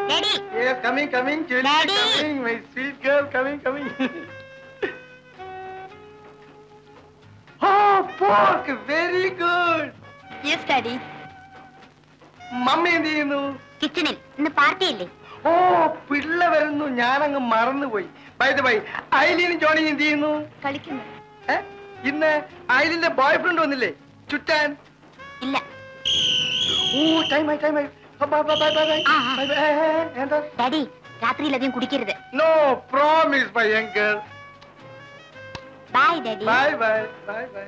Daddy Yes, coming, coming, Julie, Daddy. coming, my sweet girl, coming, coming. oh, pork, very good. Yes daddy mummy എന്ത് ചെയ്യുന്നു കിച്ചണിൽ ഇന്ന് party ഇല്ലേ ഓ പിള്ള വരുന്നു ഞാനങ്ങ് മറന്നുപോയി ബൈ ദ ബൈ ഐലിനും ജോണിയും എന്ത് ചെയ്യുന്നു കളിക്കുന്നു ഏ? ഇന്ന് ഐലിന്റെ ബോയ് ഫ്രണ്ട് വന്നില്ലേ ചുറ്റാൻ ഇല്ല ഓ ടൈം ആയി ടൈം ആയി ബൈ ബൈ ബൈ ബൈ ആ, ആ. ബൈ എന്താ ഡാഡി രാത്രിയിലധികം കുടിക്കരുത് no promise bye uncle bye daddy bye bye bye bye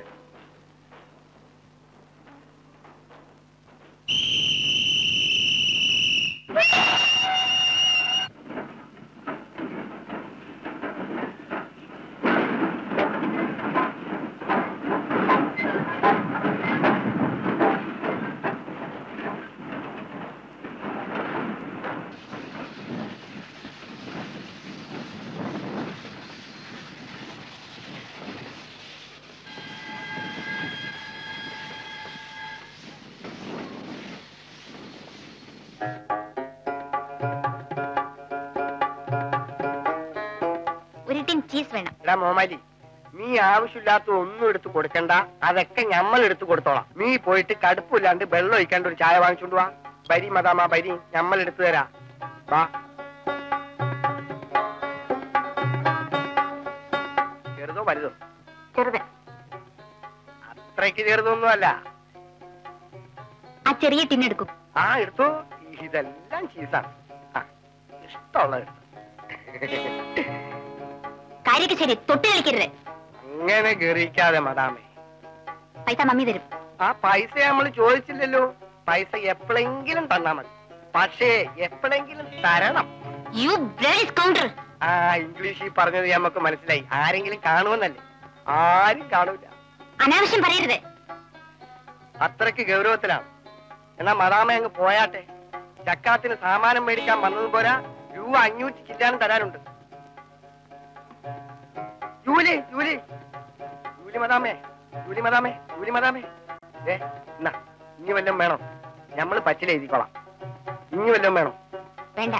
ഒരു ടിൻ ചീസ് വേണം എടാ മോമാലി നീ ആവശ്യമില്ലാത്ത ഒന്നും എടുത്ത് കൊടുക്കണ്ട അതൊക്കെ ഞമ്മൾ എടുത്ത് കൊടുത്തോളാം നീ പോയിട്ട് കടുപ്പില്ലാണ്ട് വെള്ളം ഒഴിക്കാണ്ട് ഒരു ചായ വാങ്ങിച്ചോണ്ട് വാ ബരി മതാമാ ബരി ഞമ്മൾ എടുത്തു തരാ വാ ചെറുതോ വലുതോ ചെറുത് അത്രയ്ക്ക് ചെറുതൊന്നും അല്ല ആ ചെറിയ ടിൻ എടുക്കും ആ എടുത്തോ ഇതെല്ലാം ചീസാണ് ആ ഇഷ്ടമുള്ളത് എടുത്തോ കാര്യമൊക്കെ ശരി തൊട്ട് കളിക്കരുത് അങ്ങനെ ഗറിയിക്കാതെ മതാമേ പൈസ മമ്മി തരും ആ പൈസ നമ്മൾ ചോദിച്ചില്ലല്ലോ പൈസ എപ്പോഴെങ്കിലും തന്നാ മതി പക്ഷേ എപ്പോഴെങ്കിലും തരണം യു ബ്ലഡി കൗണ്ടർ ആ ഇംഗ്ലീഷിൽ പറഞ്ഞത് നമുക്ക് മനസ്സിലായി ആരെങ്കിലും കാണുമെന്നല്ലേ ആരും കാണൂല അനാവശ്യം പറയരുത് അത്രയ്ക്ക് ഗൗരവത്തിലാണ് എന്നാ മദാമ അങ്ങ് പോയാട്ടെ ചക്കാത്തിന് സാമാനം മേടിക്കാൻ വന്നത് പോരാ രൂപ അഞ്ഞൂറ്റി ചില്ലാനും തരാനുണ്ട് ജൂലി ജൂലി ജൂലി മദാമേ ജൂലി മദാമേ ജൂലി മദാമേ ഏ എന്നാ ഇനി വല്ലതും വേണം ഞമ്മള് പച്ചില എഴുതിക്കോളാം ഇനി വല്ലതും വേണം വേണ്ട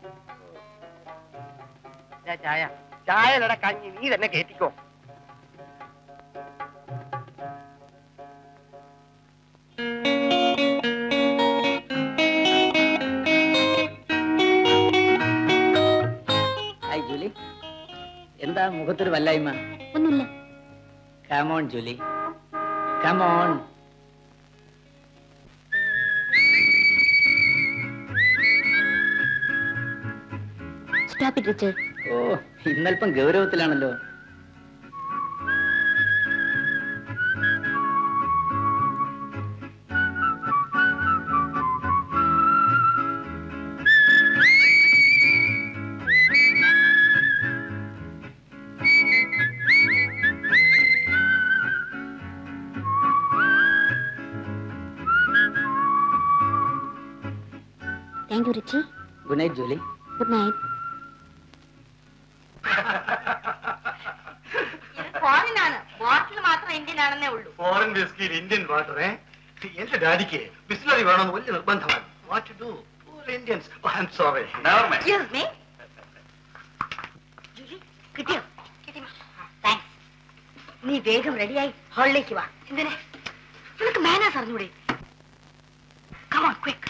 ഞാൻ ചായ ചായലട കഞ്ഞി നീ തന്നെ കേറ്റിക്കോ ഹായ് ജൂലി എന്താ മുഖത്തൊരു വല്ലായ്മ ഒന്നുമില്ല come on Julie come on stop it Richard ഓ ഇന്നൽപ്പം ഗൗരവത്തിലാണല്ലോ thank you Richie good night Julie good night ഫോറിനാണ് ബോട്ടിൽ മാത്രം ഇന്ത്യൻ ആണെന്നേ ഉള്ളൂ ഫോറിൻ വിസ്കിയിൽ ഇന്ത്യൻ വാട്ടർ ഏ എന്റെ ഡാഡിക്ക് ബിസ്ലറി വേണമെന്ന് വലിയ നിർബന്ധമാണ് what to do poor Indians I am sorry Excuse me. Julie കിട്ടിയോ താങ്ക്സ് നീ വേഗം റെഡിയായി ഹാളിലേക്ക് വാ എന്തിനെ നിനക്ക് മാനേഴ്സ് അറിഞ്ഞൂടെ കമോൺ ക്വിക്ക്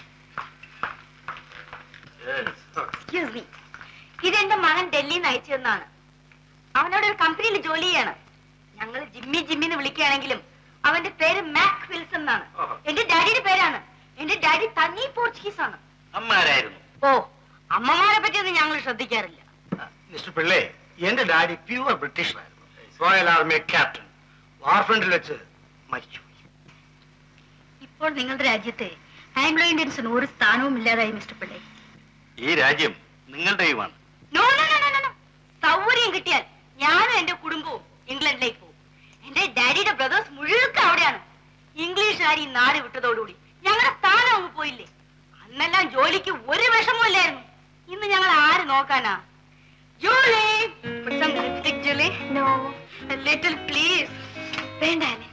എക്സ്ക്യൂസ് മീ ഇതെന്റെ മകൻ ഡൽഹിയിൽ നിന്ന് അയച്ചു തന്നാണ് അവനോട് ഒരു കമ്പനിയിൽ ജോലി ചെയ്യാണ് ഞങ്ങൾ ജിമ്മി ജിമ്മി എന്ന് വിളിക്കുകയാണെങ്കിലും അവന്റെ പേര് മാക് വിൽസൺ എന്നാണ് ഓഹോ. എന്റെ ഡാഡിയുടെ പേരാണ് എന്റെ ഡാഡി തനി പോർച്ചുഗീസ് ആണ് അമ്മാരായിരുന്നു ഓ അമ്മമാരെ പറ്റിയൊന്നും ഞങ്ങൾ ശ്രദ്ധിക്കാറില്ല മിസ്റ്റർ പിള്ളേ എന്റെ ഡാഡി പ്യൂർ ബ്രിട്ടീഷായിരുന്നു റോയൽ ആർമി ക്യാപ്റ്റൻ വാർഫ്രണ്ടിൽ വെച്ച് മരിച്ചു ഇപ്പോൾ നിങ്ങളുടെ രാജ്യത്തെ ആംഗ്ലോ ഇന്ത്യൻസിന് ഒരു സ്ഥാനവും ഇല്ലാതായി മിസ്റ്റർ പിള്ളേ ഈ രാജ്യം നിങ്ങളുടെയുമാണ് no no no no no സൗകര്യം കിട്ടിയാൽ ഞാനും എന്റെ കുടുംബവും ഇംഗ്ലണ്ടിലേക്ക് പോകും എന്റെ ഡാഡിയുടെ ബ്രദേഴ്സ് മുഴുവൻ അവിടെയാണ് ഇംഗ്ലീഷുകാർ ഈ നാട് വിട്ടതോടുകൂടി ഞങ്ങളുടെ സ്ഥാനം അങ്ങ് പോയില്ലേ അന്നെല്ലാം ജോലിക്ക് ഒരു വിഷമവും ഇല്ലായിരുന്നു ഇന്ന് ഞങ്ങൾ ആര് നോക്കാനാ ജോലി Put some lipstick, Julie. No. A little, please. വേണ്ട അല്ലേ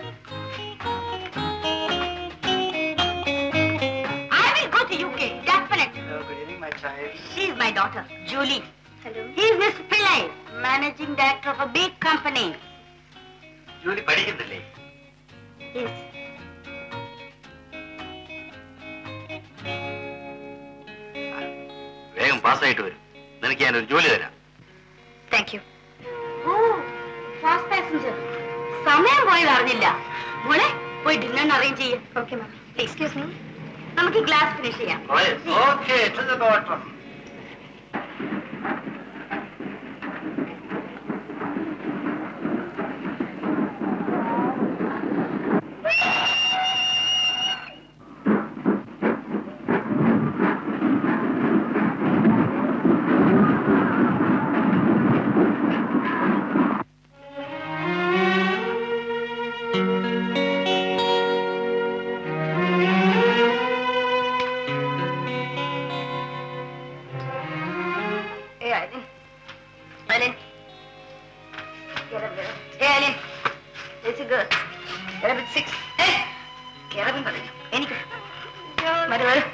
I will go to UK. That's my child. She is my daughter, Julie. Hello. He is Miss Pillai, managing director of a big company. ജോലി പഠിക്കുന്നില്ലേ Yes. വേഗം പാസ്സായിട്ട് വരും നിനക്ക് ഞാനൊരു ജോലി തരാം Thank you. Oh, fast passenger. സമയം പോയത് അറിഞ്ഞില്ല മോളെ പോയി ഡിന്നർ അറേഞ്ച് ചെയ്യ Okay, ma'am. Excuse me. നമുക്ക് ഗ്ലാസ് ഫിനിഷ് ചെയ്യാം okay to the bottom. Hey, Eileen. Eileen. Get up, get up. Hey, Eileen. It's a girl. Get up at six. Hey. Get up and പറഞ്ഞു എനിക്ക് വരൂ വരൂ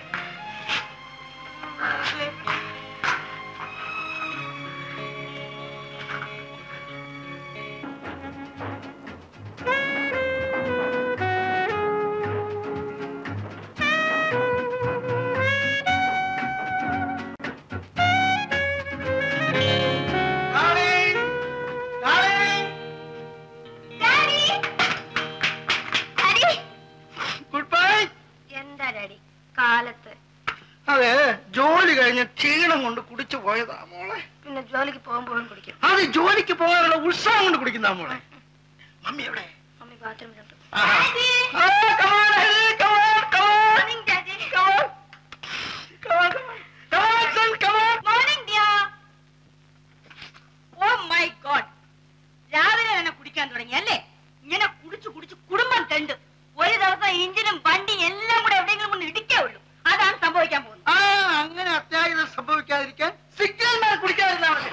Darling! Darling! Daddy daddy good bye എന്താ daddy കാലത്ത് അതെ ജോലി കഴിഞ്ഞ് ക്ഷീണം കൊണ്ട് കുടിച്ചു പോയതാ മോളെ പിന്നെ ജോലിക്ക് പോകുമ്പോഴും കുടിക്കും അത് ജോലിക്ക് പോകാനുള്ള ഉത്സാഹം കൊണ്ട് കുടിക്കുന്ന മോളെ മമ്മി എവിടെ മമ്മി ബാത്റൂമിലുണ്ട് ആഹാ. ആ, come on, Harry, come on, come on. Morning daddy Come on. Come on, come on. Come on, son, come on. Morning dear oh my God രാവിലെ തന്നെ കുടിക്കാൻ തുടങ്ങി അല്ലേ ഇങ്ങനെ കുടിച്ചു കുടിച്ചു കുടുംബം തെണ്ട് ഒരു ദിവസം എഞ്ചിനും വണ്ടി എല്ലാം കൂടെ എവിടെയെങ്കിലും കൊണ്ട് ഇടിക്കേ ഉള്ളൂ അതാണ് സംഭവിക്കാൻ പോകുന്നത് ആ അങ്ങനെ അത്യാഹിതം സംഭവിക്കാതിരിക്കാൻ സിഗ്നൽ മാൻ കുടിക്കാതിരുന്നാ മതി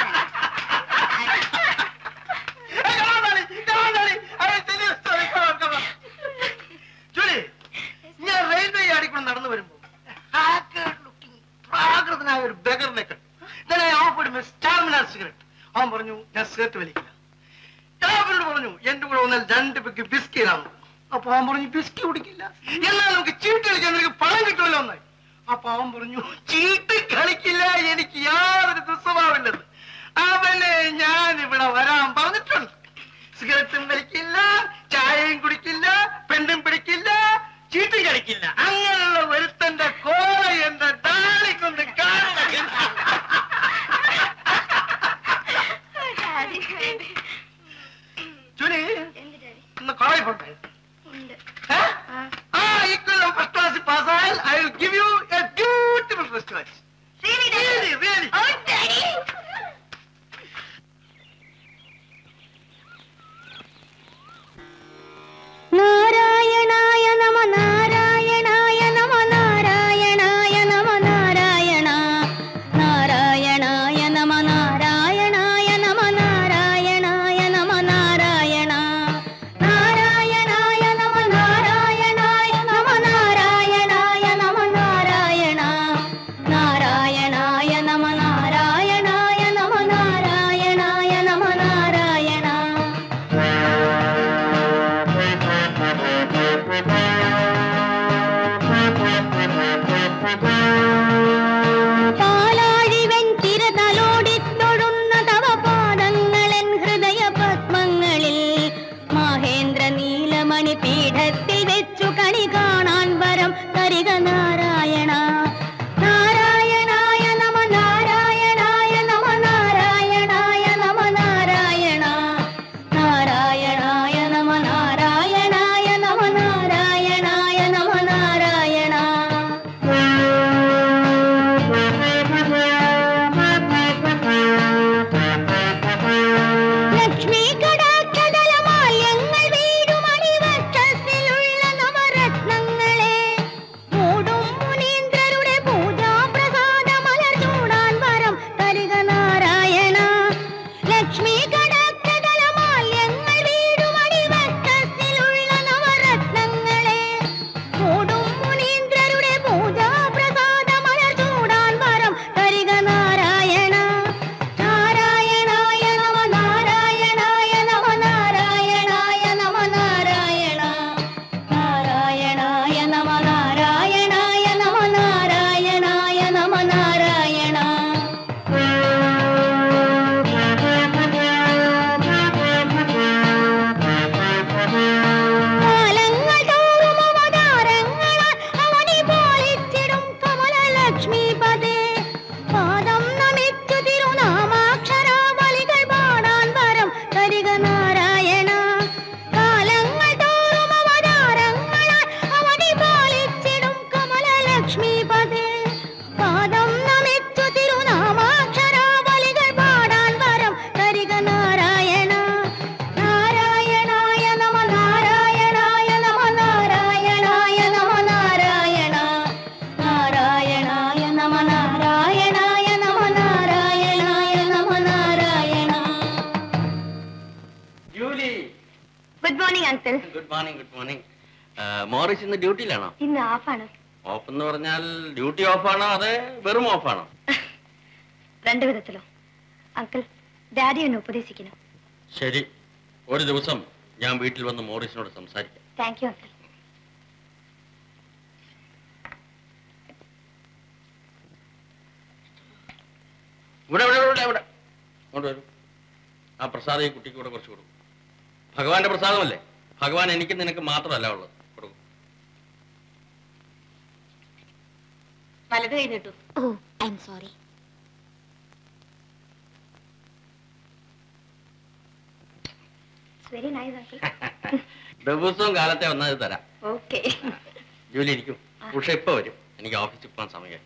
Hey, come on, darling. Come on, darling. I will tell you a story. Come on, come on. Julie, ഞാൻ റെയിൽവേ യാർഡിൽ കൂടെ നടന്നു വരുമ്പോ haggard looking, പ്രാകൃതനായ ഒരു ബെഗറിനെ കണ്ടു Then I offered him a Stamina cigarette. അവൻ പറഞ്ഞു ഞാൻ സിഗരറ്റ് വലിക്കില്ല ഞാൻ അവനോട് പറഞ്ഞു എന്റെ കൂടെ വന്നാൽ രണ്ട് പെക്ക് ബിസ്കി തരാമെന്ന് അപ്പൊ അവൻ പറഞ്ഞു ബിസ്കി കുടിക്കില്ല എന്നാൽ നമുക്ക് ചീട്ട് കളിക്കാൻ നിനക്ക് പണം കിട്ടുമല്ലോ എന്നായി അപ്പൊ അവൻ പറഞ്ഞു ചീട്ട് കളിക്കില്ല എനിക്ക് യാതൊരു ദുസ്വഭാവമില്ലെന്ന് അവനെ ഞാൻ ഇവിടെ വരാൻ പറഞ്ഞിട്ടുണ്ട് സിഗരറ്റും വലിക്കില്ല ചായയും കുടിക്കില്ല പെണ്ണും പിടിക്കില്ല ചീട്ടും കളിക്കില്ല അങ്ങനെയുള്ള ഒരുത്തന്റെ കോള എന്റെ ഡാളിക്കൊന്ന് കാണണം ഡാഡി ജൂലി എന്ത് ഡാഡി ഒന്ന് കോളേജ് പോട്ടെ ഉണ്ട് ഏ? ആ ആ ഇക്കൊല്ലം ഫസ്റ്റ് ക്ലാസ്സിൽ പാസ്സായാൽ I will give you a beautiful first class Really, Daddy? Really, really. Oh, Daddy! നാരായണായ നമ നാരായണായ നമ നാരായണായ നമ നാരായണ നാരായണായ നമ നാരായണായ നമ നാരായണായ നമ നാരായണ നാരായണായ നമ നാരായണായ നമ നാരായണായ നമ നാരായണ നാരായണായ നമ നാരായണായ morning uncle good morning good morning Morris ഇന്ന് ഡ്യൂട്ടിയിലാണോ ഇന്ന് ഓഫാണ് ഓഫ് എന്ന് പറഞ്ഞാൽ ഡ്യൂട്ടി ഓഫാണോ അതെ വെറും ഓഫാണോ രണ്ടു വിധത്തിലോ അങ്കിൾ ഡാഡി എന്നെ ഉപദേശിക്കണം ശരി ഒരു ദിവസം ഞാൻ വീട്ടിൽ വന്ന് മോറിസിനോട് സംസാരിക്കാം താങ്ക് യു അങ്കിൾ ഇവിടെ ഇവിടെ ഇവിടെ ഇവിടെ കൊണ്ടുവരൂ ആ പ്രസാദം ഈ കുട്ടിക്ക് കൂടെ കുറച്ച് കൊടുക്കും ഭഗവാന്റെ പ്രസാദമല്ലേ ഭഗവാൻ എനിക്ക് നിനക്ക് മാത്രമല്ല ഉള്ളത് കൊടുക്കും വലത് കൈ നീട്ടു oh I M sorry very nice uncle ദിവസവും കാലത്തെ വന്നത് തരാം ഓക്കെ ജോലി ഇരിക്കും ഉഷ ഇപ്പൊ വരും എനിക്ക് ഓഫീസിൽ പോകാൻ സമയമായി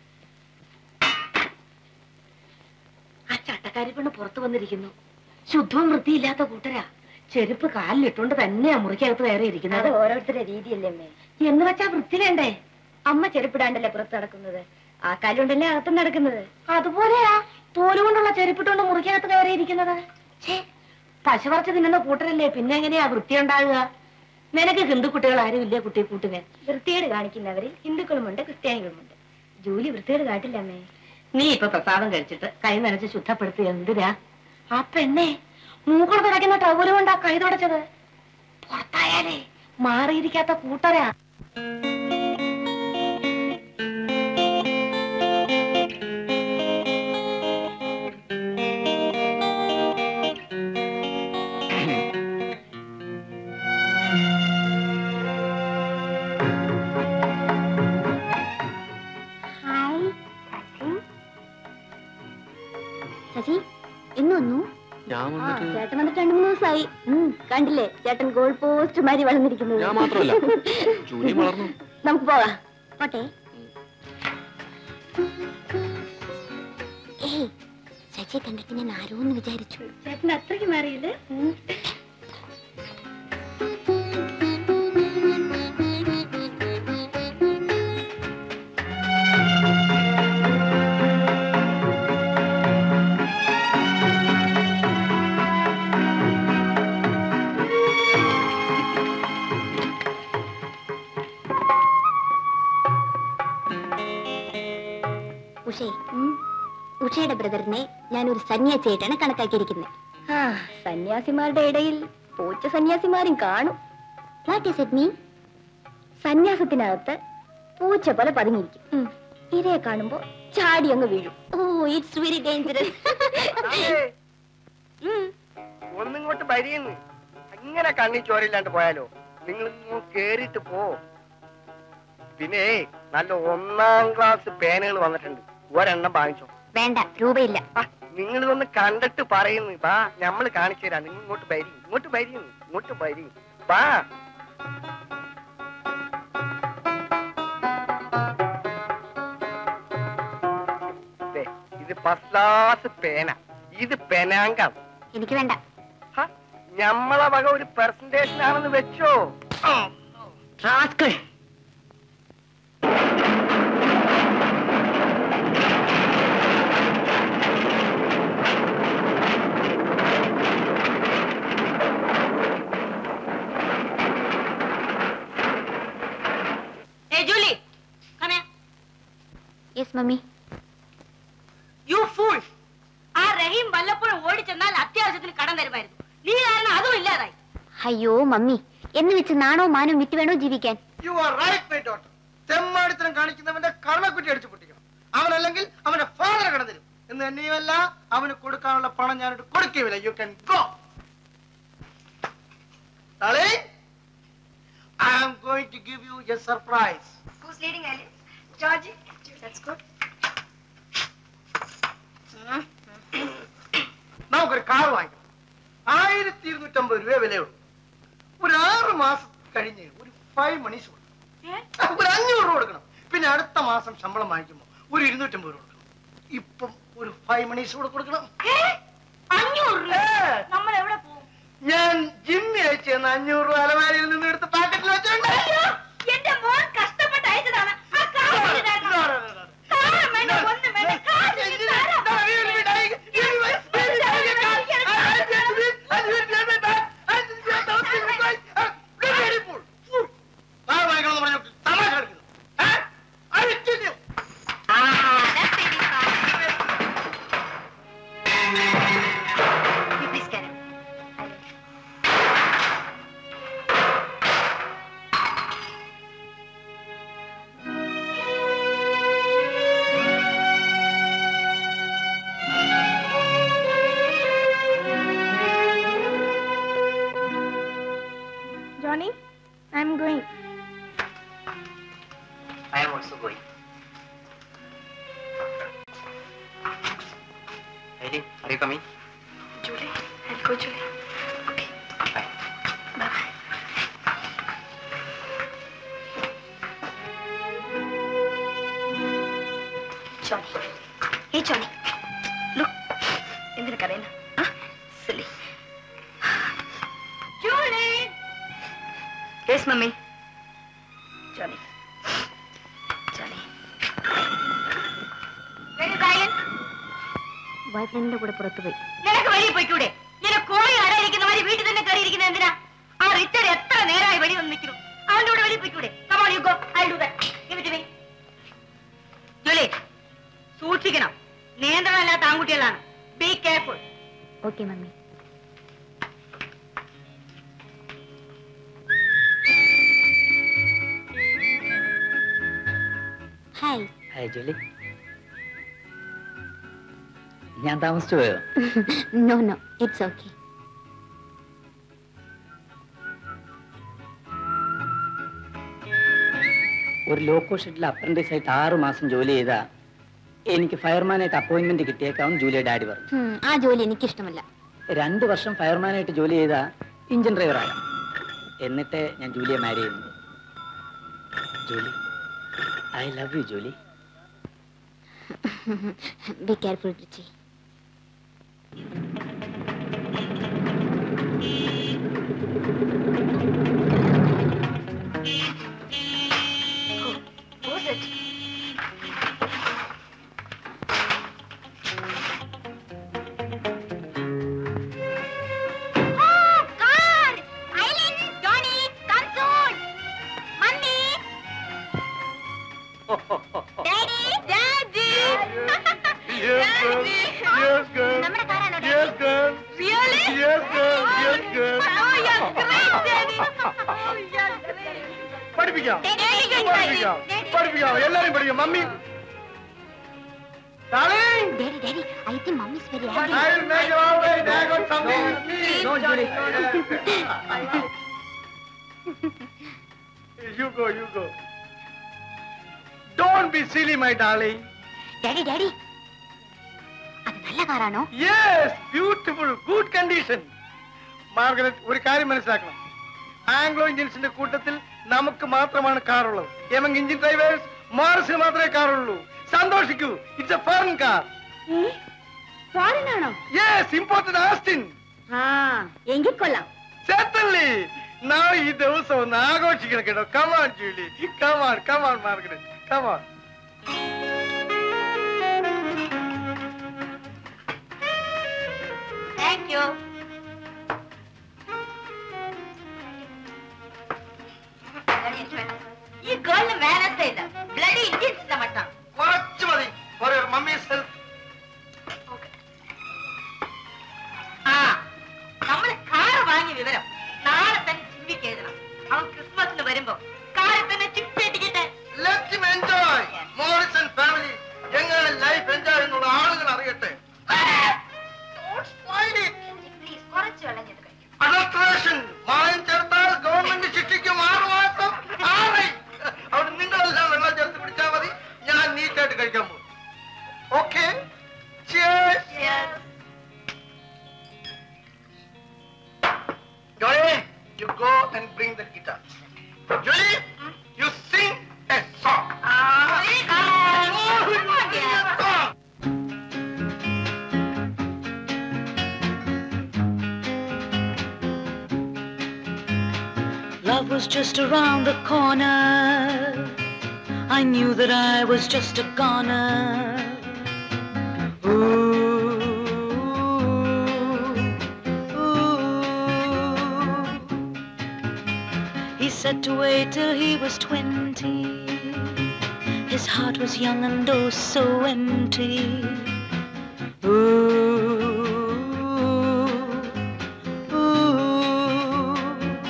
ആ ചട്ടക്കാരി പെണ്ണ് പുറത്തു വന്നിരിക്കുന്നു ശുദ്ധവും വൃത്തിയില്ലാത്ത കൂട്ടരാ ചെരുപ്പ് കാലിലിട്ടുകൊണ്ട് തന്നെയാ മുറിക്കകത്ത് കയറി ഇരിക്കുന്നത് ഓരോരുത്തരുടെ രീതിയല്ലേ അമ്മേ എന്ന് വെച്ചാ വൃത്തി വേണ്ടേ അമ്മ ചെരുപ്പിടാണ്ടല്ലേ പുറത്ത് നടക്കുന്നത് ആ കാലുകൊണ്ടല്ലേ അകത്തും നടക്കുന്നത് അതുപോലെയാ തോലുകൊണ്ടുള്ള ചെരുപ്പിട്ടുകൊണ്ട് മുറിക്കകത്ത് കയറി ഇരിക്കുന്നത് ഛേ പശ പറിച്ച് തിന്നുന്ന കൂട്ടരല്ലേ പിന്നെ എങ്ങനെയാ വൃത്തി ഉണ്ടാകുക നിനക്ക് ഹിന്ദു കുട്ടികൾ ആരും ഇല്ലേ കുട്ടി കൂട്ടുക വൃത്തികേട് കാണിക്കുന്നവര് ഹിന്ദുക്കളുമുണ്ട് ക്രിസ്ത്യാനികളുമുണ്ട് ജൂലി വൃത്തികേട് കാട്ടില്ല അമ്മേ നീ ഇപ്പൊ പ്രസാദം കഴിച്ചിട്ട് കൈ നനച്ച് ശുദ്ധപ്പെടുത്തി എന്തിനാ ആ പെണ്ണെ മൂക്കോട് തുടയ്ക്കുന്ന ടവല് കൊണ്ടാ കൈ തുടച്ചത് പുറത്തായാലേ മാറിയിരിക്കാത്ത കൂട്ടരാ ഹായ് ശശി എന്ന് വന്നു ഞാൻ ആ ചേട്ടൻ വന്നിട്ട് രണ്ടു മൂന്ന് ദിവസമായി ഉം, കണ്ടില്ലേ ചേട്ടൻ ഗോൾ പോസ്റ്റ് മാതിരി വളർന്നിരിക്കുന്നത് ഞാൻ മാത്രമല്ല. ജൂലി വളർന്നു. നമുക്ക് പോവാം പോട്ടെ ഏയ് ശശിയെ കണ്ടിട്ട് ഞാൻ ആരോന്ന് വിചാരിച്ചു ചേട്ടൻ അത്രയ്ക്ക് മാറിയില്ലേ ഉഷേ ഉഷയുടെ ബ്രദറിനെ ഞാൻ ഒരു സന്യാസിയായിട്ടാണ് കണക്കാക്കിയിരിക്കുന്നത് ആ സന്യാസിമാരുടെ ഇടയിൽ പൂച്ച സന്യാസിമാരും കാണും വാട്ട് ഈസ് ഇറ്റ് മീൻ സന്യാസത്തിനകത്ത് പൂച്ച പോലെ പതുങ്ങിയിരിക്കും ഇരയെ കാണുമ്പോ ചാടി അങ്ങ് വീഴും ഓ ഇറ്റ്സ് വെരി ഡേഞ്ചറസ് ഒന്നിങ്ങോട്ട് വരിയെന്ന് അങ്ങനെ കണ്ണി ചോരയില്ലാണ്ട് പോയാലോ നിങ്ങൾ കേറിയിട്ട് പോ പിന്നെ നല്ല ഒന്നാം ക്ലാസ് പേനകൾ വന്നിട്ടുണ്ട് ഒരെണ്ണം വാങ്ങിച്ചോ വേണ്ട രൂപയില്ല നിങ്ങൾ ഇതൊന്ന് കണ്ടിട്ട് പറയുന്നു വാ നമ്മൾ കാണിച്ചു തരാം നിങ്ങൾ ഇങ്ങോട്ട് വരി ഇങ്ങോട്ട് വരി ഇങ്ങോട്ട് വരി വാ ദേ, ഇത് ഫസ്റ്റ് ക്ലാസ് പേന ഇത് പെനാങ്കം എനിക്ക് വേണ്ട ഹ, ഞമ്മളെ വക ഒരു പെർസെന്റേഷൻ ആണെന്ന് വെച്ചോ rascal Hey, Julie, come here. Yes mummy You fool! ആ റഹീം വല്ലപ്പോഴും ഓടിച്ചെന്നാൽ അത്യാവശ്യത്തിന് കടം തരുമായിരുന്നു നീ കാരണം അതും ഇല്ലാതായി അയ്യോ മമ്മി എന്ന് വെച്ച് നാണോ മാനോ വിറ്റ് വേണോ ജീവിക്കാൻ you are right my daughter തെമ്മാടിത്തരം കാണിക്കുന്നവന്റെ കർണക്കുറ്റി അടിച്ചു പൊട്ടിക്കണം അവനല്ലെങ്കിൽ അവന്റെ ഫാദർ കിടന്നിരും എന്ന് തന്നെയുമല്ല അവന് കൊടുക്കാനുള്ള പണം ഞാനിട്ട് കൊടുക്കുകയില്ല you can go I am going to give you a surprise Who's leading, Alice? Georgie? That's good. നമുക്കൊരു കാർ വാങ്ങിക്കണം ആയിരത്തി ഇരുന്നൂറ്റമ്പത് രൂപ വിലയുള്ളൂ ഒരു ആറ് മാസം കഴിഞ്ഞ് ഒരു ഫൈവ് മണീസ് കൊടുക്കണം ഒരു അഞ്ഞൂറ് രൂപ കൊടുക്കണം പിന്നെ അടുത്ത മാസം ശമ്പളം വാങ്ങിക്കുമ്പോൾ ഒരു ഇരുന്നൂറ്റമ്പത് രൂപ കൊടുക്കണം ഇപ്പം ഒരു ഫൈവ് മണീസ് കൂടെ കൊടുക്കണം അഞ്ഞൂറ് രൂപ ഏ. നമ്മൾ എവിടെ പോകും ഞാൻ ജിമ്മി അയച്ചു തന്ന അഞ്ഞൂറ് രൂപ അലമാരിയിൽ നിന്ന് എടുത്ത് പാക്കറ്റിൽ വെച്ചോണ്ട് എന്റെ മോൻ കഷ്ടപ്പെട്ട് അയച്ചതാണ് ആ കാർ കൊണ്ട് തരണം. കാറും വേണ്ട, ഒന്നും വേണ്ട, കാശ് ഇങ്ങ് തരാം. Lily, are you coming? Julie, I'll go, Julie. Okay. Bye. Bye-bye. Johnny. Hey, Johnny. Look. എന്തിനു കരയുന്ന ആ silly Julie yes mummy Johnny Johnny boy ഫ്രണ്ടിന്റെ കൂടെ പുറത്തു പോയി നിനക്ക് വെളിയിൽ പോയിക്കൂടെ ഇങ്ങനെ കോഴി അടയിരിക്കുന്ന മാതിരി വീട്ടിൽ തന്നെ കയറിയിരിക്കുന്ന എന്തിനാ ആ റിച്ചർഡ് എത്ര നേരമായി വെളി വന്ന് നിൽക്കുന്നു അവന്റെ കൂടെ വെളിയിൽ പോയിക്കൂടെ come on you go I do that give it me Julie സൂക്ഷിക്കണം നിയന്ത്രണമില്ലാത്ത ആൺകുട്ടികളാണ് be careful okay mummy hi hi Julie ഞാൻ താമസിച്ചു പോയോ നോ നോ ഇറ്റ്സ് ഓക്കെ ഒരു ലോക്കോ ഷെഡിൽ അപ്രന്റീസ് ആയിട്ട് ആറ് മാസം ജോലി ചെയ്താ എനിക്ക് ഫയർമാനായിട്ട് അപ്പോയിന്റ്മെന്റ് കിട്ടിയേക്കാവും ജൂലിയ ഡാഡി പറഞ്ഞു ആ ജോലി എനിക്കിഷ്ടമല്ല രണ്ട് വർഷം ഫയർമാനായിട്ട് ജോലി ചെയ്ത എഞ്ചിൻ ഡ്രൈവറാകാം എന്നിട്ട് ഞാൻ ജൂലിയെ മാരി ചെയ്യുന്നു Julie I love you Julie be careful രുചി നമ്മുടെ കാറാണോ Yes, girl. Really? Yes, girl. Yes, girl. Oh, you're great, Daddy. Oh, you're great. പഠിപ്പിക്കാം Very good, പഠിപ്പിക്കാം Daddy. പഠിപ്പിക്കാം എല്ലാരും പഠിക്കാം mummy Darling, daddy daddy I think mummy is very I will make you all right. I got something with me. No, Julie. You go, you go. Don't be silly, my darling. Daddy daddy അത് നല്ല കാറാണോ Yes, beautiful, good condition. Margaret ഒരു കാര്യം മനസ്സിലാക്കണം Anglo ഇന്ത്യൻസിന്റെ കൂട്ടത്തിൽ നമുക്ക് മാത്രമാണ് കാറുള്ളത് എമംഗ് ഇന്ത്യൻ ഡ്രൈവേഴ്സ് മാർസിന് മാത്രമേ കാറുള്ളൂ സന്തോഷിക്കൂ ഇറ്റ്സ് എ ഫോറിൻ കാർ ഫോറിനാണോ യെസ് ഇമ്പോർട്ടന്റ് ആസ്റ്റിൻ ആ എങ്കിൽ കൊള്ളാം certainly നാളെ ഈ ദിവസം ഒന്ന് ആഘോഷിക്കണം കേട്ടോ come on Julie come on come on Margaret come on thank you ഈ ഗേളിന് മാനസേ ഇല്ല ബ്ലഡി ഇന്ത്യൻസിന്റെ മട്ടാണ് കുറച്ച് മതി ഫോർ യുവർ മമ്മീസ് ഹെൽത്ത് ആ നമ്മള് കാറ് വാങ്ങിയ വിവരം നാളെ തന്നെ ചിമ്മിക്ക് എഴുതണം അവൻ ക്രിസ്മസിന് വരുമ്പോ കാറിൽ തന്നെ ചിപ്പിട്ടിക്കട്ടെ let him enjoy Morrison family എങ്ങനെ ലൈഫ് എൻജോയ് എന്നുള്ള ആളുകൾ അറിയട്ടെ പ്ലീസ് കുറച്ച് വെള്ളം ചെയ്ത് കഴിക്കും അഡൾട്രേഷൻ മായം ചേർത്താൽ ഗവൺമെന്റ് ശിക്ഷിക്കും ആറ് മാസം ആറ് അവിടെ നിങ്ങളെല്ലാം വെള്ളം ചേർത്ത് പിടിച്ചാൽ മതി ഞാൻ നീറ്റായിട്ട് കഴിക്കാൻ പോകും okay Johnny, you go and bring the guitar. Julie, you sing a song. Song. Love was just around the corner. I knew that I was just a goner. Ooh, ooh. He said to wait till he was twenty. His heart was young and oh so empty. Ooh, ooh.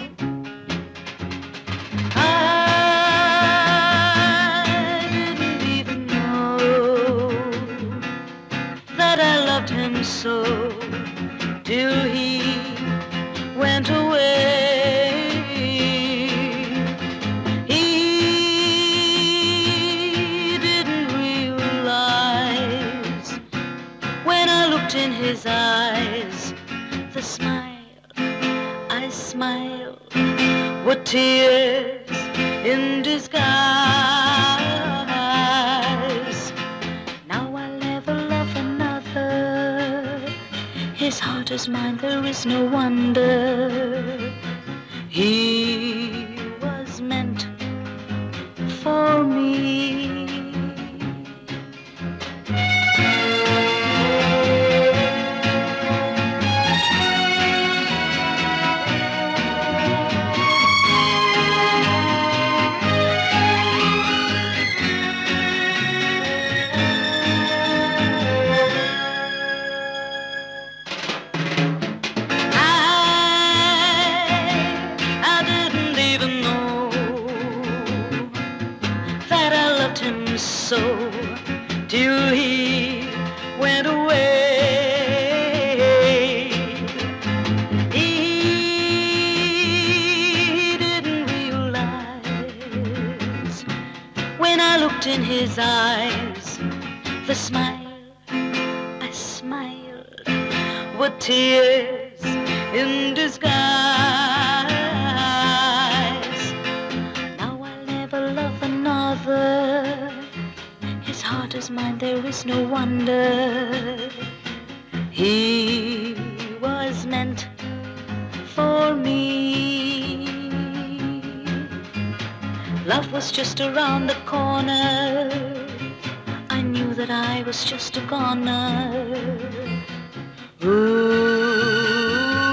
I didn't even know that I loved him so till he went away. He didn't realize when I looked in his eyes. The smile I smiled were tears in disguise. Now I'll never love another. His heart is mine, there is no wonder. He was meant for me. I, I didn't even know that I loved him so till he went away. He didn't realize when I looked in his eyes, the smile I smiled were tears in disguise. Now I'll never love another. His heart is mine, there is no wonder. He was meant for me. Love was just around the corner. I knew that I was just a goner. Ooh,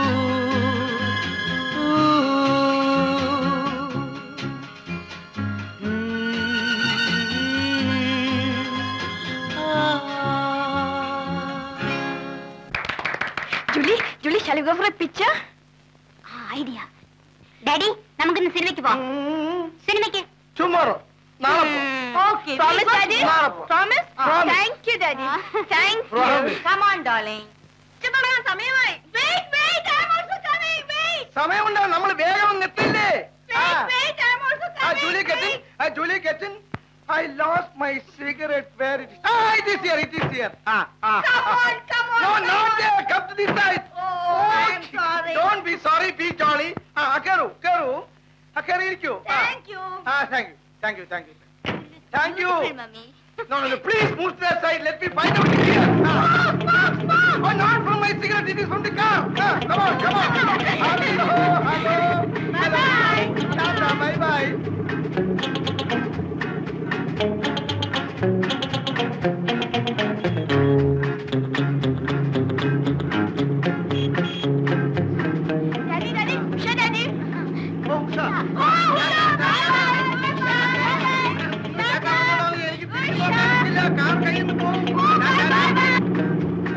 ooh, mm, ah. Julie Julie shall we go for a picture? Idea daddy നമുക്കിന്ന് സിനിമയ്ക്ക് പോവാം സിനിമയ്ക്ക് tomorrow നാളെ പോ. Okay, Promise, please, Daddy? Daddy. Promise? Promise. Thank you, Daddy. Thank you. Promise. Come on, darling. ചിത്രപടം സമയമായി. Wait, wait, I'm also coming. Wait, സമയമുണ്ട് നമ്മൾ വേഗം അങ്ങ് എത്തില്ലേ wait, wait, I'm also ah coming. Julie get in Wait. Ah Julie get in I lost my cigarette where it ah it is here it is here ah ah Come on, come on, no come not on. There come to this side Oh, I'm sorry. Don't be sorry be jolly ah ah, കേറൂ കേറൂ ആ കേറി ഇരിക്കൂ ആ Thank you. Ah thank you thank you thank you thank you Beautiful, Mummy. No, no, no, please move to that side. Let me find out here. Ah. Oh, not from my cigarette. It is from the car. Ah, come on, come on. Hello, hello. Bye-bye. Tata, bye-bye. Daddy, Daddy, Usha, Daddy. Oh, Usha. Oh, Usha, bye-bye. ഞാൻ കാണുന്നതാണ് എനിക്ക് തിരിച്ചു പോകാൻ പറ്റില്ല. Car കയ്യിൽ നിന്ന് പോകും. ഞാൻ- ഞാൻ-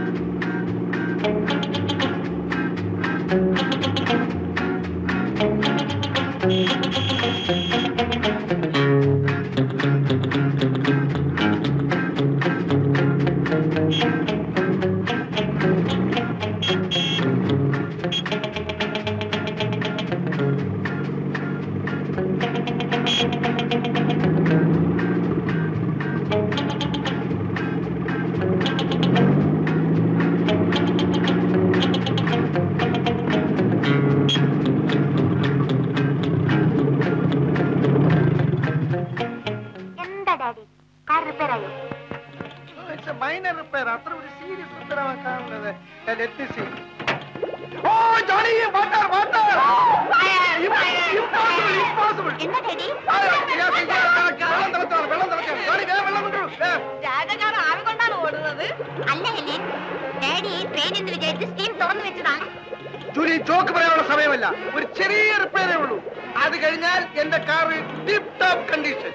എന്താ ഡാഡി കാർ റിപ്പയർ ആയോ Oh, it's a minor repair. അത്ര ഒരു serious repair ആവാൻ കാണുന്നത്. Uh, let me see. Oh, Johnny, water, water. Impossible, impossible. എന്താ ഡാഡി ആ, yes, yes, വെള്ളം തിളച്ചാണ്, വെള്ളം തിളച്ചാണ്. ജോണി, വേഗം വെള്ളം കൊണ്ടുവരൂ. വേഗം. രാജകാർ ആവി കൊണ്ടാണ് ഓടുന്നത് അല്ല ഹെലൻ ഡാഡി ട്രെയിൻ എന്ന് വിചാരിച്ച് സ്റ്റീം തുറന്നു വെച്ചതാണ് ജൂലി ചോക്ക് പറയാനുള്ള സമയമല്ല ഒരു ചെറിയ റിപ്പയറേ ഉള്ളൂ അത് കഴിഞ്ഞാൽ എന്റെ car tip top condition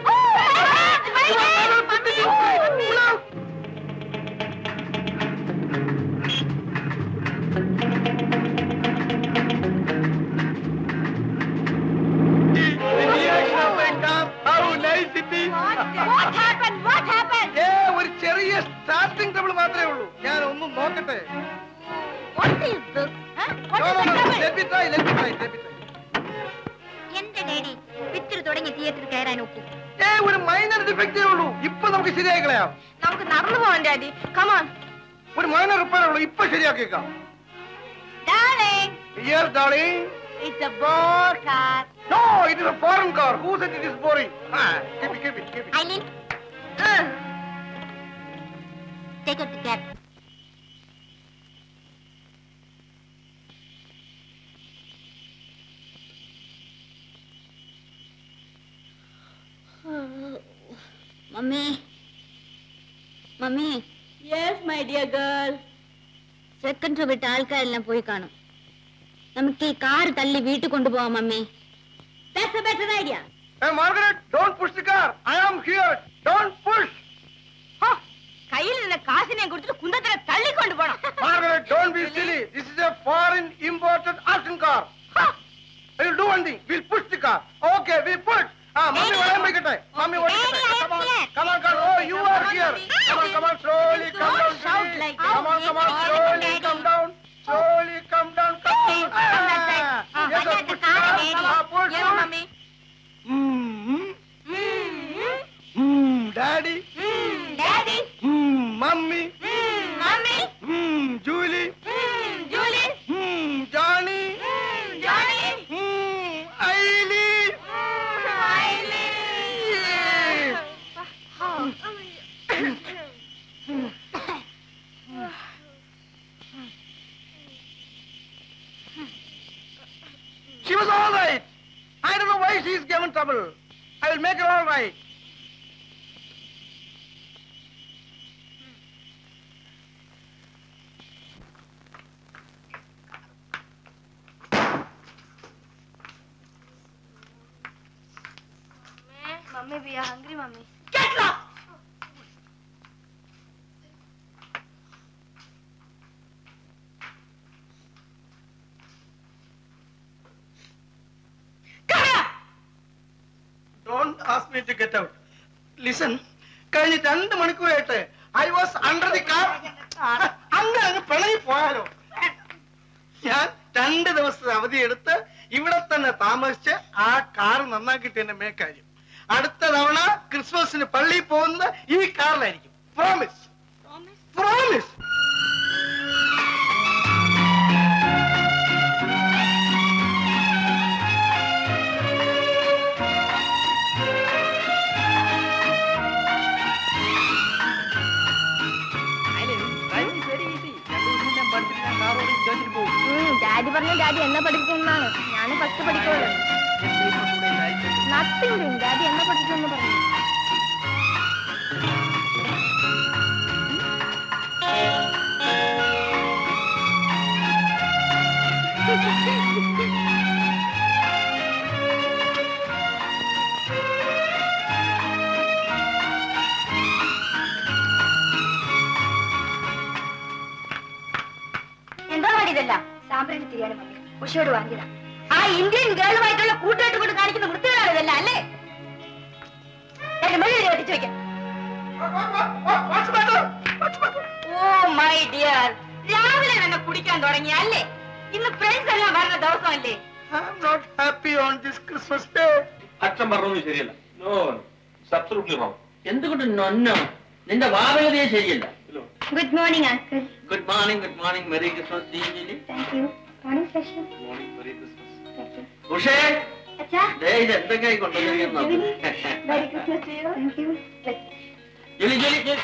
What happened? What happened? ഒരു ചെറിയ സ്റ്റാർട്ടിംഗ് ട്രബിൾ മാത്രമേ ഉള്ളൂ ഞാൻ ഒന്നും നോക്കട്ടെ What is this? Huh? What No, is no, the no. trouble? Let me try, let me try, let me try. എന്റെ ഡാഡി പിക്ചർ തുടങ്ങി തിയേറ്ററിൽ കയറാൻ ഒക്കും ഏ ഒരു മൈനർ ഡിഫക്റ്റേ ഉള്ളൂ ഇപ്പൊ നമുക്ക് ശരിയായി കളയാം നമുക്ക് നടന്നു പോവാൻ ഡാഡി കമാൺ ഒരു മൈനർ റിപ്പയർ ഉള്ളൂ ഇപ്പൊ ശരിയാക്കിയേക്കാം Darling, yes darling it's a bore car. No it is a foreign car who said it is boring keep it keep it keep it Eileen, take out the cab. Mummy mummy Yes, my dear girl. Second show വിട്ട ആൾക്കാരെല്ലാം പോയി കാണും നമുക്ക് ഈ car തള്ളി വീട്ടിൽ കൊണ്ടുപോവാം mummy That's a better idea. Hey Margaret, don't push the car. I am here. Don't push. ഹോ, കയ്യിൽ നിന്ന് കാശിനെ കൊടുത്തിട്ട് കുന്തത്തിനെ തള്ളിക്കൊണ്ട് പോണം Margaret, don't be silly. This is a foreign imported Aston car. We'll do one thing. We'll push the car. Okay, we push. Ah, mommy, Daddy. what am I getting? Mommy, what am I Daddy, I getting? am Come on, here. come on, come on. Oh, you are here. Come on, come on, slowly come Don't down. shout Julie. like Come on, that. come on, Daddy. slowly come down. Slowly come down. Come Okay, on. come that side. Ah, Ah, yes, I sir, got the push car, car. Daddy. Come on, push, Yes, push. mommy. Mm, Mm, mm, daddy. mm, daddy. Mm, mommy. Mm, mommy. Mm, Julie. Mm, Julie. Hmm, Johnny. Mm, Johnny. Hmm, Eileen. Mm, Eileen. She was all right. I don't know why she's given trouble. I will make her all right. Mummy, we are hungry, Mummy. Get lost. Come here. Don't ask me to get out. Listen, കഴിഞ്ഞ രണ്ട് മണിക്കൂറായിട്ട് I was under the car അങ്ങ് അങ്ങ് പിണങ്ങി പോയാലോ ഞാൻ രണ്ട് ദിവസത്തെ അവധി എടുത്ത് ഇവിടെ തന്നെ താമസിച്ച് ആ കാർ നന്നാക്കിയിട്ട് എന്നെ മേക്കാര്യം അടുത്ത തവണ ക്രിസ്മസിന് പള്ളിയിൽ പോകുന്നത് ഈ കാറിലായിരിക്കും പ്രോമിസ് പ്രോമിസ് ഡാഡി പറഞ്ഞ ഡാഡി എന്നെ പഠിപ്പിക്കുന്നതാണ് ഞാൻ ഫസ്റ്റ് പഠിക്കുള്ളൂ നത്തിങ് ഡാഡി എന്നെ പഠിക്കുമെന്ന് പറഞ്ഞു എന്താ വേണ്ടി ഇതല്ല സാമ്പ്രാണി തിരിയാണ് മമ്മി ഉഷയോട് വാങ്ങിയതാ ആ ഇന്ത്യൻ ഗേളുമായിട്ടുള്ള കൂട്ടുകെട്ട് കൊണ്ട് കാണിക്കുന്ന വൃത്തികളാണ് ഇതല്ല അല്ലേ എന്റെ മഴ കത്തിച്ചു വെക്കാം ഓ മൈ ഡിയർ രാവിലെ തന്നെ കുടിക്കാൻ തുടങ്ങി അല്ലേ ഇന്ന് ഫ്രണ്ട്സ് എല്ലാം വരുന്ന ദിവസമല്ലേ I'm not happy on this Christmas day. അച്ഛൻ പറഞ്ഞത് ശരിയല്ല നോ അബ്സല്യൂട്ട്ലി റോങ് എന്തുകൊണ്ട് നൊന്നോ നിന്റെ വാദഗതിയെ ശരിയല്ല good morning uncle good morning good morning merry Christmas Julie thank you morning special morning merry Christmas thank you ഉഷേ അച്ഛാ ദേ ഇത് എന്തൊക്കെയായി കൊണ്ടുവന്നിരിക്കുന്നു merry Christmas to you thank you Julie Julie ജോലി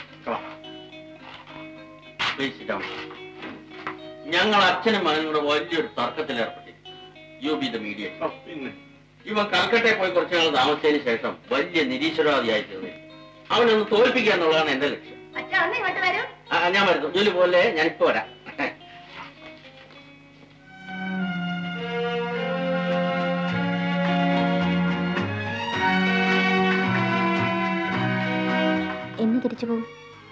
Please sit down. ഞങ്ങൾ അച്ഛനും മകനും കൂടെ വലിയൊരു തർക്കത്തിൽ ഏർപ്പെട്ടിരിക്കും യു ബി ദ മീഡിയ പിന്നെ ഇവൻ കൽക്കട്ടയിൽ പോയി കുറച്ചു നാൾ താമസിച്ചതിന് ശേഷം വലിയ നിരീശ്വരവാദിയായി തീർന്നു അവനൊന്ന് തോൽപ്പിക്കുക എന്നുള്ളതാണ് എന്റെ ലക്ഷ്യം അച്ഛാ ഒന്ന് ഇങ്ങോട്ട് വരൂ ആ, ഞാൻ വരുന്നു ജോലി പോലെ ഞാനിപ്പോ വരാം എന്ന് തിരിച്ചു പോകും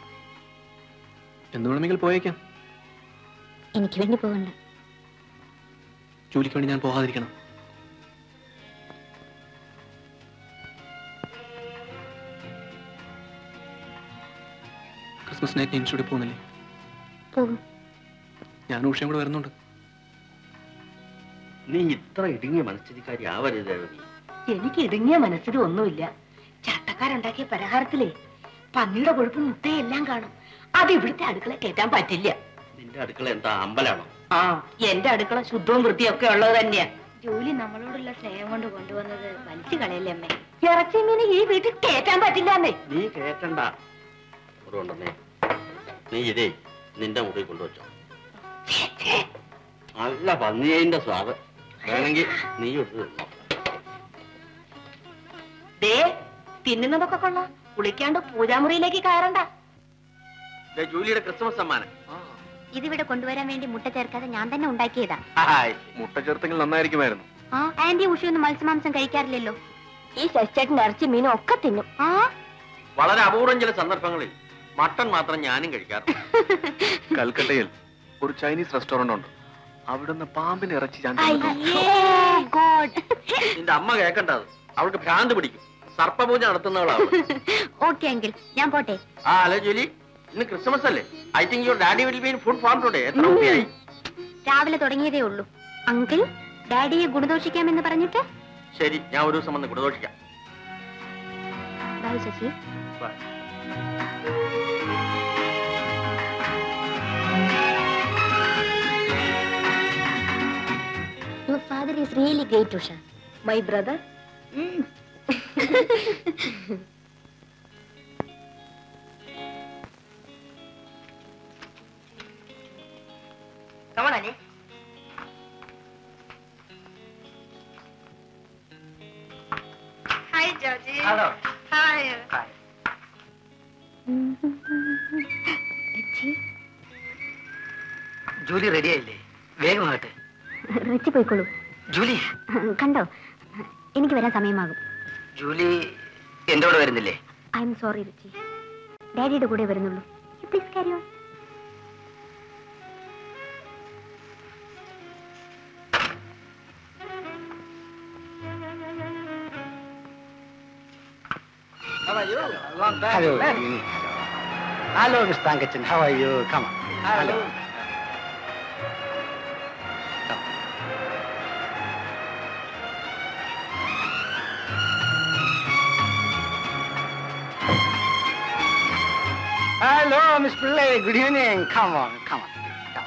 എന്ന് വേണമെങ്കിൽ പോയേക്കാം എനിക്ക് വേണ്ടി പോകണ്ട ജോലിക്ക് വേണ്ടി ഞാൻ പോകാതിരിക്കണം ക്രിസ്മസ് നൈറ്റ് ഇൻസ്റ്റിറ്റ്യൂട്ടിൽ പോകുന്നില്ലേ പോകും ഞാൻ ഉഷയും കൂടെ വരുന്നുണ്ട് നീ ഇത്ര ഇടുങ്ങിയ മനസ്ഥിതിക്കാരി ആവരുത് രവി. എനിക്ക് ഇടുങ്ങിയ മനസ്സിലും ഒന്നുമില്ല ചട്ടക്കാരുണ്ടാക്കിയ പലഹാരത്തിലേ പന്നിയുടെ കൊഴുപ്പ് മുട്ടയെല്ലാം കാണും അത് ഇവിടുത്തെ അടുക്കള കയറ്റാൻ പറ്റില്ല നിന്റെ അടുക്കള എന്താ അമ്പലാണോ ആ എന്റെ അടുക്കള ശുദ്ധവും വൃത്തിയൊക്കെ ഉള്ളത് തന്നെയാ ജോലി നമ്മളോടുള്ള സ്നേഹം കൊണ്ട് കൊണ്ടുവന്നത് വലിച്ചു കളയല്ലേ അമ്മേ ഇറച്ചി മീന് ഈ വീട്ടിൽ കയറ്റാൻ പറ്റില്ലെന്നേ നീ കേട്ടണ്ട അതുകൊണ്ടെന്നേ നീ ഇതേ നിന്റെ മുറി കൊണ്ടുവച്ചോ നല്ല പന്നിയതിന്റെ സ്വാദ് വേണമെങ്കിൽ നീ എടുത്ത് തിന്നോ ദേ തിന്നുന്നതൊക്കെ കൊള്ളാം കുളിക്കാണ്ട് പൂജാമുറിയിലേക്ക് കയറണ്ട ദേ ജൂലിയുടെ ക്രിസ്മസ് സമ്മാനം ഇതിവിടെ കൊണ്ടുവരാൻ വേണ്ടി മുട്ട ചേർക്കാതെ ഞാൻ തന്നെ ഉണ്ടാക്കിയതാ ഹായ്. മുട്ട ചേർത്തെങ്കിൽ നന്നായിരിക്കുമായിരുന്നു ആ ആന്റി ഉഷയൊന്നും മത്സ്യമാംസം കഴിക്കാറില്ലല്ലോ ഈ ശശിച്ചേട്ടന്റെ ഇറച്ചി മീനും ഒക്കെ തിന്നും ആ വളരെ അപൂർവം ചില സന്ദർഭങ്ങളിൽ മട്ടൺ മാത്രം ഞാനും കഴിക്കാറുണ്ട് കൽക്കട്ടയിൽ ഒരു ചൈനീസ് റെസ്റ്റോറന്റ് ഉണ്ട് അവിടുന്ന് പാമ്പിന് ഇറച്ചി ഞാൻ തിന്നു. അയ്യേ ഗോഡ് നിന്റെ അമ്മ കേൾക്കണ്ടത് അവൾക്ക് ഭ്രാന്ത് പിടിക്കും സർപ്പപൂജ നടത്തുന്നവളാണ് ഓക്കെ എങ്കിൽ ഞാൻ പോട്ടെ ആ അല്ലേ ജൂലി ഇന്ന് ക്രിസ്മസ് അല്ലേ I think your daddy will be in food form today എത്ര രൂപയായി രാവിലെ തുടങ്ങിയതേ ഉള്ളൂ അങ്കിൾ ഡാഡിയെ ഗുണദോഷിക്കാമെന്ന് പറഞ്ഞിട്ട് ശരി ഞാൻ ഒരു ദിവസം വന്ന് ഗുണദോഷിക്കാം bye Shashi Bye. Your father is really great Usha my brother Come on, Annie. Hi, Georgie. Hello Hi. Julie ready ആയില്ലേ വേഗം ആകട്ടെ റിച്ചി പോയിക്കോളൂ ജൂലി കണ്ടോ എനിക്ക് വരാൻ സമയമാകും ജൂലി എന്റെ കൂടെ വരുന്നില്ലേ ഐ എം സോറി റിച്ചി ഡാഡിയുടെ കൂടെ വരുന്നുള്ളൂ please carry on Hello. Hello, Miss Pankachan. How are you? Come on. Hello. Hello, Miss Pillai. Good evening. Come on, come on. Come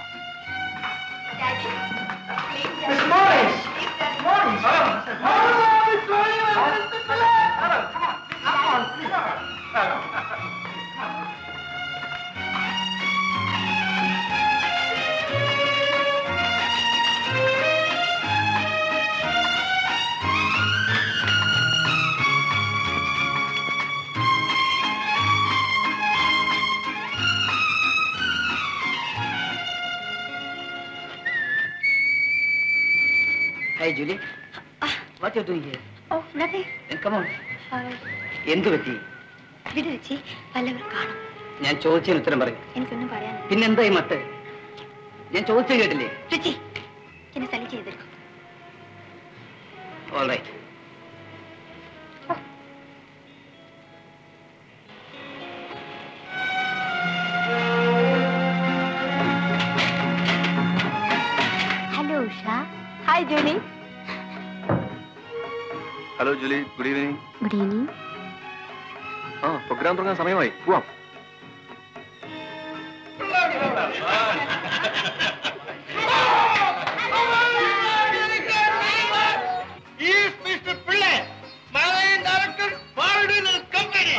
on. Miss Morris. Morris. Oh, Miss Morris. Miss Pillai. Hello, come on. Come on, please. Hello. Hi, Julie. What you doing here? Oh nothing Then come on. എന്ത് പറ്റി വിട് Ritchie വല്ലവർ കാണും ഞാൻ ചോദിച്ചതിന് ഉത്തരം പറയും എനിക്കൊന്നും പറയാനില്ല പിന്നെന്തായി മട്ട് ഞാൻ ചോദിച്ചത് കേട്ടില്ലേ റിച്ചി എന്നെ സലി ചെയ്തെടുക്കും all right hello Usha hi Julie hello Julie good evening good evening ആ പ്രോഗ്രാം തുടങ്ങാൻ സമയമായി പോവാം Is Mr. Pillai, managing director, Fardinal Company.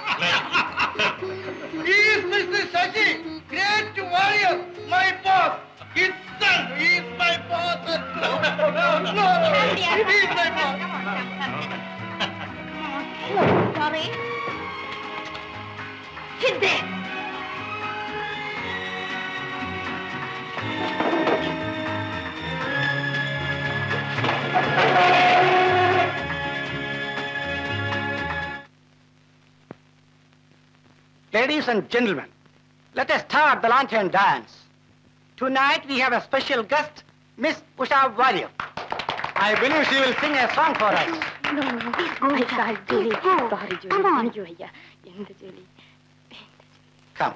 he is Mr. Shashi, great warrior, my boss. His son, he is my boss. No, no, no, he is my boss. Sorry. Sit there. Ladies and gentlemen, let us start the lantern dance. Tonight we have a special guest, Miss Usha Warrior. I believe she will sing a song for us. Come on. Come.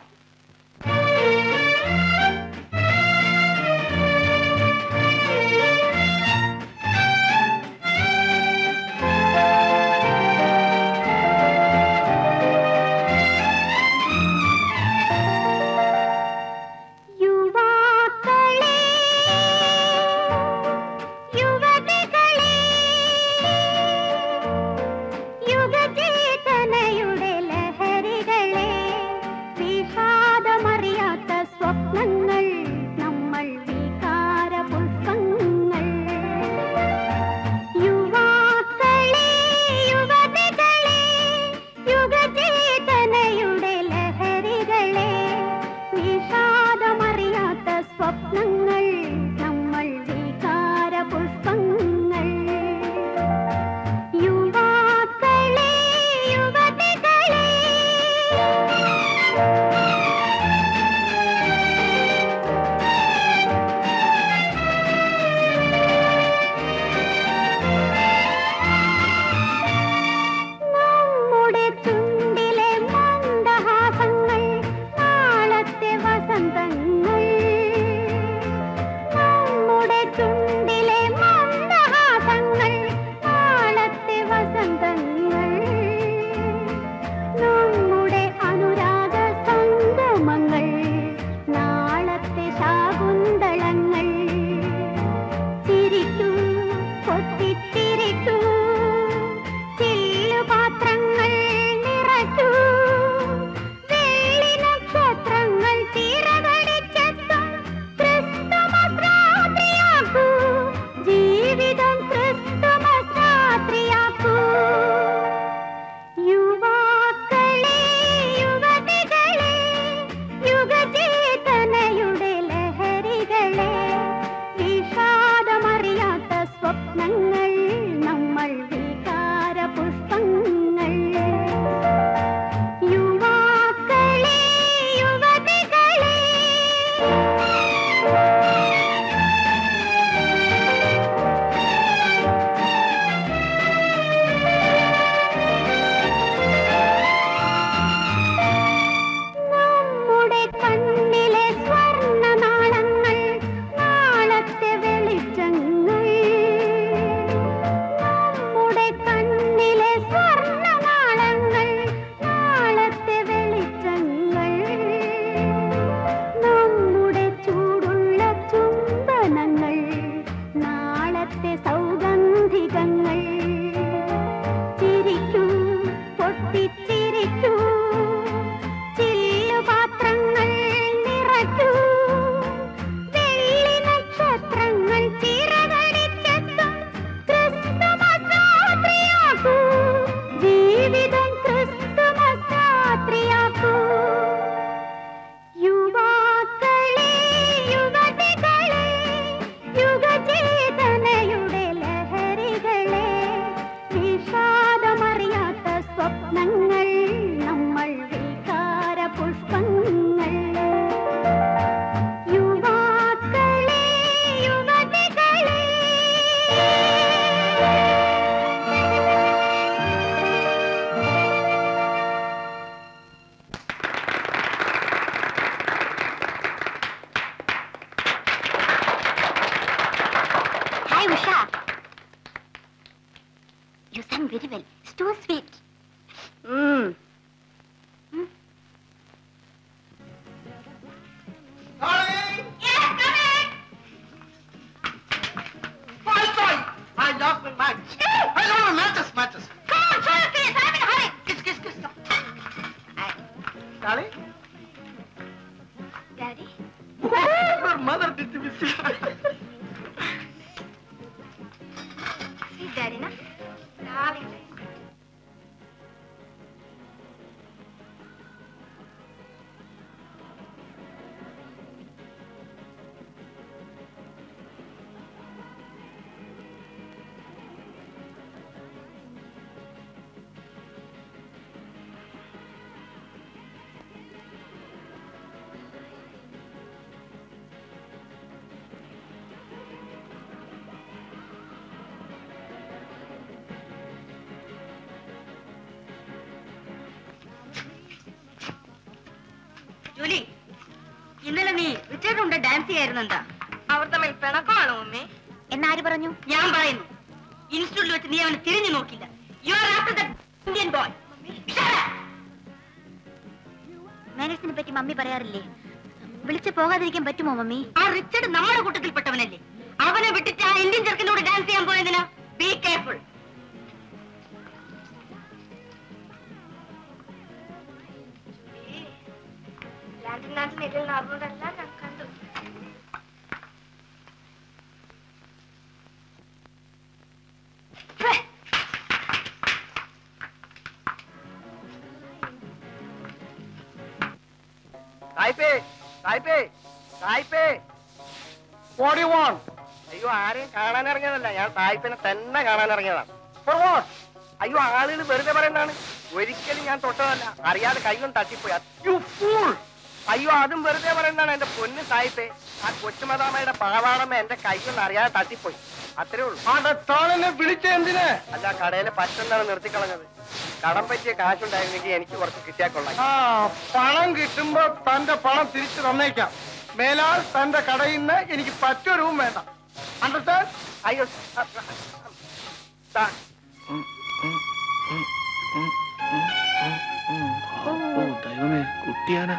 Too sweet um I lost my match. I don't know matches, matches. Kiss, kiss, kiss. Darling, daddy your mother did to me. ഡാഡിന Julie ഇന്നലെ നീ Richard ഉണ്ട് dance ചെയ്യായിരുന്നു എന്താ അവർ തമ്മിൽ പിണക്കമാണോ mummy എന്നാര് പറഞ്ഞു ഞാൻ പറയുന്നു ഇൻസ്റ്റിറ്റ്യൂട്ടിൽ വെച്ച് നീ അവനെ തിരിഞ്ഞു നോക്കില്ല you are after the Indian boy മാനേഴ്സിനെ പറ്റി മമ്മി പറയാറില്ലേ വിളിച്ചു പോകാതിരിക്കാൻ പറ്റുമോ മമ്മി ആ റിച്ചർഡ് നമ്മുടെ കൂട്ടത്തിൽപ്പെട്ടവനല്ലേ അവനെ വിട്ടിട്ട് ആ ഇന്ത്യൻ ചെറുക്കനോട് ഡാൻസ് ചെയ്യാൻ പോയതിനാ ബി കെയർഫുൾ നടന്നതെല്ലാം ഞാൻ കണ്ടു സായിപ്പേ സായിപ്പേ സായിപ്പേ What do you want? അയ്യോ ആരെയും കാണാൻ ഇറങ്ങിയതല്ല ഞാൻ സായിപ്പിനെ തന്നെ കാണാൻ ഇറങ്ങിയതാണ് For what? അയ്യോ ആളുകൾ വെറുതെ പറയുന്നതാണ് ഒരിക്കലും ഞാൻ തൊട്ടതല്ല അറിയാതെ കൈകൊണ്ട് തട്ടിപ്പോയി You fool! അയ്യോ അതും വെറുതെ പറയുന്നതാണ് എന്റെ പൊന്ന് സായിപ്പേ ആ കൊച്ചുമതാമയുടെ പാവാടമ്മ എന്റെ കൈകൊണ്ട് അറിയാതെ തട്ടിപ്പോയി അത്രേ ഉള്ളൂ ആടെ താനെന്നെ വിളിച്ച എന്തിന് അല്ല കടയിലെ പറ്റെന്താണ് നിർത്തിക്കളഞ്ഞത് കടം പറ്റിയ കാശുണ്ടായിരുന്നെങ്കിൽ എനിക്ക് കുറച്ച് കിട്ടിയാൽ കൊള്ളാം ആ പണം കിട്ടുമ്പോ തന്റെ പണം തിരിച്ചു തന്നേക്കാം മേലാൽ തന്റെ കടയിൽ നിന്ന് എനിക്ക് പറ്റൊരുവും വേണ്ട അണ്ടർസ്റ്റാൻഡ് അയ്യോ അ, അ, സാ- ഓ ദൈവമേ കുട്ടിയാന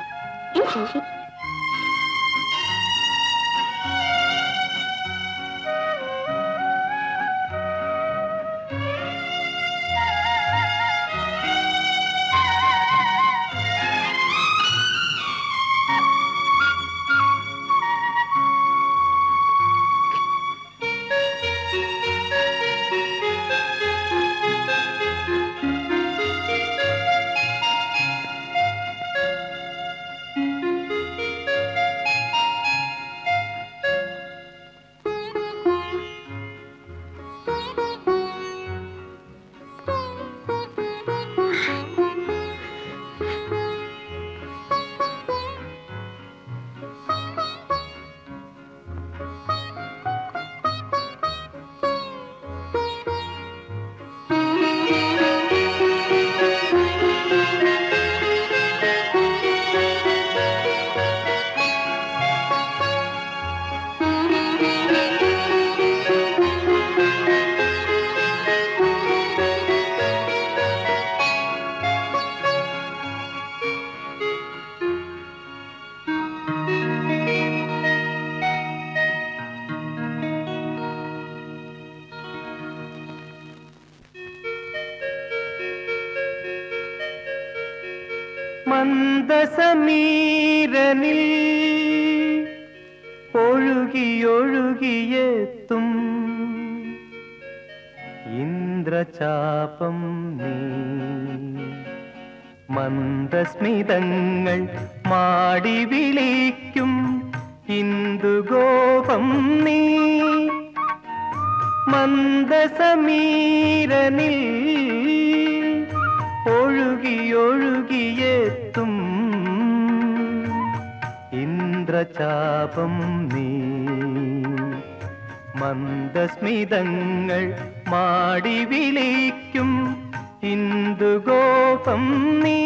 മന്ദസമീരനിൽ ഒഴുകിയൊഴുകിയെത്തും ഇന്ദ്രചാപം നീ മന്ദസ്മിതങ്ങൾ മാടി വിളിക്കും ഇന്ദുഗോപം നീ മന്ദസമീരനിൽ ഒഴുകിയൊഴുകിയെത്തും ഇന്ദ്രചാപം നീ മന്ദസ്മിതങ്ങൾ മാടി വിളിക്കും ഇന്ദുഗോപം നീ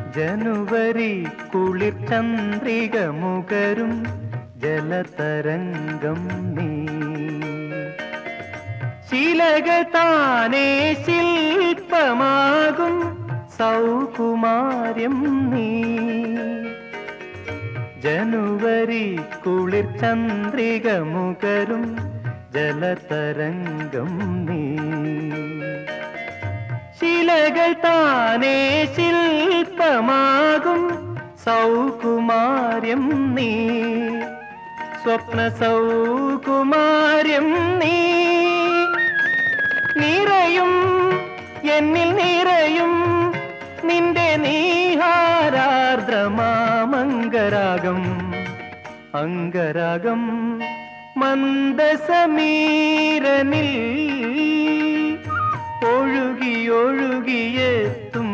ജനുവരി കുളിർ ചന്ദ്രിക മുകരും ജലതരംഗം നീ ശിലകൾ താനേ ശില്പമാകും സൗകുമാര്യം നീ ജനുവരി കുളിർ ചന്ദ്രിക മുകരും ജലതരംഗം നീ ശിലകൾ താനേ ശില്പമാകും സൗകുമാര്യം നീ സ്വപ്ന സൗകുമാര്യം നീ നിറയും എന്നിൽ നിറയും നിന്റെ നീഹാരാർദ്രമാമംഗരാഗം അംഗരാഗം മന്ദസമീരനിൽ ഒഴുകി ഒഴുകിയെത്തും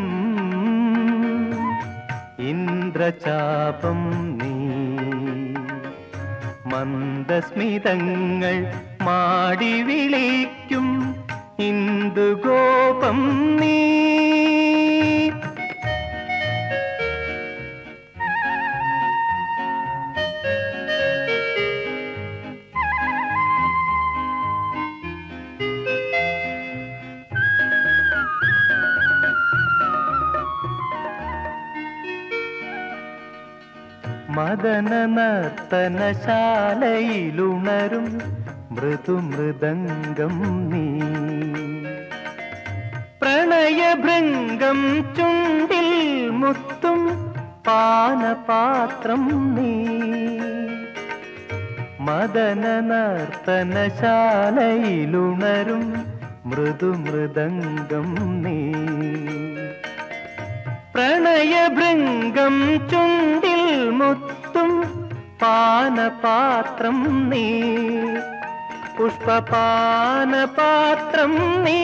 ഇന്ദ്രചാപം നീ മന്ദസ്മിതങ്ങൾ മാടി വിളിക്കും ഇന്ദുഗോപം നീ മദന നർത്തനശാലയിലുണരും മൃദുമൃദംഗം നീ പ്രണയഭൃംഗം ചുണ്ടിൽ മുത്തും പാനപാത്രം നീ മദന നർത്തനശാലയിലുണരും മൃദുമൃദംഗം നീ പ്രണയഭൃംഗം ചുണ്ടിൽ മുത്തും പാനപാത്രം നീ പുഷ്പപാനപാത്രം നീ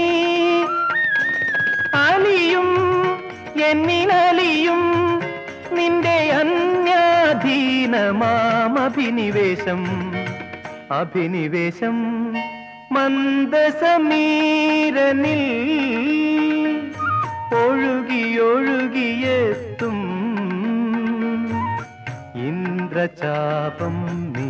അലിയും എന്നിലലിയും നിന്റെ അന്യാധീനമാമഭിനിവേശം അഭിനിവേശം മന്ദസമീരനിൽ ഒഴുകി ഒഴുകിയെത്തും ഇന്ദ്രചാപം നീ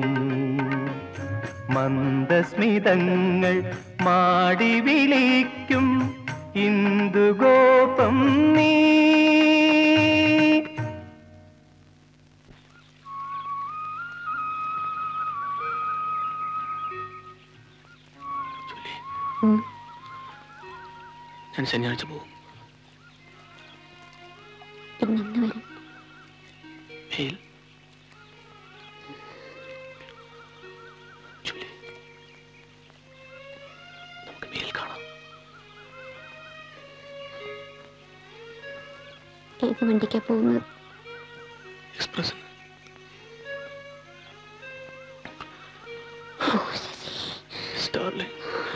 മന്ദസ്മിതങ്ങൾ മാടി വിളിക്കും ഇന്ദുഗോപം നീ ഞാൻ ശനിയാഴ്ച പോകും പിന്നെന്ന് വരും മെയിൽ ജൂലി നമുക്ക് മെയിൽ കാണാം ഏത് വണ്ടിക്കാ പോകുന്നത് express Starling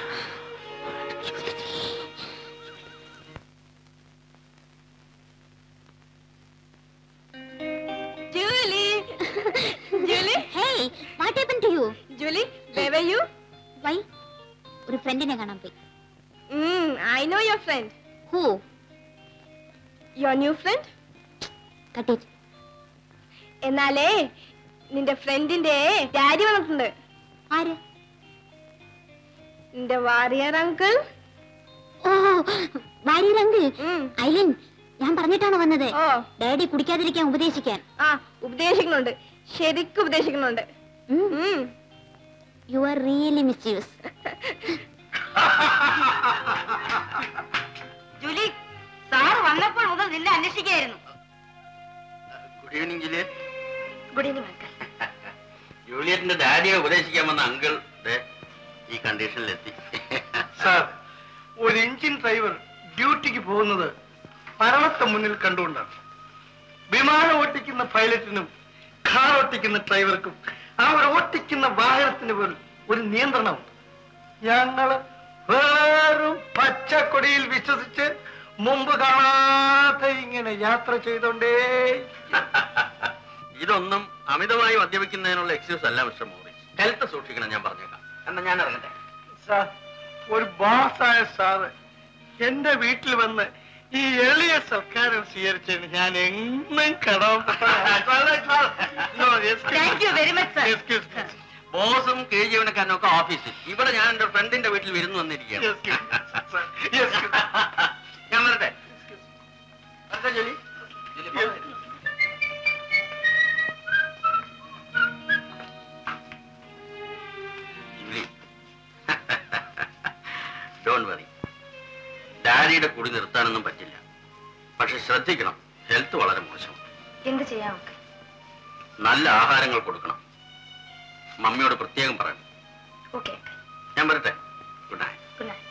Julie Julie hey what happen to you Julie where were you why ഒരു ഫ്രണ്ടിനെ കാണാൻ പോയി mm, i know your friend who your new friend cut it എന്നാലേ നിന്റെ ഫ്രണ്ടിന്റെ ഡാഡി വന്നിട്ടുണ്ട് ആര് നിന്റെ വാരിയർ അങ്കിൾ ഓ വാര്യരങ്ക് ഐലിൻ ഞാൻ പറഞ്ഞിട്ടാണ് വന്നത് ഓ ഡാഡി കുടിക്കാതിരിക്കാൻ ഉപദേശിക്കാൻ ആ ഉപദേശിക്കുന്നുണ്ട് ശരിക്കും ഉപദേശിക്കുന്നുണ്ട് ഉം. You are really misuse Julie sir വന്നപ്പോൾ മുതൽ നിന്നെ അന്വേഷിക്കായിരുന്നു good evening Juliet good evening uncle ജൂലിയറ്റിന്റെ ഡാഡിയെ ഉപദേശിക്കാൻ വന്ന അങ്കിൾ ദേ ഈ കണ്ടീഷനിലെത്തി സാർ ഒരു എഞ്ചിൻ ഡ്രൈവർ ഡ്യൂട്ടിക്ക് പോകുന്നത് മരണത്തെ മുന്നിൽ കണ്ടുകൊണ്ടാണ് വിമാനം ഓട്ടിക്കുന്ന പൈലറ്റിനും കാർ ഓട്ടിക്കുന്ന ഡ്രൈവർക്കും അവർ ഓട്ടിക്കുന്ന വാഹനത്തിന് പോലും ഒരു നിയന്ത്രണമുണ്ട് ഞങ്ങള് വെറും പച്ചക്കൊടിയിൽ വിശ്വസിച്ച് മുമ്പ് കാണാതെ ഇങ്ങനെ യാത്ര ചെയ്തോണ്ടേ ഇതൊന്നും അമിതമായി മദ്യപിക്കുന്നതിനുള്ള എക്സ്ക്യൂസ് അല്ല മിസ്റ്റർ മോറിസ് ഹെൽത്ത് സൂക്ഷിക്കണം ഞാൻ പറഞ്ഞേക്കാം എന്നാ ഞാൻ ഇറങ്ങട്ടെ സാർ ഒരു ബോസായ സാറ് എന്റെ വീട്ടിൽ വന്ന് ഈ എളിയ സൽക്കാരം സ്വീകരിച്ചതിന് ഞാൻ എന്നും കടമപ്പെട്ട thank you very much sir excuse ബോസും കീഴ് ജീവനക്കാരനും ഒക്കെ ഓഫീസിൽ ഇവിടെ ഞാൻ എന്റെ ഫ്രണ്ടിന്റെ വീട്ടിൽ വിരുന്ന് വന്നിരിക്കുകയാണ് ഞാൻ വരട്ടെ വരട്ടെ ജോലി ജോലി, പോ. ജോലി ഡോൺ വറി ഡാഡിയുടെ കുടി നിർത്താനൊന്നും പറ്റില്ല പക്ഷെ ശ്രദ്ധിക്കണം ഹെൽത്ത് വളരെ മോശം എന്ത് ചെയ്യാം നല്ല ആഹാരങ്ങൾ കൊടുക്കണം മമ്മിയോട് പ്രത്യേകം പറയണം ഓക്കെ ഞാൻ വരട്ടെ ഗുഡ് നൈറ്റ് ഗുഡ് നൈറ്റ്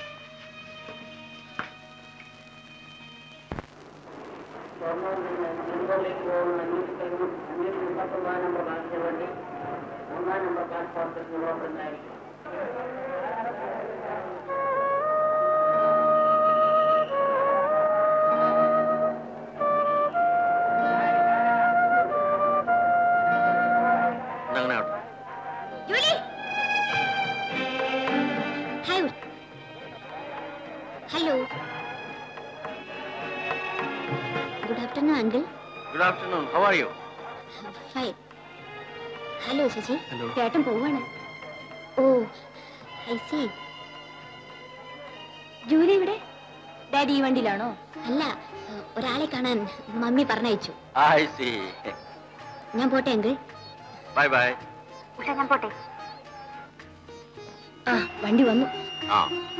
അങ്ങനെ ആവട്ടെ Julie hi hello good afternoon uncle good afternoon how are you fine hello Shashi Hello. ചേട്ടൻ പോവാണ് ഓ ഐ സി ജൂലി ഇവിടെ ഡാഡി ഈ വണ്ടിയിലാണോ അല്ല ഒരാളെ കാണാൻ മമ്മി പറഞ്ഞയച്ചു ഐ സി ഞാൻ പോട്ടെ അങ്കിൾ ബൈ ബൈ ഞാൻ പോട്ടെ ആ വണ്ടി വന്നു ആ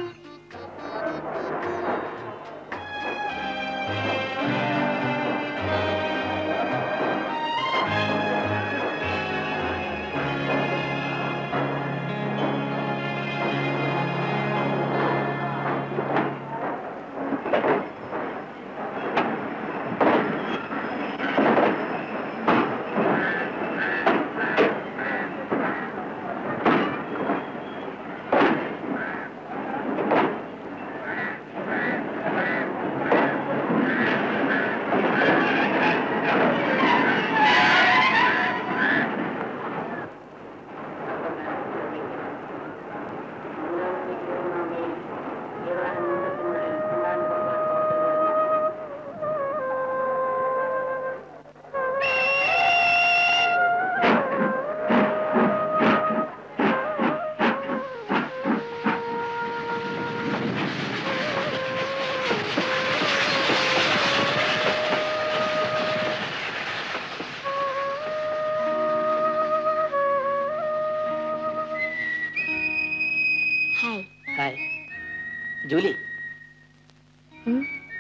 ഹായ് ഹായ് ജൂലി ഉം.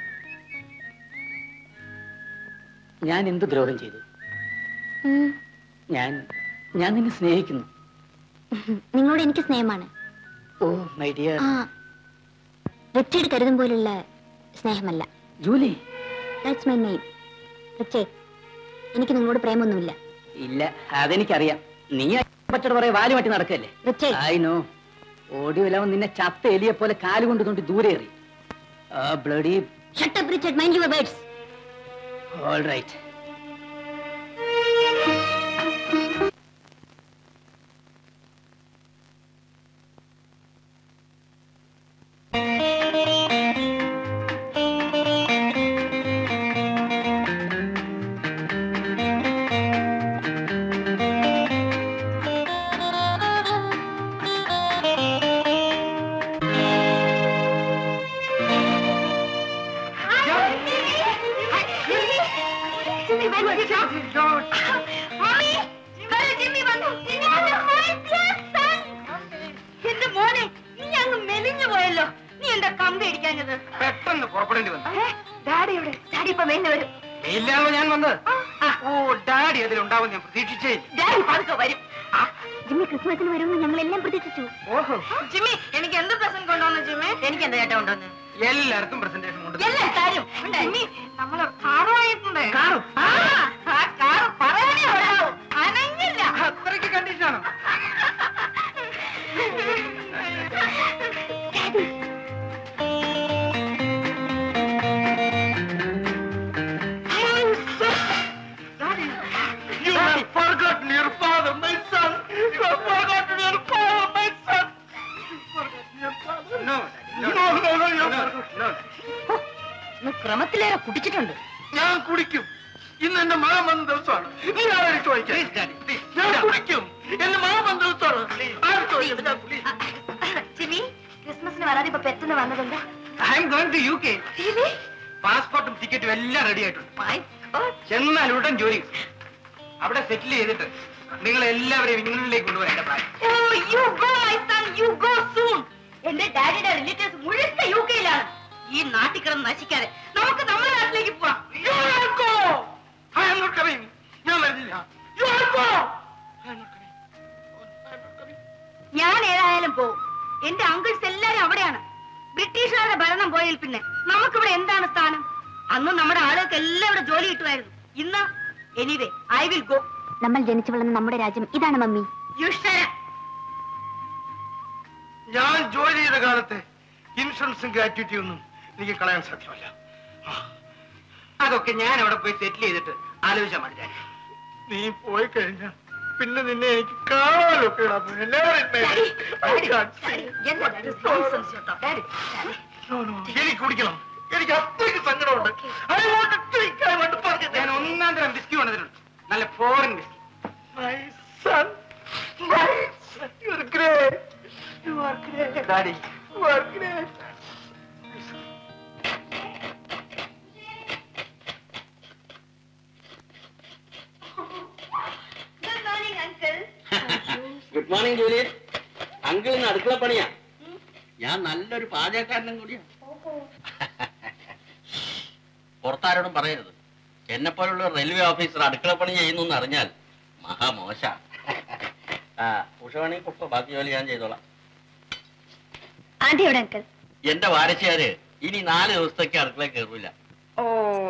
ഞാൻ എന്ത് ദ്രോഹം ചെയ്തു ഉം. ഞാൻ ഞാൻ നിന്നെ സ്നേഹിക്കുന്നു നിങ്ങളോട് എനിക്ക് സ്നേഹമാണ് ഓ മൈ ഡിയർ ആ റിച്ചേഡ് കരുതും പോലുള്ള സ്നേഹമല്ല Julie that's my name Richard എനിക്ക് നിങ്ങളോട് പ്രേമൊന്നുമില്ല ഇല്ല അതെനിക്കറിയാം നീ പച്ചട പറയാ വാല് മാറ്റി നടക്കല്ലേ റിച്ചേഡ് ഐ നോ ഓടി വല്ലവൻ നിന്നെ ചത്ത എലിയെ പോലെ കാല് കൊണ്ട് തൊണ്ടി ദൂരെ എറി bloody shut up Richard mind your words all right എന്റെ മോനെ നീ അങ്ങ് മെലിഞ്ഞു പോയല്ലോ നീ എന്താ കമ്പി അടിക്കാഞ്ഞത് പെട്ടെന്ന് പുറപ്പെടേണ്ടി വന്നു ഡാഡി എവിടെ ഡാഡി ഇപ്പൊ വേണ്ട വരും ഇല്ലാണല്ലോ ഞാൻ വന്നത് ഓ ഡാഡി അതിലുണ്ടാവും ഞാൻ പ്രതീക്ഷിച്ചേ ഇല്ല. ഡാഡി പതുക്കെ വരും ജിമ്മി ക്രിസ്മസിന് വരുമെന്ന് ഞങ്ങൾ എല്ലാം പ്രതീക്ഷിച്ചു ഓഹോ ജിമ്മി എനിക്ക് എന്ത് പ്രസന്റ് കൊണ്ടുവന്നു ജിമ്മി എനിക്ക് എന്താ ചേട്ടാ കൊണ്ടുവന്നു എല്ലാവർക്കും പ്രസന്റേഷൻ കൊണ്ട് എല്ലാ കാര്യം ജിമ്മി നമ്മള് കാറ് വാങ്ങിയിട്ടുണ്ട് കാറോ? ആ ആ കാറ് പറയാനേ ഒരാളൂ അനങ്ങില്ല അത്രയ്ക്ക് കണ്ടീഷനാണോ You have forgotten your father, my son. You have forgotten your father, my son. You have forgotten your father. No, no, no, no, no, you have forgotten. No. ക്രമത്തിലേറെ കുടിച്ചിട്ടുണ്ട് ഞാൻ കുടിക്കും ഇന്ന് എന്റെ മകൻ വന്ന ദിവസമാണ് നീ ആരോട് ചോദിക്കാം ഞാൻ കുടിക്കും എന്റെ മകൻ വന്ന ദിവസമാണ് ആരോട് ചോദിക്കും ഞാൻ കുടിക്കും. ജിമ്മി ക്രിസ്മസിന് വരാതെ ഇപ്പൊ പെട്ടെന്ന് വന്നതുണ്ട് I'm going to U K പാസ്പോർട്ടും ടിക്കറ്റും എല്ലാം റെഡി ആയിട്ടുണ്ട് ചെന്നാൽ ഉടൻ ജോലി കിട്ടും. അവിടെ സെറ്റിൽ ചെയ്തിട്ട് നിങ്ങൾ എല്ലാവരെയും ഇംഗ്ലണ്ടിലേക്ക് കൊണ്ടുപോകാൻ എന്റെ പ്ലാൻ എന്റെ ഡാഡിയുടെ റിലേറ്റീവ്സ് മുഴുക്ക യു കെയിലാണ് ഈ നാട്ടിൽ കിടന്ന് നശിക്കാതെ നമുക്ക് നമ്മുടെ നാട്ടിലേക്ക് പോവാം You are go. I am not coming. ഞാൻ വരുന്നില്ല You are go. I am not coming. I am not coming. ഞാൻ ഏതായാലും പോവും എന്റെ അങ്കിൾസ് എല്ലാരും അവിടെയാണ് ബ്രിട്ടീഷുകാരുടെ ഭരണം പോയതിൽ പിന്നെ നമുക്കിവിടെ എന്താണ് സ്ഥാനം അന്ന് നമ്മുടെ ആളുകൾക്ക് എല്ലാം ഇവിടെ ജോലി കിട്ടുമായിരുന്നു ഇന്ന് എനിവേ ഐ വിൽ ഗോ നമ്മൾ ജനിച്ചു വളർന്ന നമ്മുടെ രാജ്യം ഇതാണ് മമ്മി യുഷര ഞാൻ ജോലി ചെയ്ത കാലത്തെ ഇൻഷുറൻസും ഗ്രാറ്റുവിറ്റി ഒന്നും എനിക്ക് കളയാൻ സാധ്യമല്ല അതൊക്കെ ഞാൻ അവിടെ പോയി സെറ്റിൽ ചെയ്തിട്ട് ആലോചിച്ചാൽ മതി ഡാഡി. നീ പോയി കഴിഞ്ഞാ പിന്നെ നിന്നെ എനിക്ക് കാണാനൊക്കെ എനിക്ക് കുടിക്കണം എനിക്ക് അത്രയ്ക്ക് സങ്കടമുണ്ട് I want to drink. I want to forget. ഞാൻ ഒന്നാം തരം ബിസ്കി കൊണ്ടുവന്നിട്ടുണ്ട് നല്ല foreign biscuit My son, my son, you are great. You are great. Daddy You are great. Good morning Julian uncle ഇന്ന് അടുക്കള പണിയാ ഞാൻ നല്ലൊരു പാചകക്കാരനും കൂടിയാ പുറത്താരോടും പറയരുത് എന്നെ പോലുള്ള റെയിൽവേ ഓഫീസർ അടുക്കള പണി ചെയ്യുന്നു എന്ന് അറിഞ്ഞാൽ മഹാമോശ ആ ഉഷവാണി കുപ്പ ബാക്കി ജോലി ഞാൻ ചെയ്തോളാം ആദ്യം എവിടെ അങ്കിൾ എന്റെ വാരശിയാര് ഇനി നാല് ദിവസത്തേക്ക് അടുക്കള കയറൂല ഓ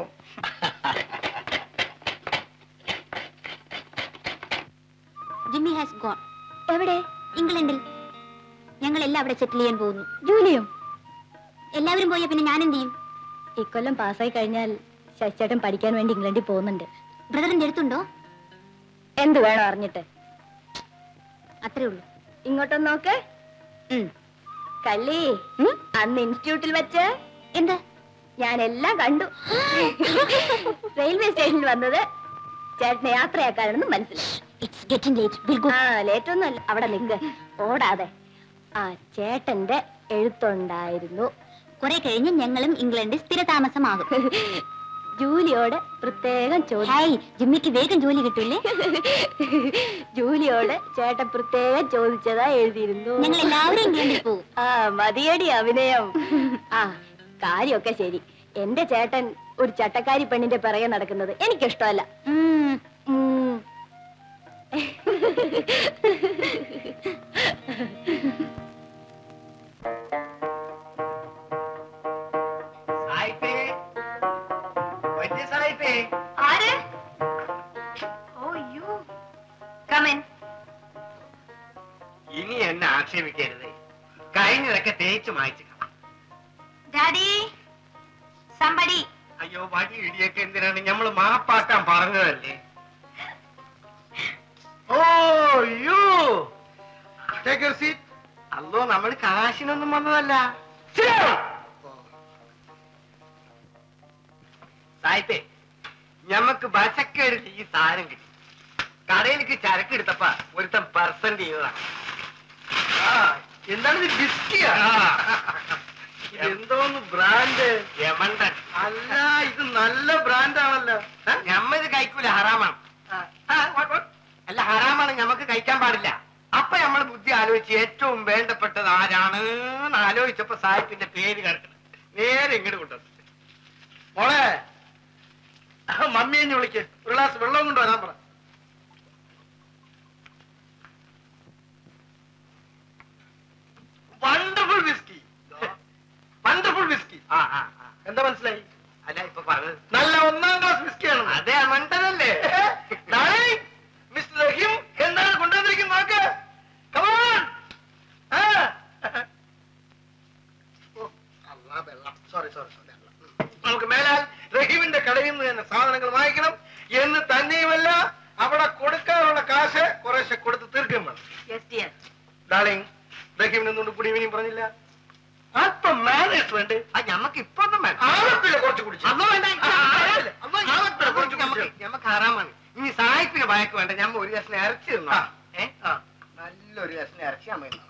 ജിമ്മി ഹാസ് ഗോൺ എവിടെ ഇംഗ്ലണ്ടിൽ ഞങ്ങൾ എല്ലാം അവിടെ സെറ്റിൽ ചെയ്യാൻ പോകുന്നു ജൂലിയും എല്ലാവരും പോയാ പിന്നെ ഞാൻ എന്ത് ചെയ്യും ഇക്കൊല്ലം പാസ്സായി കഴിഞ്ഞാൽ ശശിച്ചേട്ടൻ പഠിക്കാൻ വേണ്ടി ഇംഗ്ലണ്ടിൽ പോകുന്നുണ്ട് ബ്രദറിന്റെ അടുത്തുണ്ടോ എന്ത് വേണോ അറിഞ്ഞിട്ട് അത്രേ ഉള്ളൂ ഇങ്ങോട്ടൊന്ന് നോക്ക് കള്ളി അന്ന് ഇൻസ്റ്റിറ്റ്യൂട്ടിൽ വെച്ച് എന്ത് ഞാൻ എല്ലാം കണ്ടു റെയിൽവേ സ്റ്റേഷനിൽ വന്നത് ചേട്ടനെ യാത്രയാക്കാനെന്ന് മനസ്സിലായി ആ ലേറ്റ് ഒന്നും അല്ല അവിടെ നിൽക്ക് ഓടാതെ ആ ചേട്ടന്റെ എഴുത്തുണ്ടായിരുന്നു കുറെ കഴിഞ്ഞ് ഞങ്ങളും ഇംഗ്ലണ്ടിൽ സ്ഥിരതാമസമാകും ജൂലിയോട് പ്രത്യേകം ചോദിച്ചു ജിമ്മിക്ക് വേഗം ജോലി കിട്ടൂലേ ജൂലിയോട് ചേട്ടൻ പ്രത്യേകം ചോദിച്ചതാ എഴുതിയിരുന്നു ഞങ്ങൾ എല്ലാവരും ഇംഗ്ലണ്ടിൽ പോകും ആ മതിയടി അഭിനയം ആ കാര്യമൊക്കെ ശരി എന്റെ ചേട്ടൻ ഒരു ചട്ടക്കാരി പെണ്ണിന്റെ പിറകെ നടക്കുന്നത് എനിക്കിഷ്ടമല്ല ഉം. സായിപ്പേ വലിയ സായിപ്പേ ആര് ഓ യു കമൻ ഇനി എന്നെ ആക്ഷേപിക്കരുത് കഴിഞ്ഞതൊക്കെ തേച്ച് മായ്ച്ചു ഡാഡി സംബടി അയ്യോ വടി ഇടിയൊക്കെ എന്തിനാണ് ഞമ്മള് മാപ്പാക്കാൻ പറഞ്ഞതല്ലേ oh you take your seat അല്ലോ നമ്മൾ കാശിനൊന്നും വന്നതല്ല സായിപ്പേ ഞമ്മക്ക് ബസക്കെടുത്ത് ഈ സാധനം കിട്ടി കടയിലേക്ക് ചരക്ക് എടുത്തപ്പ ഒരുത്തൻ പെർസെന്റ് ചെയ്തതാണ് എന്താണ് ഇത് ബിസ്കിയാ എന്തോന്ന് ബ്രാൻഡ് യമണ്ടൻ അല്ല ഇത് നല്ല ബ്രാൻഡാണല്ലോ ഞമ്മ ഇത് കഴിക്കൂല ഹറാമാണ് ആ, what, what? അല്ല ഹറാമാണ് ഞമ്മക്ക് കഴിക്കാൻ പാടില്ല അപ്പൊ നമ്മൾ ബുദ്ധി ആലോചിച്ച് ഏറ്റവും വേണ്ടപ്പെട്ടത് ആരാണ് എന്ന് ആലോചിച്ചപ്പോ സാഹിബിന്റെ പേര് കിടക്കണം നേരെ ഇങ്ങോട്ട് കൊണ്ടുവന്നു മോളെ മമ്മിയെ ഇഞ്ഞ് വിളിക്ക് ഒരു ഗ്ലാസ് വെള്ളം കൊണ്ട് വരാൻ പറ വണ്ടർഫുൾ വിസ്കി വണ്ടർഫുൾ വിസ്കി ആ ആ ആ. എന്താ മനസ്സിലായി അല്ല ഇപ്പൊ പറഞ്ഞത് നല്ല ഒന്നാം ക്ലാസ് വിസ്കിയാണ് അതെ മണ്ടനല്ലേ മിസ്റ്റർ റഹീം എന്താണ് കൊണ്ടുവന്നിരിക്കുന്നത് നോക്ക് Come on. ആ. ഓ, അല്ലാ, വെള്ളം. Sorry, sorry, sorry, വെള്ളം. ഉം. നമുക്ക് മേലാൽ റഹീമിന്റെ കടയിൽ നിന്ന് തന്നെ സാധനങ്ങൾ വാങ്ങിക്കണം എന്ന് തന്നെയുമല്ല അവിടെ കൊടുക്കാനുള്ള കാശ് കുറേശ്ശെ കൊടുത്ത് തീർക്കുകയും വേണം യെസ് ഡിയർ ഡാർലിംഗ് റഹീമിന് എന്തുകൊണ്ട് ഗുഡ് ഈവനിങ് പറഞ്ഞില്ല അല്പം മാനേഴ്സ് വേണ്ടേ ഞമ്മക്ക് ഇപ്പൊ ഒന്നും വേണ്ട ആവത്തില്ല കുറച്ച് കുടിച്ചു അന്ന് വേണ്ട ആവത്തില്ല കുറച്ച് കുടിച്ചു ഞമ്മക്ക് ആറാമാണ് ഇനി സായിപ്പിന് ഭയക്ക് വേണ്ട ഞമ്മ ഒരു കഷ്ണം ഇറച്ചി തിന്നോ ആ. ഏ ആ നല്ലൊരു കഷ്ണം ഇറച്ചി അമ്മ തിന്നോ.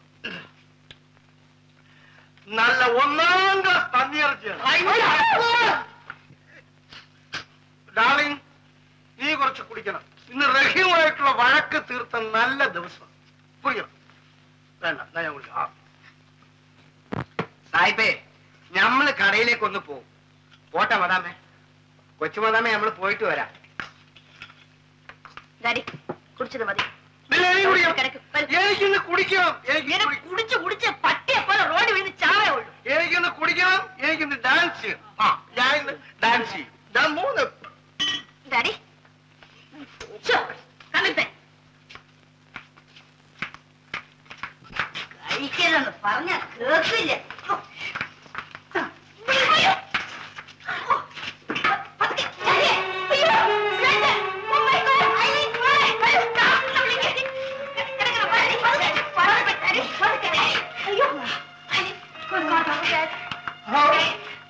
നല്ല ഒന്നാം ക്ലാസ് പന്നിയിറച്ചിയാണ് ഡാർലിംഗ് നീ കുറച്ച് കുടിക്കണം ഇന്ന് റഹീമായിട്ടുള്ള വഴക്ക് തീർത്ത നല്ല ദിവസം കുടിക്കണം വേണ്ട എന്നാ ഞാൻ കുടിക്കാം ആ. സായിപ്പേ ഞമ്മള് കടയിലേക്ക് ഒന്ന് പോകും പോട്ടെ മതാമേ കൊച്ചു മതാമേ നമ്മള് പോയിട്ട് വരാം ഡാഡി കുടിച്ചത് മതി ഇല്ല, എനിക്ക് കുടിക്കണം കിടക്ക്, വരൂ. എനിക്കിന്ന് കുടിക്കണം എനിക്ക് ഇങ്ങനെ കുടി- കുടിച്ച് കുടിച്ച് പട്ടിയെ പോലെ റോഡ് വീണ് ചാവേ ഉള്ളൂ എനിക്കിന്ന് കുടിക്കണം എനിക്കിന്ന് ഡാൻസ് ചെയ്യണം ആ ഞാൻ ഇന്ന് ഡാൻസ് ചെയ്യും ഞാൻ മൂന്ന് ഡാഡി കണ്ടിട്ടേ കഴിക്കലെന്ന് പറഞ്ഞ കേക്കില്ല ഹോ. അയ്യോ. ഹോ. പതുക്കെ. ഡാഡി. അയ്യോ. Blood. Oh my God. I need blood. അയ്യോ. ഡോക്ടറിനെ വിളിക്ക്. കിടക്കണം. ഡാഡി. പതുക്കെ. പതുക്കെ. ഡാഡി. പതുക്കെ. ഡാഡി. അയ്യോ. Daddy. God, God, God, God. Okay.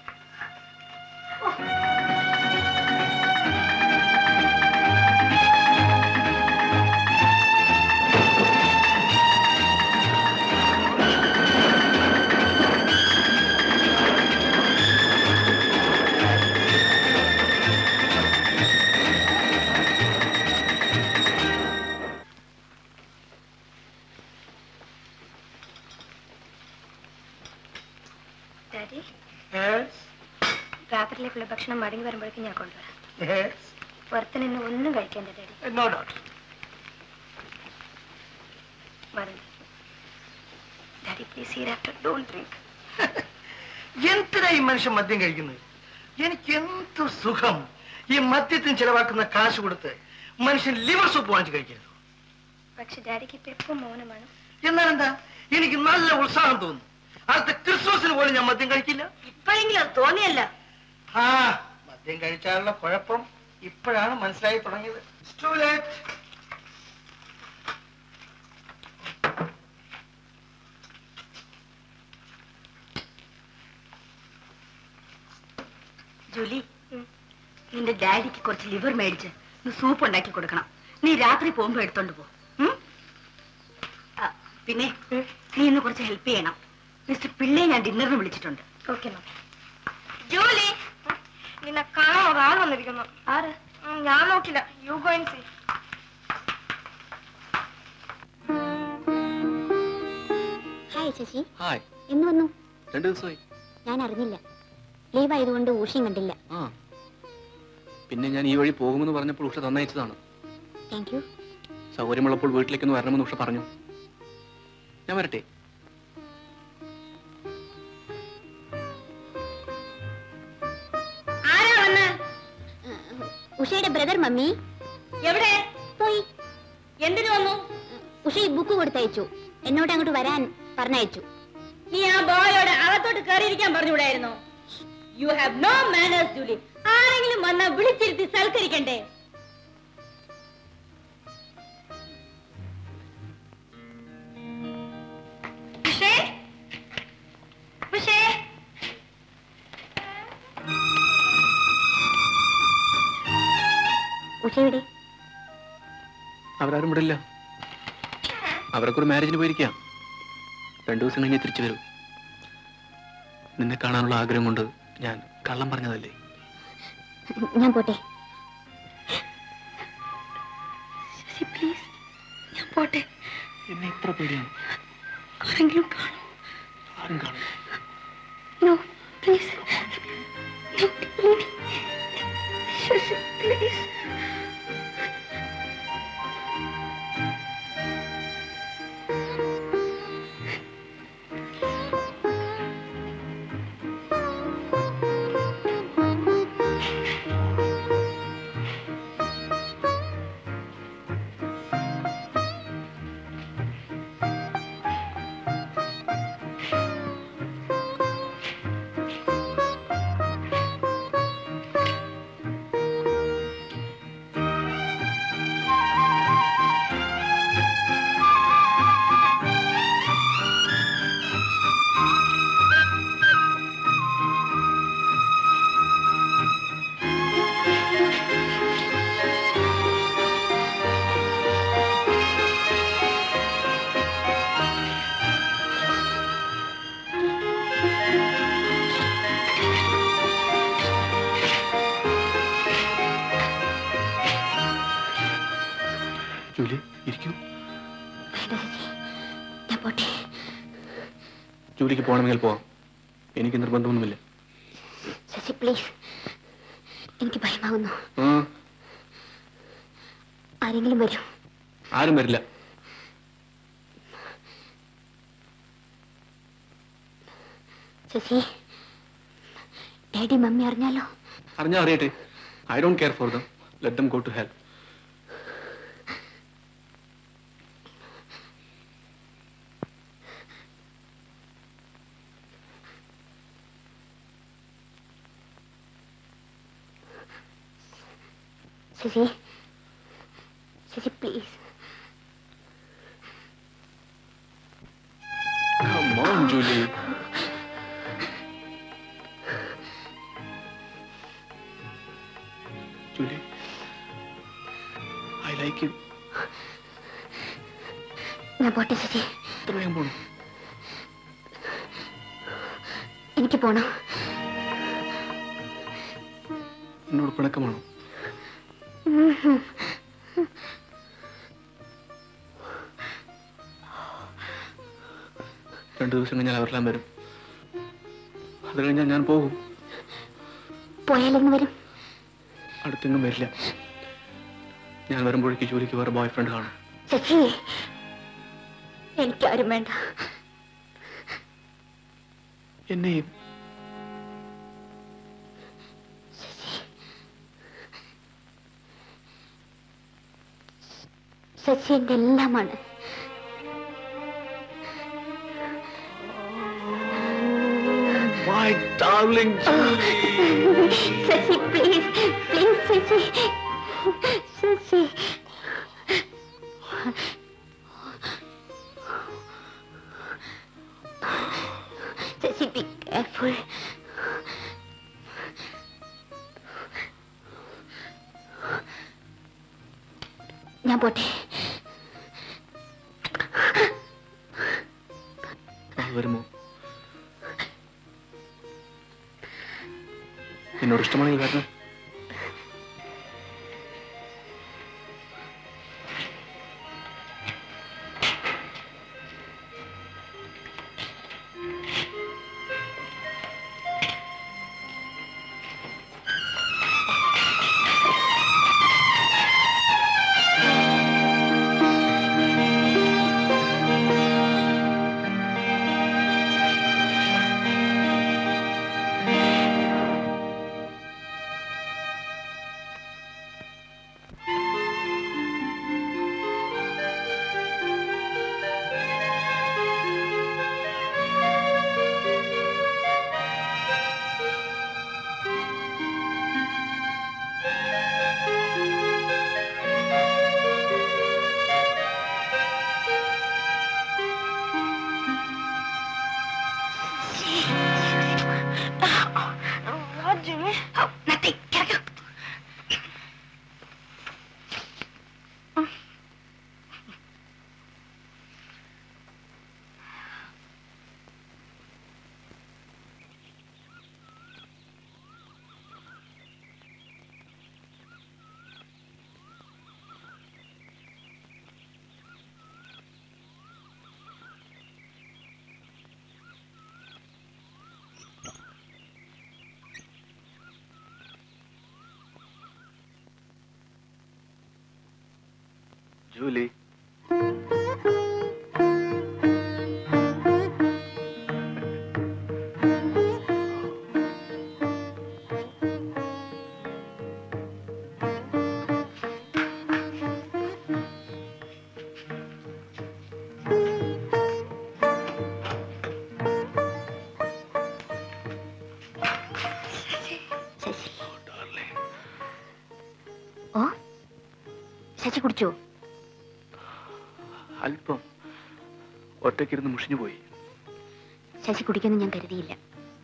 Daddy Yes, രാത്രിയിലേക്കുള്ള ഭക്ഷണം മടങ്ങി വരുമ്പോഴേക്കും ഞാൻ കൊണ്ടുവരാം yes. പുറത്ത് നിന്ന് ഒന്നും കഴിക്കണ്ട ഡാഡി No doubt. മറന്നു daddy please hereafter don't drink എന്തിനാ ഈ മനുഷ്യൻ മദ്യം കഴിക്കുന്നത് എനിക്ക് എന്ത് സുഖം ഈ മദ്യത്തിന് ചെലവാക്കുന്ന കാശ് കൊടുത്ത് മനുഷ്യൻ ലിവർ സൂപ്പ് വാങ്ങിച്ച് കഴിക്കരുത് പക്ഷെ ഡാഡിക്ക് ഇപ്പൊ എപ്പോ മൗനമാണ് എന്നാൽ എന്താ എനിക്ക് നല്ല ഉത്സാഹം തോന്നുന്നു അടുത്ത ക്രിസ്മസിന് പോലും ഞാൻ മദ്യം കഴിക്കില്ല ഇപ്പോഴെങ്കിലും അത് തോന്നിയല്ല ആ മദ്യം കഴിച്ചാലുള്ള കുഴപ്പം ഇപ്പോഴാണ് മനസ്സിലായി തുടങ്ങിയത് It's too late. ജൂലി നിന്റെ ഡാഡിക്ക് കുറച്ച് ലിവർ മേടിച്ച് നീ സൂപ്പ് ഉണ്ടാക്കി കൊടുക്കണം നീ രാത്രി പോകുമ്പോ എടുത്തോണ്ട് പോ ഉം? ആ, പിന്നെ നീ ഇന്ന് കുറച്ച് ഹെൽപ്പ് ചെയ്യണം മിസ്റ്റർ പിള്ളയെ ഞാൻ ഡിന്നറിന് വിളിച്ചിട്ടുണ്ട് ഓക്കെ മാം ജൂലി നിന്നെ കാണാൻ ഒരാൾ വന്നിരിക്കുന്നു ആര് ഞാൻ നോക്കില്ല you going see hi Sasi hi എന്ന് വന്നു രണ്ടു ദിവസമായി ഞാൻ അറിഞ്ഞില്ല ലീവ് ആയതുകൊണ്ട് ഊഷിയും കണ്ടില്ല ആ പിന്നെ ഞാൻ ഈ വഴി പോകുമെന്ന് പറഞ്ഞപ്പോൾ ഉഷ തന്നയച്ചതാണ് താങ്ക് യു സൗകര്യമുള്ളപ്പോൾ വീട്ടിലേക്കൊന്ന് വരണമെന്ന് ഉഷ പറഞ്ഞു ഞാൻ വരട്ടെ ആരാ വന്ന് ഉഷയുടെ ബ്രദർ മമ്മി എവിടെ പോയി എന്തിനു വന്നു ഉഷ ഈ ബുക്ക് കൊടുത്തയച്ചു എന്നോട് അങ്ങോട്ട് വരാൻ പറഞ്ഞയച്ചു നീ ആ ബോയോട് അകത്തോട്ട് കയറിയിരിക്കാൻ പറഞ്ഞുകൂടായിരുന്നോ you have no manners Julie ആരെങ്കിലും വന്നാ വിളിച്ചിരുത്തി സൽക്കരിക്കണ്ടേ ഉഷേ? ഉഷേ? ഉഷയുടെ അവരാരും ഇവിടെ ഇല്ല അവരൊക്കെ ഒരു മാരേജിന് പോയിരിക്കാം രണ്ടു ദിവസം കഴിഞ്ഞ് തിരിച്ചു വരൂ നിന്നെ കാണാനുള്ള ആഗ്രഹം കൊണ്ട് ഞാൻ കള്ളം പറഞ്ഞതല്ലേ ഞാൻ പോട്ടെ ശശി പ്ലീസ് ഞാൻ പോട്ടെ എന്നെ ഇത്ര പേടിയാണ് ആരെങ്കിലും കാണും ആരും കാണും no please Sasi please Julie ഇരിക്കൂ വേണ്ട ശശി ഞാൻ പോട്ടെ ജോലിക്ക് പോകണമെങ്കിൽ പോവാം എനിക്ക് നിർബന്ധമൊന്നുമില്ല ശശി പ്ലീസ് എനിക്ക് ഭയമാകുന്നു ആ, ആരെങ്കിലും വരും ആരും വരില്ല ശശി ഡാഡി മമ്മി അറിഞ്ഞാലോ അറിഞ്ഞാ അറിയട്ടെ I don't care for them let them go to help Sasi Sasi please Come on, Julie. Julie, I like you. ഞാൻ പോട്ടെ ശശി എത്ര വേഗം പോണം എനിക്ക് പോണം എന്നോട് പിണക്കമാണോ രണ്ടു ദിവസം കഴിഞ്ഞാൽ അവരെല്ലാം വരും അത് കഴിഞ്ഞാൽ ഞാൻ പോകും പോയാലെന്ന് വരും അടുത്തെങ്ങും വരില്ല ഞാൻ വരുമ്പോഴേക്ക് ജോലിക്ക് വേറെ ബോയ് ഫ്രണ്ട് കാണും ശശി എനിക്കാരും വേണ്ട എന്നെയും ശശി എന്റെ എല്ലാമാണ് My darling Julie. Sasi please please Sasi Sasi Sasi be careful ഞാൻ പോട്ടെ ആ, വരുമോ എന്നോട് ഇഷ്ടമാണെങ്കിൽ വരണം ജൂലി ശശി ഓ ശശി കുടിച്ചോ അല്പം ഒറ്റയ്ക്കിരുന്ന് മുഷിഞ്ഞു പോയി ശശി കുടിക്കുന്നു ഞാൻ കരുതിയില്ല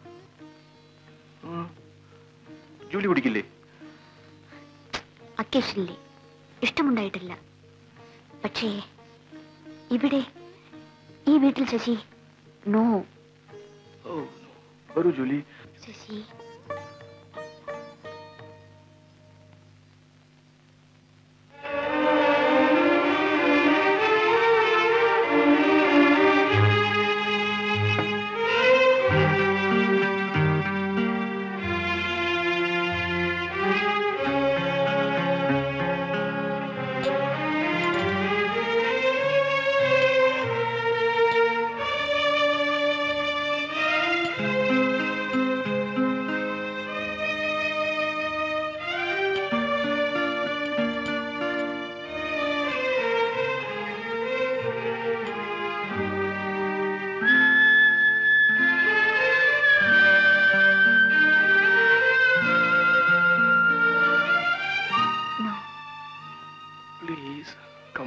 ആ, ജൂലി കുടിക്കില്ലേ അക്കേഷനിലെ ഇഷ്ടമുണ്ടായിട്ടില്ല പക്ഷേ ഇവിടെ ഈ വീട്ടിൽ ശശി നോ ഓ വരൂ Julie Sasi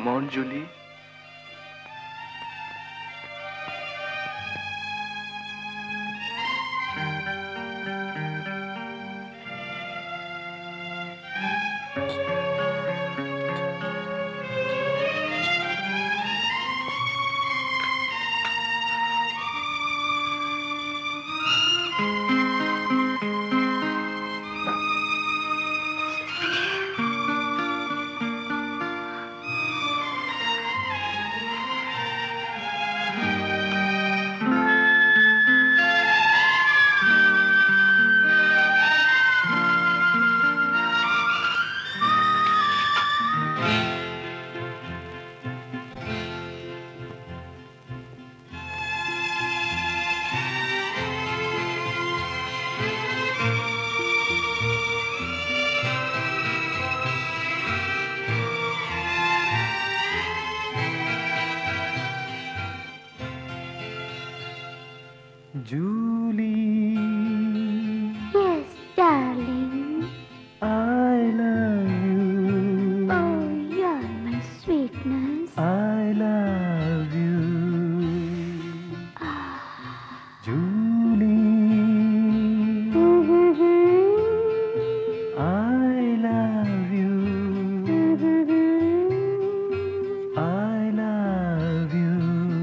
come on Julie Julie, Yes, darling. I love you. Oh, you're my sweetness. I love you. Julie, I love you. I love you.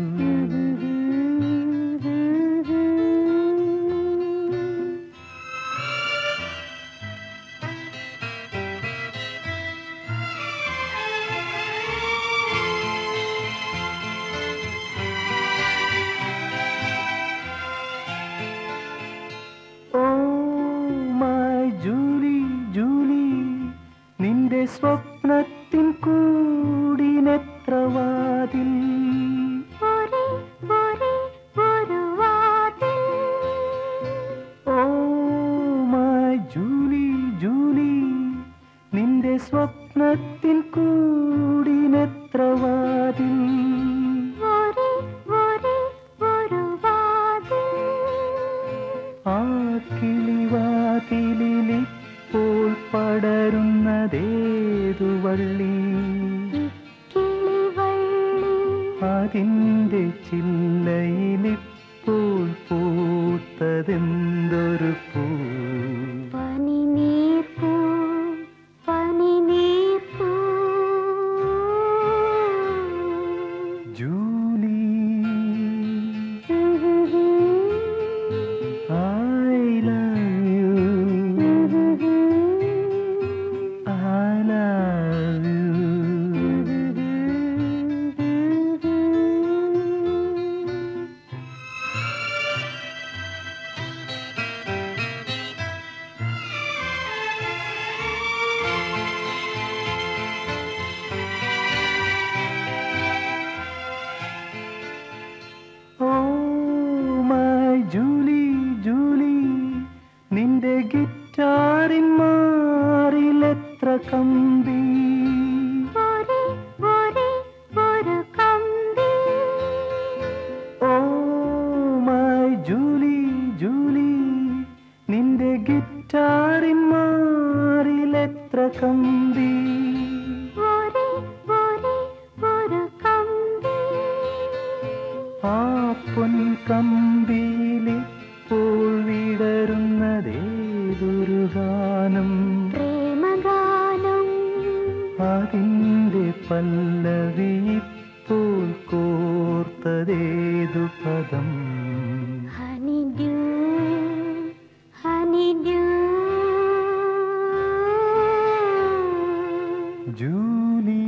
Oh my Julie Julie നിന്റെ സ്വപ്നത്തിൻ കൂടിനെത്ര വാതിൽ ഒരേ ഒരേ ഒരു വാതിൽ ഓ മൈ ജൂലി ജൂലി നിന്റെ സ്വപ്നത്തിൻ കൂടിനെത്ര വാതിൽ ഒരേ ഒരേ ഒരു വാതിൽ ആ കിളിവാതിലിപ്പോൾ പടരുന്നതേതു വള്ളി കിളിവള്ളി അതിൻ്റെ ചില്ലയിലിപ്പോൾ പൂത്തതെന്തൊരു പൂ പനിനീർപ്പൂ പനിനീർപ്പൂ Julie I love you. I love you. Oh my Julie Julie നിന്റെ ഗിറ്റാറിൻ മാറിലെത്ര കമ്പി ഒരേ ഒരേ ഒരു കമ്പി ഓ മൈ ജൂലി ജൂലി നിന്റെ ഗിറ്റാറിൻ മാറിലെത്ര കമ്പി ഒരേ ഒരേ ഒരു കമ്പി ആ പൊൻകമ്പിയിലിപ്പോൾ വിടരുന്നതേതൊരു ഗാനം പ്രേമഗാനം അതിൻ്റെ പല്ലവി ഇപ്പോൾ കോർത്തതേതു പദം honeydew honeydew Julie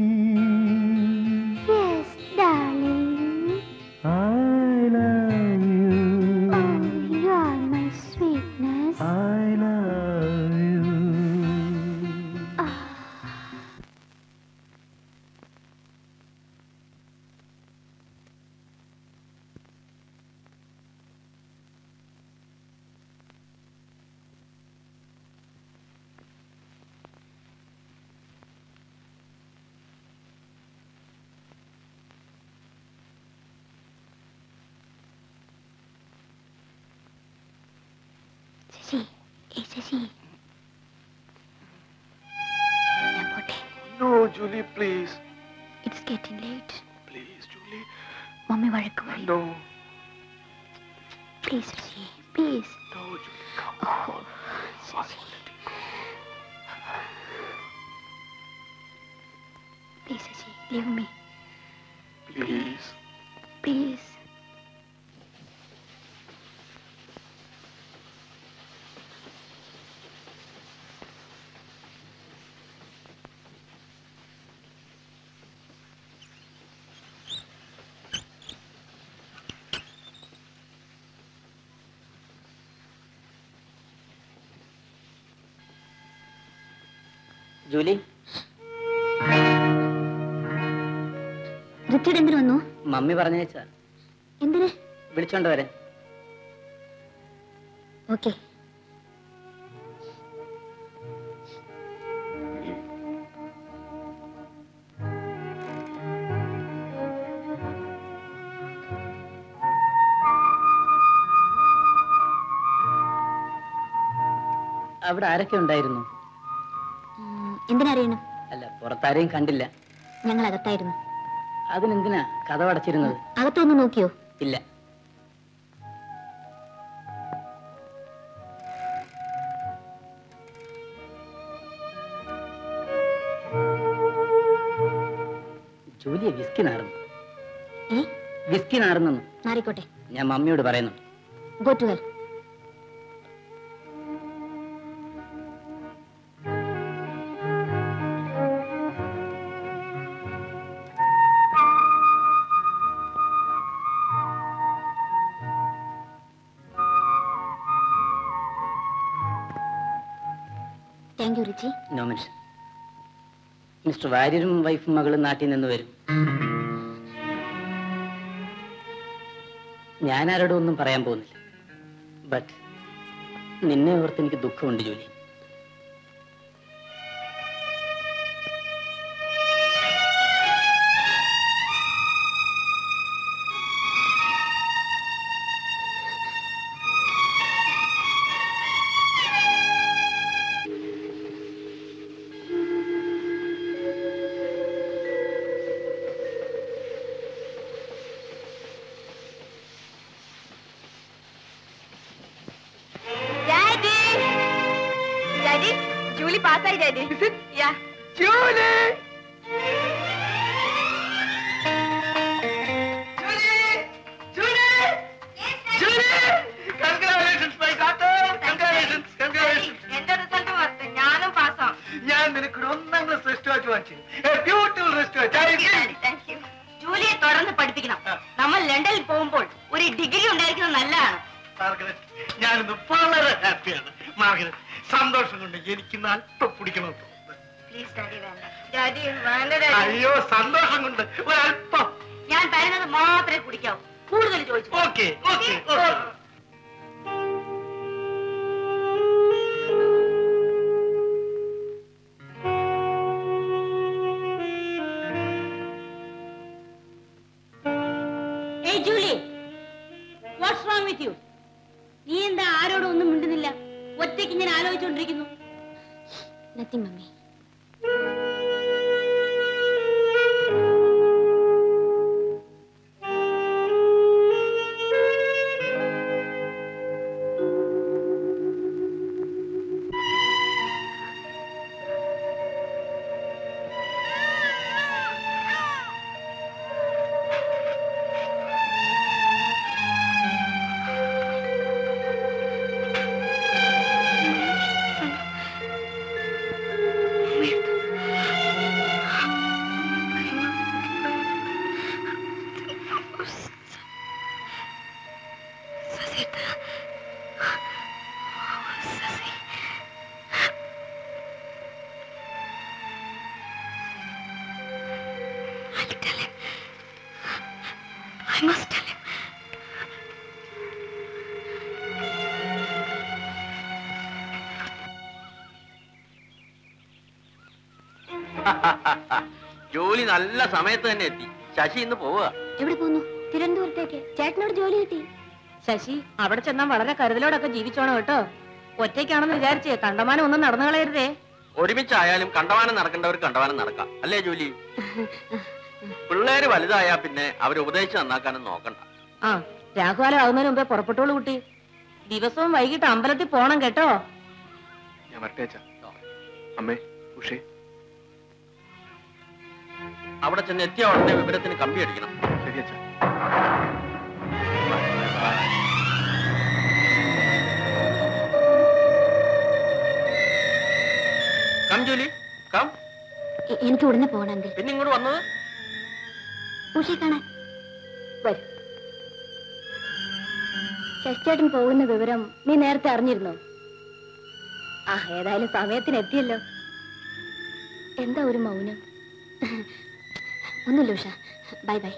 yes darling I love you. Oh, you are my sweetness. I love you. Sasi ഏ ശശി ഞാൻ പോട്ടെ No, Julie, please. It's getting late please Julie mummy വഴക്ക് പറയും no please Sasi please no Julie come oh Sasi please Sasi leave me please please Julie Richard എന്തിനു വന്നു mummy പറഞ്ഞേച്ചാ എന്തിന് വിളിച്ചോണ്ട് വരാൻ ഓക്കെ അവിടെ ആരൊക്കെ ഉണ്ടായിരുന്നു എന്തിനറിയണം അല്ല പുറത്താരെയും കണ്ടില്ല ഞങ്ങൾ അകത്തായിരുന്നു അതിനെന്തിനാ കഥ അടച്ചിരുന്നത് അകത്തൊന്ന് നോക്കിയോ ഇല്ല ജൂലിയെ വിസ്കി നാറുന്നു ഏ വിസ്കി നാറുന്നു മാറിക്കോട്ടെ ഞാൻ മമ്മിയോട് പറയുന്നു go to well thank you Richie no mention mister വാര്യരും വൈഫും മകളും നാട്ടിൽ നിന്ന് വരും ഞാൻ ആരോടും ഒന്നും പറയാൻ പോകുന്നില്ല ബട്ട് നിന്നെ ഓർത്ത് എനിക്ക് ദുഃഖമുണ്ട് ജോലി ഡാഡി ഡാഡി ജൂലി പാസ്സായി daddy yeah Julie congratulations my doctor congratulations congratulations എന്റെ റിസൾട്ട് വരട്ടെ ഞാനും പാസ്സാവും ഞാൻ നിനക്ക് ഒരു ഒന്നാം ക്ലാസ് റെസ്റ്റ് വാച്ച് വാങ്ങിച്ചു beautiful wrist watch thank you ജൂലിയെ തുടർന്ന് പഠിപ്പിക്കണം നമ്മൾ ലണ്ടനിൽ പോകുമ്പോൾ ഒരു ഡിഗ്രി ഉണ്ടായിരിക്കുന്നത് നല്ലതാണ് മാർഗരറ്റ് ഞാനിന്ന് വളരെ ഹാപ്പിയാണ് മാർഗരറ്റ് സന്തോഷം കൊണ്ട് എനിക്ക് അല്പം പിടിക്കണം പ്ലീസ് ഡാഡി വേണ്ട ഡാഡി വേണ്ട ഡാഡി അയ്യോ സന്തോഷം കൊണ്ട് ഒരല്പം ഞാൻ തരുന്നത് മാത്രമേ കുടിക്കാവൂ കൂടുതൽ ചോദിച്ചു okay okay okay hey Julie what's wrong with you നീ എന്താ ആരോടും ഒന്നും മിണ്ടുന്നില്ല ഒറ്റയ്ക്ക് ഞാൻ ആലോചിച്ചുകൊണ്ടിരിക്കുന്നു nothing mummy I must tell him. ജോലി നല്ല സമയത്ത് തന്നെ എത്തി ശശി ഇന്ന് പോവുക എവിടെ പോകുന്നു തിരുവനന്തപുരത്തേക്ക് ചേട്ടനോട് ജോലി കിട്ടി ശശി അവിടെ ചെന്നാൽ വളരെ കരുതലോടൊക്കെ ജീവിച്ചോണം കേട്ടോ ഒറ്റയ്ക്കാണെന്ന് വിചാരിച്ചേ കണ്ടമാനം ഒന്നും നടന്നു കളയരുതേ ഒരുമിച്ചായാലും കണ്ടവാനം നടക്കേണ്ടവർ കണ്ടവാനം നടക്കാം അല്ലേ ജോലി പിള്ളേര് വലുതായാ പിന്നെ അവരെ ഉപദേശിച്ച് നന്നാക്കാനും നോക്കണ്ട ആ രാഘുകാലം ആകുന്നതിന് മുമ്പേ പുറപ്പെട്ടോളൂ കുട്ടി ദിവസവും വൈകിട്ട് അമ്പലത്തിൽ പോണം കേട്ടോ ഞാൻ വരട്ടെ അച്ഛാ അമ്മേ ഉഷേ അവിടെ ചെന്ന് എത്തിയ ഉടനെ വിവരത്തിന് കമ്പി അടിക്കണം ശരി അച്ഛാ കം ജോലി കം എ- എനിക്ക് ഉടനെ പോകണമെങ്കിൽ പിന്നെ ഇങ്ങോട്ട് വന്നത് ഉഷയെ കാണാൻ വരും ശശിചേട്ടൻ പോകുന്ന വിവരം നീ നേരത്തെ അറിഞ്ഞിരുന്നോ ആ ഏതായാലും സമയത്തിന് എത്തിയല്ലോ എന്താ ഒരു മൗനം ഒന്നുമില്ല Usha bye bye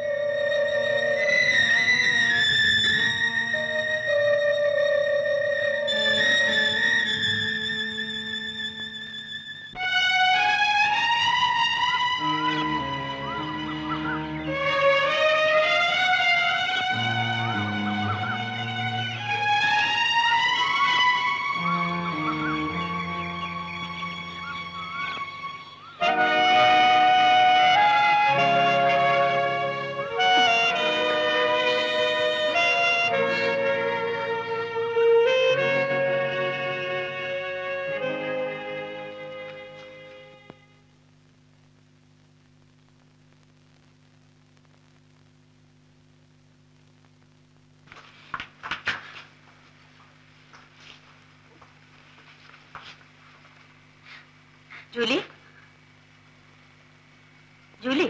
Julie Julie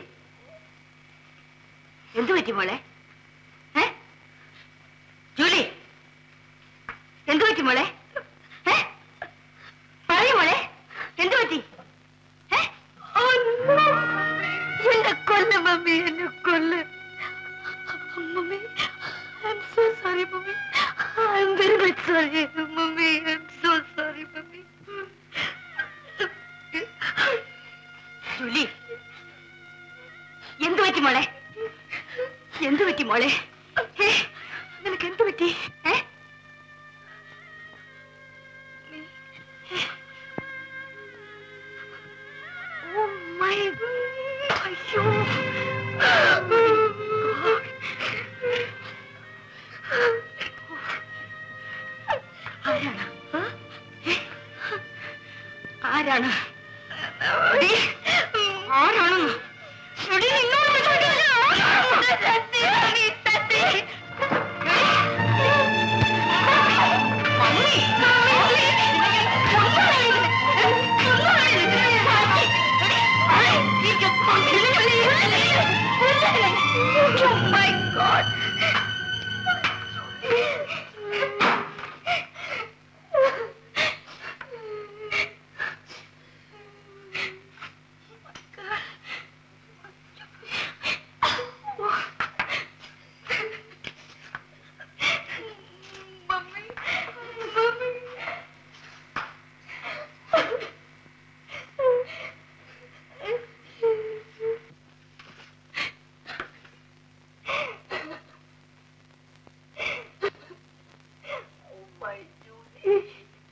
എന്തു പറ്റി മോളെ ഏ ജൂലി എന്തു പറ്റി മോളെ ഏ പറയൂ മോളെ എന്തു പറ്റി ഏ? എന്നെ കൊല്ല മമ്മി എന്നെ കൊല്ല mummy I'm so sorry mummy I'm very much sorry mummy I'm so sorry mummy Julie എന്തു പറ്റി മോളെ എന്തു പറ്റി മോളെ ഏ നിനക്ക് എന്തു പറ്റി ഏ ഓ മൈ അയ്യോ ആരാണ് ആ? ഏ? ആരാണ് എടി, ആരാണെന്ന് എടി, നിന്നോട് ചോദിച്ചത് ആരാണ്? Mummy, mummy, Oh my God. Mummy, mummy. Oh my Julie.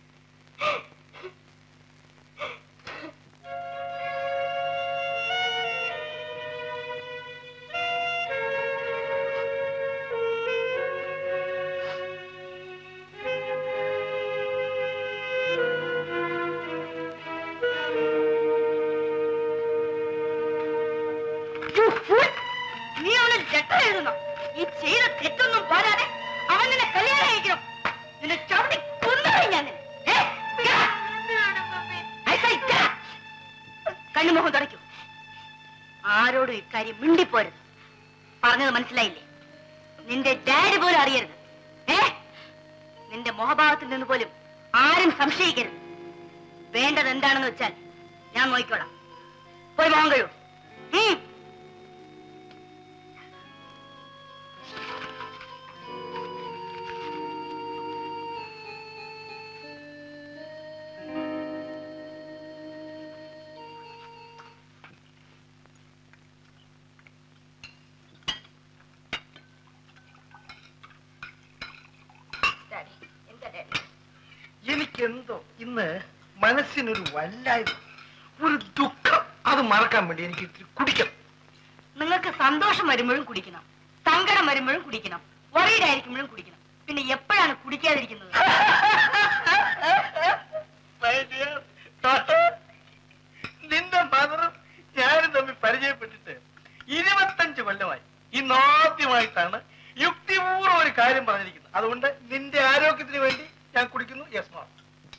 You fool! നീ അവന് ലെറ്റർ എഴുതുന്നു ഈ ചെയ്ത തെറ്റൊന്നും പോരാതെ അവൻ നിന്നെ കല്യാണം കഴിക്കണം നിന്നെ ചവിട്ടി കൊന്നുകളയും ഞാൻ നിന്നെ. ഏ? get up. I say get up. കണ്ണുമുഖം തുടയ്ക്കൂ ആരോടും ഇക്കാര്യം മിണ്ടിപ്പോരുത് പറഞ്ഞത് മനസ്സിലായില്ലേ നിന്റെ ഡാഡി പോലും അറിയരുത് ഏ നിന്റെ മുഖഭാവത്തിൽ നിന്ന് പോലും ആരും സംശയിക്കരുത് വേണ്ടത് എന്താണെന്ന് വെച്ചാൽ ഞാൻ നോക്കിക്കോളാം പോയി മോഹം കഴിയൂ ഉം ഡാഡി എന്താ ഡാഡി എനിക്കെന്തോ ഇന്ന് മനസ്സിനൊരു വല്ലായ്മ ഒരു ദുഃഖം അത് മറക്കാൻ വേണ്ടി എനിക്ക് ഇത്തിരി കുടിക്കണം നിങ്ങൾക്ക് സന്തോഷം വരുമ്പോഴും കുടിക്കണം സങ്കടം വരുമ്പോഴും കുടിക്കണം worried ആയിരിക്കുമ്പോഴും കുടിക്കണം പിന്നെ എപ്പോഴാണ് കുടിക്കാതിരിക്കുന്നത് My dear daughter, നിന്റെ മദറും ഞാനും തമ്മിൽ പരിചയപ്പെട്ടിട്ട് ഇരുപത്തഞ്ച് കൊല്ലമായി ഇന്ന് ആദ്യമായിട്ടാണ് യുക്തിപൂർവ്വം ഒരു കാര്യം പറഞ്ഞിരിക്കുന്നത് അതുകൊണ്ട് നിന്റെ ആരോഗ്യത്തിന് വേണ്ടി ഞാൻ കുടിക്കുന്നു യെസ് മാം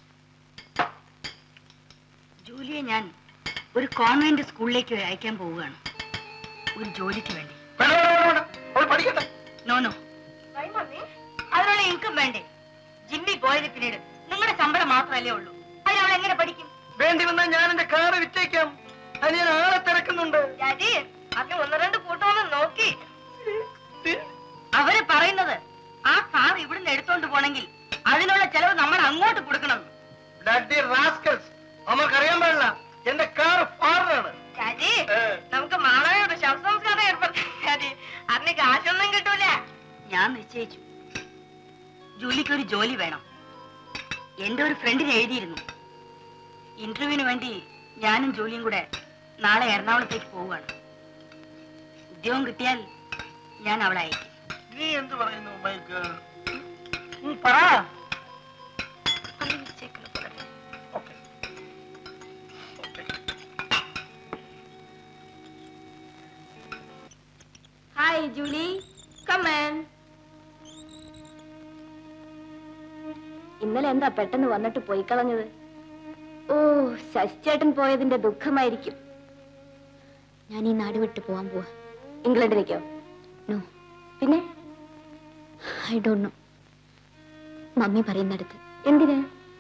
ജൂലിയെ ഞാൻ ഒരു കോൺവെന്റ് സ്കൂളിലേക്ക് അയക്കാൻ പോവുകയാണ് ഒരു ജോലിക്ക് വേണ്ടി വേണ്ട വേണ്ട വേണ്ട അവൾ പഠിക്കട്ടെ നോ നോ അതിനുള്ള ഇൻകം വേണ്ടേ ജിമ്മി പോയത് പിന്നീട് നിങ്ങളുടെ ശമ്പളം മാത്രമല്ലേ ഉള്ളൂ അതിന് അവൾ എങ്ങനെ പഠിക്കും വേണ്ടി വന്നാൽ ഞാൻ എന്റെ കാറ് വിറ്റേക്കാം അതിന് ഞാൻ ആളെ തിരക്കുന്നുണ്ട് ഡാഡി അതിന് ഒന്ന് രണ്ട് കൂട്ടമൊന്ന് നോക്കി അവര് പറയുന്നത് ആ കാർ ഇവിടുന്ന് എടുത്തോണ്ട് പോണെങ്കിൽ അതിനുള്ള ചെലവ് നമ്മൾ അങ്ങോട്ട് കൊടുക്കണം ബ്ലഡി റാസ്കൽസ് അമ്മക്കറിയാൻ പാടില്ല എന്റെ കാർ ഫാറിനാണ് ഡാഡി നമുക്ക് മാളയോട് ശവസംസ്കാരം ഏർപ്പെടുത്തി ഡാഡി അതിന് കാശൊന്നും കിട്ടൂല ഞാൻ നിശ്ചയിച്ചു ജൂലിക്ക് ഒരു ജോലി വേണം എന്റെ ഒരു ഫ്രണ്ടിന് എഴുതിയിരുന്നു ഇന്റർവ്യൂവിന് വേണ്ടി ഞാനും ജോലിയും കൂടെ നാളെ എറണാകുളത്തേക്ക് പോവുകയാണ് ഉദ്യോഗം കിട്ടിയാൽ ഞാൻ അവളെ അയക്കും നീ എന്ത് പറയുന്നു മൈ ഗേൾ പറ ഓക്കെ ഹായ് ജൂലി കമൻ ഇന്നലെ എന്താ പെട്ടെന്ന് വന്നിട്ട് പോയി കളഞ്ഞത് ഓ ശശിചേട്ടൻ പോയതിന്റെ ദുഃഖമായിരിക്കും ഞാൻ ഈ നാട് വിട്ട് പോവാൻ പോവാ ഇംഗ്ലണ്ടിലേക്കോ നോ പിന്നെ ഐ ഡോണ്ട് നോ മമ്മി പറയുന്നിടത്ത് എന്തിന്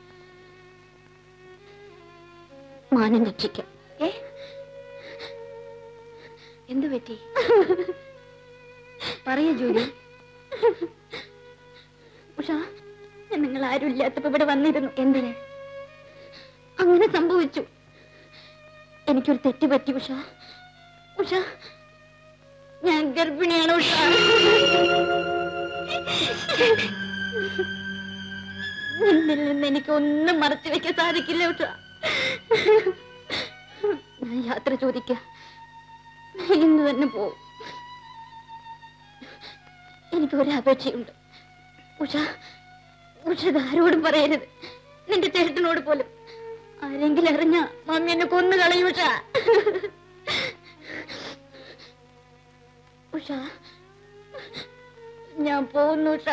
മാനം രക്ഷിക്കാം ഏ എന്തു പറ്റി പറയൂ ജൂലി ഉഷ നിങ്ങൾ ആരും ഇല്ലാത്തപ്പോ ഇവിടെ വന്നിരുന്നു എന്തിന് അങ്ങനെ സംഭവിച്ചു എനിക്കൊരു തെറ്റ് പറ്റി ഉഷ ഉഷ ഞാൻ ഗർഭിണിയാണ് ഉഷ നിന്നിൽ നിന്ന് എനിക്ക് ഒന്നും മറച്ചു വെക്കാൻ സാധിക്കില്ല ഉഷ ഞാൻ യാത്ര ചോദിക്കാം ഇന്ന് തന്നെ പോവും എനിക്ക് ഒരു അപേക്ഷയുണ്ട് ഉഷ ഉഷ ഇത് ആരോടും പറയരുത് നിന്റെ ചേട്ടനോട് പോലും ആരെങ്കിലും അറിഞ്ഞ മമ്മി എന്നെ കൊന്നു കളയും ഉഷ ഉഷ ഞാൻ പോകുന്നു Usha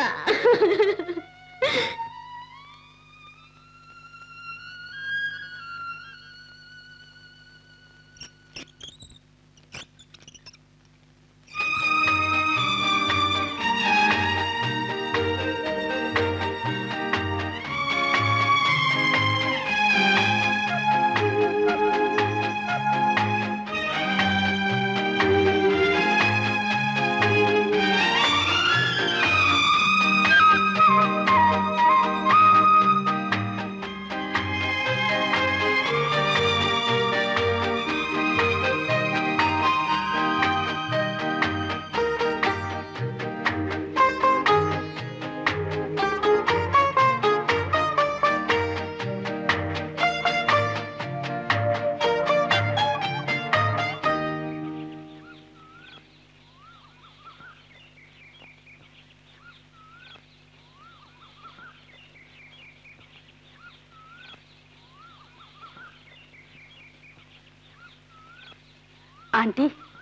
auntie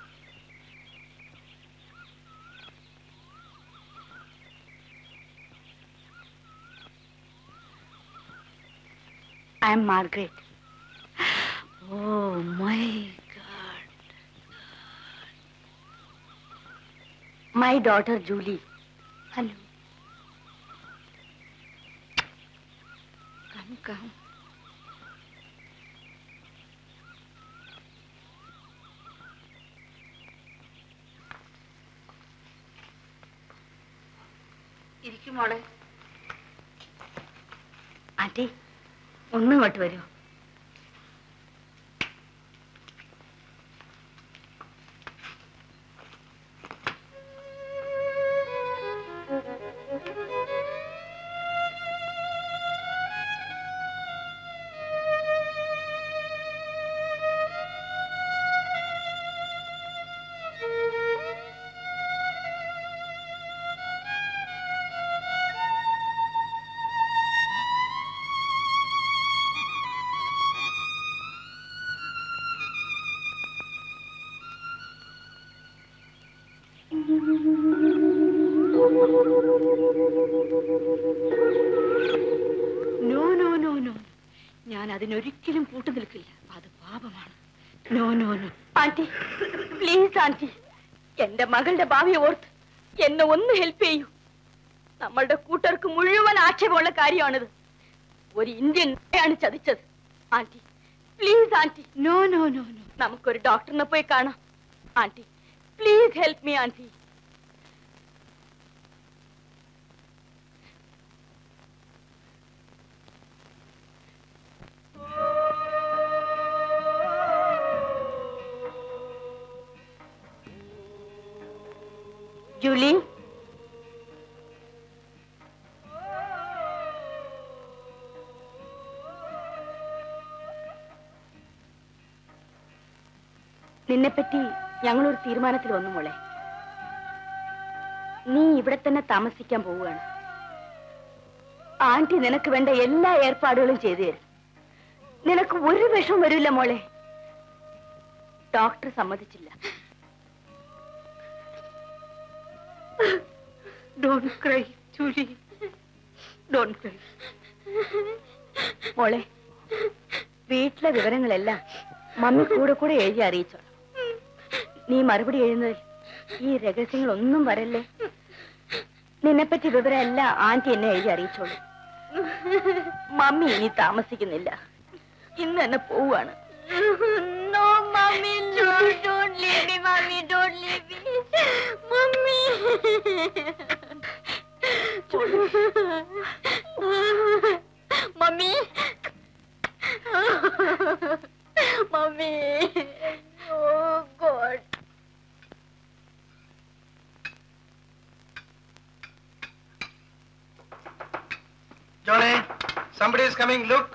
I'm Margaret oh my God my daughter Julie hello come come ഇരിക്കും മോളെ ആന്റി ഒന്നും ഇങ്ങോട്ട് വരൂ നോ നോ നോ നോ ഞാൻ അതിനൊരിക്കലും കൂട്ടു നിൽക്കില്ല അത് പാപമാണ് no no no auntie please auntie എന്റെ മകളുടെ ഭാവി ഓർത്ത് എന്നെ ഒന്ന് ഹെൽപ്പ് ചെയ്യൂ നമ്മളുടെ കൂട്ടർക്ക് മുഴുവൻ ആക്ഷേപമുള്ള കാര്യമാണിത് ഒരു ഇന്ത്യൻ ആണ് ചതിച്ചത് auntie please auntie no no no no നമുക്കൊരു ഡോക്ടറിനെ പോയി കാണാം auntie please help me auntie Julie നിന്നെപ്പറ്റി ഞങ്ങളൊരു തീരുമാനത്തിൽ വന്നു മോളെ നീ ഇവിടെ തന്നെ താമസിക്കാൻ പോവുകയാണ് ആന്റി നിനക്ക് വേണ്ട എല്ലാ ഏർപ്പാടുകളും ചെയ്തു തരും നിനക്ക് ഒരു വിഷവും വരില്ല മോളെ ഡോക്ടർ സമ്മതിച്ചില്ല don't cry Julie don't cry മോളെ വീട്ടിലെ വിവരങ്ങളെല്ലാം മമ്മി കൂടെ കൂടെ എഴുതി അറിയിച്ചോളാം നീ മറുപടി എഴുതുന്നതിൽ ഈ രഹസ്യങ്ങളൊന്നും വരല്ലേ നിന്നെപ്പറ്റി വിവരമെല്ലാം ആന്റി എന്നെ എഴുതി അറിയിച്ചോളൂ മമ്മി ഇനി താമസിക്കുന്നില്ല ഇന്ന് തന്നെ പോവാണ് No, mommy, no, don't leave me, mommy, don't leave me. Mommy. mommy. mommy. Oh, God. Johnny, somebody is coming. Look.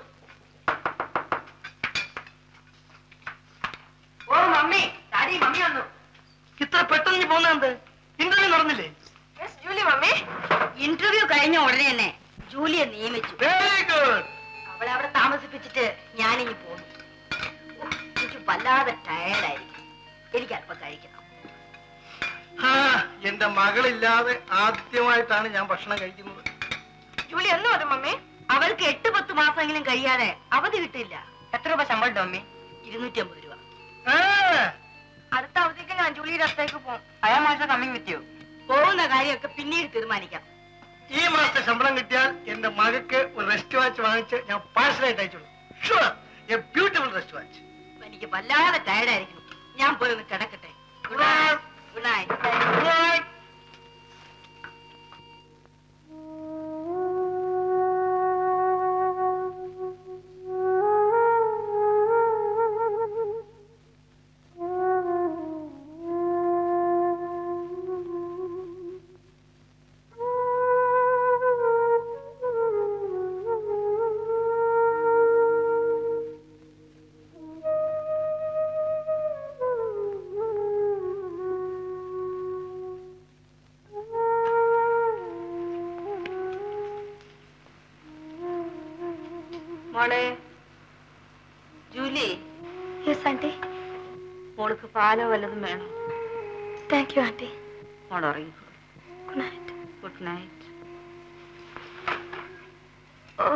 Oh mummy daddy mummy വന്നു ഇത്ര പെട്ടെന്ന് പോകുന്നത് ഇന്റർവ്യൂ നടന്നില്ലേ ജൂലി മമ്മി ഇന്റർവ്യൂ കഴിഞ്ഞ ഉടനെ തന്നെ ജൂലിയെ നിയമിച്ചു വെരി ഗുഡ് അവളെ അവിടെ താമസിപ്പിച്ചിട്ട് ഞാനിനി പോന്നു ഉഫ്, എനിക്ക് വല്ലാതെ ടയർഡായിരിക്കും എനിക്ക് അല്പം കഴിക്കണം ആ എന്റെ മകളില്ലാതെ ആദ്യമായിട്ടാണ് ഞാൻ ഭക്ഷണം കഴിക്കുന്നത് ജൂലി എന്ന് വരും മമ്മി അവൾക്ക് എട്ട് പത്ത് മാസമെങ്കിലും കഴിയാതെ അവധി കിട്ടില്ല എത്ര രൂപ ശമ്പളം മമ്മി ഇരുന്നൂറ്റി അമ്പത് രൂപ ആ, അടുത്ത അവധിക്ക് ഞാൻ ജൂലിയുടെ അടുത്തേക്ക് പോകും അയാൾ മാസം കമ്മിങ് വിറ്റ് പോകുന്ന കാര്യമൊക്കെ പിന്നീട് തീരുമാനിക്കാം ഈ മാസത്തെ ശമ്പളം കിട്ടിയാൽ എന്റെ മകൾക്ക് ഒരു റെസ്റ്റ് വാച്ച് വാങ്ങിച്ച് ഞാൻ പാഴ്സലായിട്ട് അയച്ചോളൂ sure a beautiful wrist watch എനിക്ക് വല്ലാതെ ടയർഡായിരിക്കണം ഞാൻ പോയി ഒന്ന് കിടക്കട്ടെ ഗുഡ് നൈറ്റ് ഗുഡ് നൈറ്റ് മോളെ ജൂലി Yes, auntie. മോൾക്ക് പാലോ വല്ലതും വേണോ Thank you, auntie. മോൾ ഉറങ്ങി Good night. Good night Oh.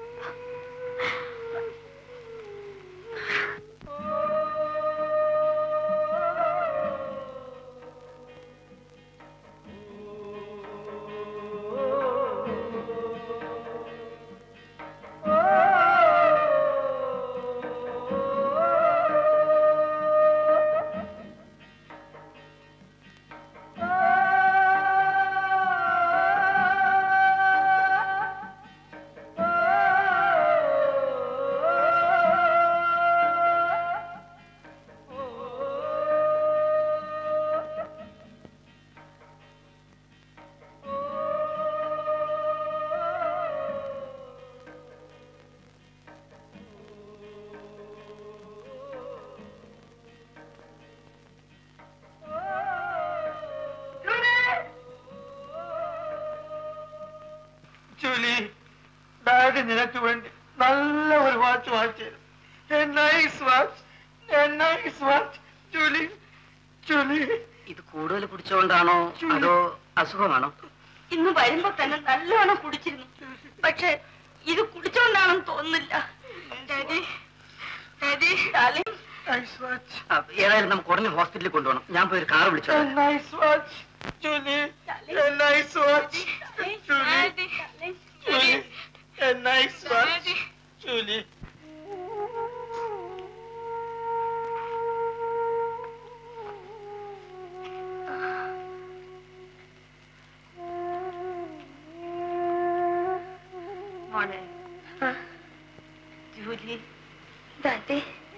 Julie daddy നിനക്ക് വേണ്ടി നല്ല ഒരു വാച്ച് വാങ്ങിച്ചു തരും nice watch nice watch Julie Julie ഇത് കൂടുതൽ കുടിച്ചുകൊണ്ടാണോ അതോ അസുഖമാണോ ഇന്ന് വരുമ്പോ തന്നെ നല്ലോണം കുടിച്ചിരുന്നു പക്ഷെ ഇത് കുടിച്ചോണ്ടാണെന്ന് തോന്നുന്നില്ല daddy daddy darling Nice watch. ആ, ഏതായാലും നമുക്ക് ഉടനെ ഹോസ്പിറ്റലിൽ കൊണ്ടുപോകണം ഞാൻ പോയി ഒരു കാർ വിളിച്ചോ A nice watch. Julie. A nice watch. Julie. Julie. A nice watch. Julie. മോളെ ജൂലി ഡാഡി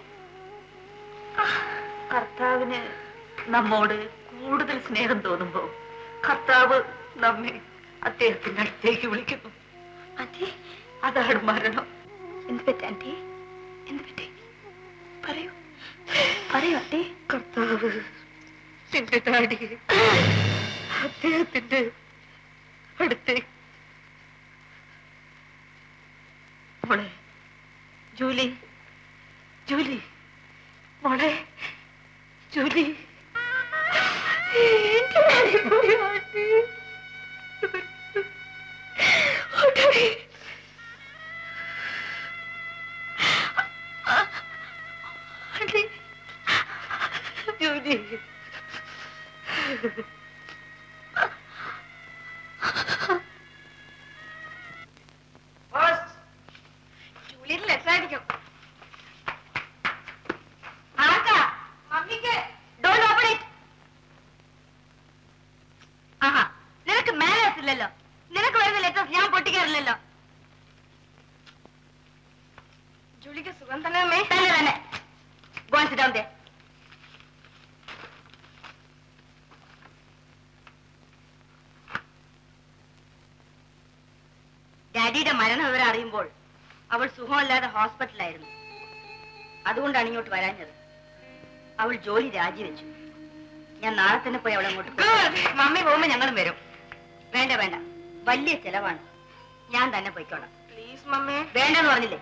കർത്താവിന് നമ്മോട് കൂടുതൽ സ്നേഹം തോന്നുമ്പോ കർത്താവ് നമ്മെ അദ്ദേഹത്തിന്റെ അടുത്തേക്ക് വിളിക്കുന്നു ആന്റി അതാണ് മരണം എന്ത് പറ്റി ആന്റി എന്ത് പറ്റി പറയൂ പറയൂ ആന്റി കർത്താവ് നിന്റെ ഡാഡി അദ്ദേഹത്തിന്റെ അടുത്തേക്ക് മോളെ ജൂലി ജൂലി മോളെ ജൂലി എന്റെ ഡാഡി പോയി auntie. Oh, daddy. Auntie. Julie ജൂലിയുടെ ലെറ്ററായിരിക്കും ആർക്കാ മമ്മിക്ക് ഡോണ്ട് ഓപ്പൺ ഇറ്റ് ആഹാ നിനക്ക് മാനേഴ്സ് ഇല്ലല്ലോ നിനക്ക് വരുന്ന ലെറ്റേഴ്സ് ഞാൻ പൊട്ടിക്കാറില്ലല്ലോ ജൂലിക്ക് സുഖം തന്നെ അമ്മേ തന്നെ തന്നെ ഗോ ആൻഡ് സിറ്റ് ഡൗൺ ദേ ഡാഡിയുടെ മരണ വിവരം അറിയുമ്പോൾ അവൾ സുഖമല്ലാതെ ഹോസ്പിറ്റലായിരുന്നു അതുകൊണ്ടാണ് ഇങ്ങോട്ട് വരാഞ്ഞത് അവൾ ജോലി രാജിവെച്ചു ഞാൻ നാളെ തന്നെ പോയി അവളെ അങ്ങോട്ട് കൊണ്ടുവരാം. മമ്മി പോകുമ്പോ ഞങ്ങളും വരും വേണ്ട വേണ്ട വലിയ ചെലവാണ് ഞാൻ തന്നെ പോയിക്കോളാം പ്ലീസ് മമ്മി വേണ്ടെന്ന് പറഞ്ഞില്ലേ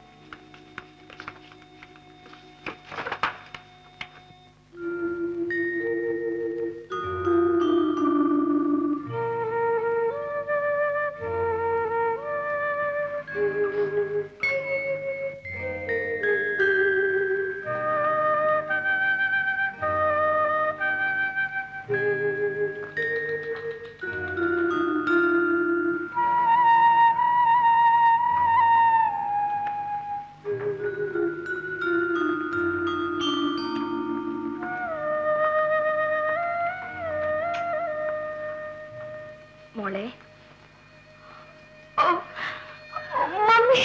മോളെ ഓ മമ്മി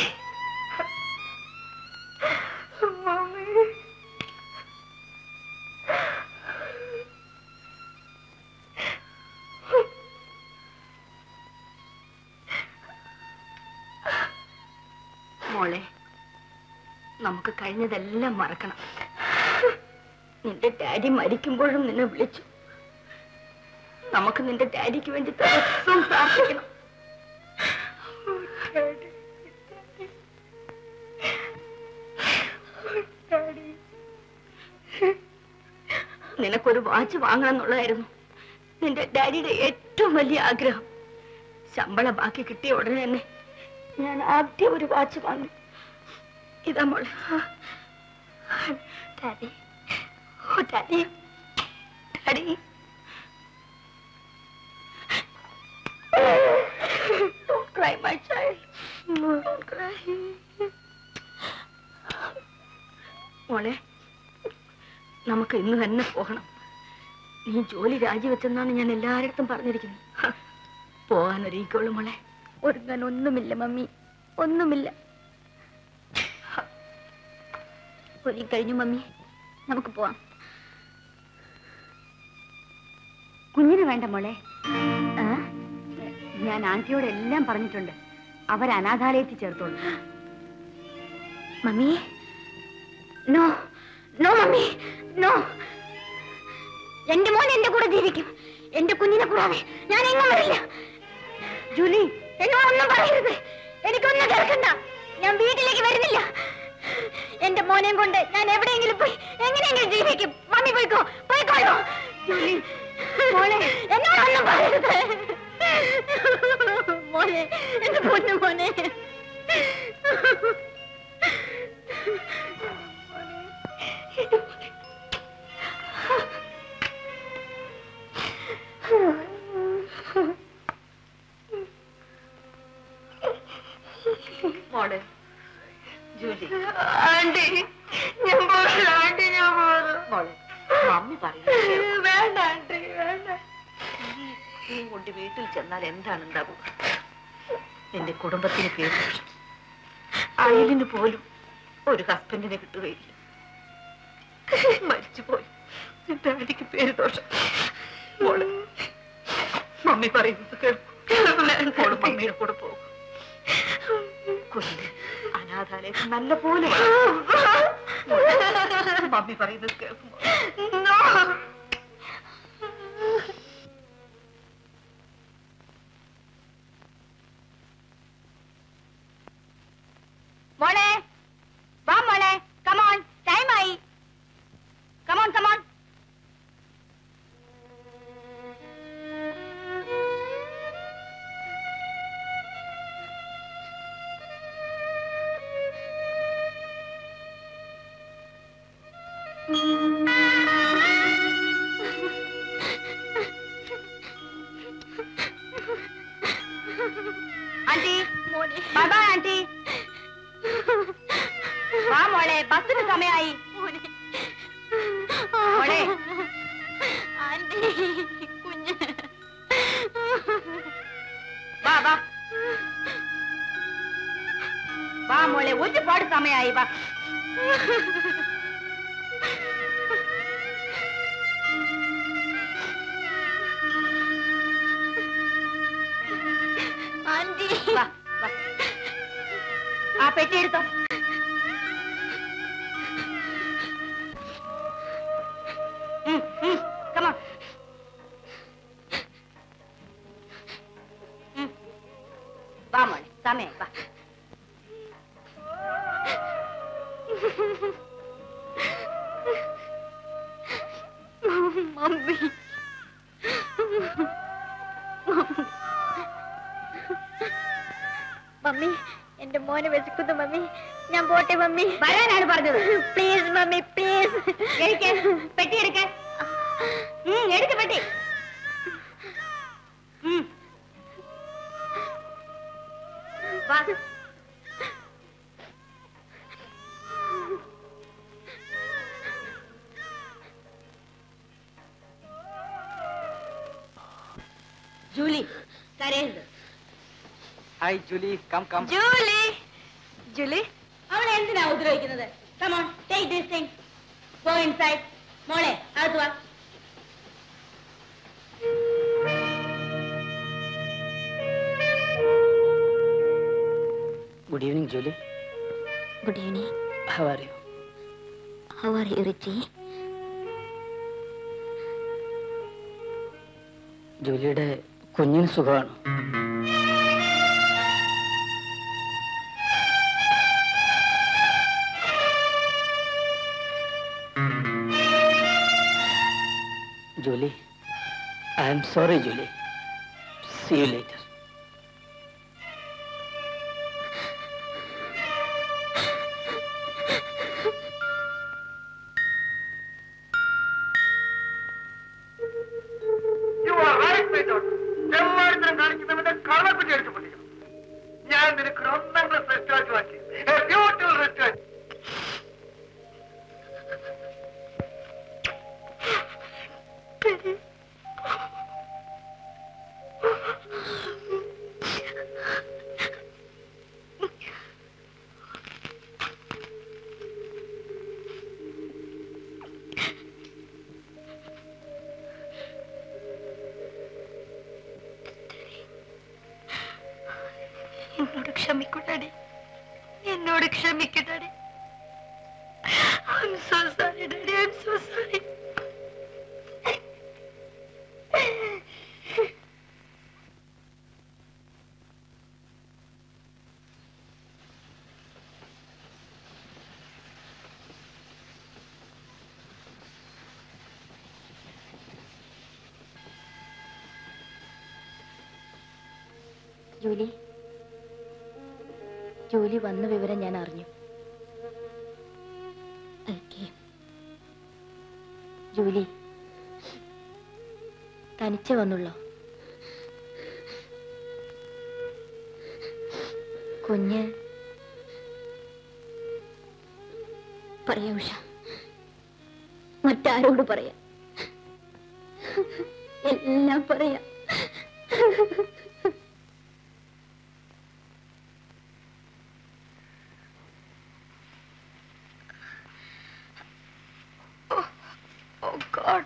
മമ്മി മോളെ നമുക്ക് കഴിഞ്ഞതെല്ലാം മറക്കണം നിന്റെ ഡാഡി മരിക്കുമ്പോഴും നിന്നെ വിളിച്ചു നമുക്ക് നിന്റെ ഡാഡിക്ക് വേണ്ടി ദിവസവും പ്രാർത്ഥിക്കണം നിനക്കൊരു വാച്ച് വാങ്ങണം എന്നുള്ളതായിരുന്നു നിന്റെ ഡാഡിയുടെ ഏറ്റവും വലിയ ആഗ്രഹം ശമ്പളം ബാക്കി കിട്ടിയ ഉടനെ തന്നെ ഞാൻ ആദ്യം ഒരു വാച്ച് വാങ്ങി ഇതാ മോളെ daddy oh daddy daddy Don't cry, my child. No, don't cry. മോളെ നമുക്ക് ഇന്ന് തന്നെ പോകണം നീ ജോലി രാജിവെച്ചെന്നാണ് ഞാൻ എല്ലാവരുടെ പറഞ്ഞിരിക്കുന്നത് ഹ, പോകാൻ ഒരുക്കോളൂ മോളെ ഒരുങ്ങാൻ ഒന്നുമില്ല മമ്മി ഒന്നുമില്ല ഒരു കഴിഞ്ഞു മമ്മി നമുക്ക് പോവാം കുഞ്ഞിന് വേണ്ട മോളെ ആ? ഞാൻ ആന്റിയോട് എല്ലാം പറഞ്ഞിട്ടുണ്ട് അവർ അനാഥാലയത്തിൽ ചേർത്തോളൂ mummy no no mummy no എന്റെ മോൻ എന്റെ കൂടെ ജീവിക്കും എന്റെ കുഞ്ഞിനെ കൂടാതെ ഞാൻ എങ്ങും വരില്ല ജൂലി എന്നോടൊന്നും പറയരുത് എനിക്കൊന്നും കേൾക്കണ്ട ഞാൻ വീട്ടിലേക്ക് വരുന്നില്ല എന്റെ മോനെയും കൊണ്ട് ഞാൻ എവിടെയെങ്കിലും പോയി എങ്ങനെയെങ്കിലും ജീവിക്കും മമ്മി പോയിക്കോ പോയിക്കോളൂ ജൂലി മമ്മി പറയുന്നത് വേണ്ട ആന്റി വേണ്ട നീ കൊണ്ട് വീട്ടിൽ ചെന്നാൽ എന്താണ് ഉണ്ടാവുക നിന്റെ കുടുംബത്തിന് പേര് ദോഷം അയലിന് പോലും ഒരു ഹസ്ബൻഡിനെ കിട്ടുകയില്ല മരിച്ചുപോയി നിന്റെ അടിക്ക് പേര് ദോഷം മോള് മമ്മി പറയുന്നത് കേൾക്കും മോള് മമ്മിയുടെ കൂടെ പോകും കുഞ്ഞ് അനാഥാലയത്തിൽ നല്ല പോലെ വളർത്തും. മോള് മമ്മി പറയുന്നത് കേൾക്കുമോ മോളെ വാ മോളെ കമോൺ ടൈം ആയി come on come on auntie bye bye auntie വാ മോളെ ബസ്സിന് സമയമായി മോളെ കുഞ്ഞ് വാ വാ വാ മോളെ ഒരുപാട് സമയമായി വാ ആന്റി വാ വാ ആ പെട്ടി എടുത്തോ ഉം, ഉം, come on. ഉം. വാ മോളെ സമയായി വാ മമ്മി മമ്മി എന്റെ മോനെ വിശക്കുന്നു മമ്മി ഞാൻ പോട്ടെ മമ്മി വരാനാണ് പറഞ്ഞത് പ്ലീസ് മമ്മി പ്ലീസ് എടുക്ക് പെട്ടി എടുക്ക് ഉം, എടുക്ക് പെട്ടി ഉം. വാ ജൂലി കരയരുത് hi Julie come come Julie Julie അവളെ എന്തിനാ ഉപദ്രവിക്കുന്നത് come on take this thing go inside മോളെ അകത്ത് വാ good evening Julie good evening how are you how are you Richie ജൂലിയുടെ കുഞ്ഞിന് സുഖമാണ് Julie I M sorry Julie see you later You are right, my daughter. തെമ്മാടിത്തരം കാണിക്കുന്നവന്റെ കള്ളക്കുറ്റി അടിച്ചു പൊട്ടിക്കണം ഞാൻ നിനക്ക് ഒരു ഒന്നാം ക്ലാസ് റെസ്റ്റോറൻറ്റ് മാറ്റി ബ്യൂട്ടിഫുൾ റെസ്റ്റോറൻറ്റ് എന്നോട് ക്ഷമിക്കൂട്ടാടി എന്നോട് ക്ഷമിക്കട്ടാടി I'm so sorry, Daddy. I'm so sorry. Julie Julie വന്ന വിവരം ഞാൻ അറിഞ്ഞു Okay. ജൂലി തനിച്ച് വന്നുള്ളോ കുഞ്ഞ് പറയൂ ഉഷ മറ്റാരോട് പറയാം എല്ലാം പറയാം Oh God.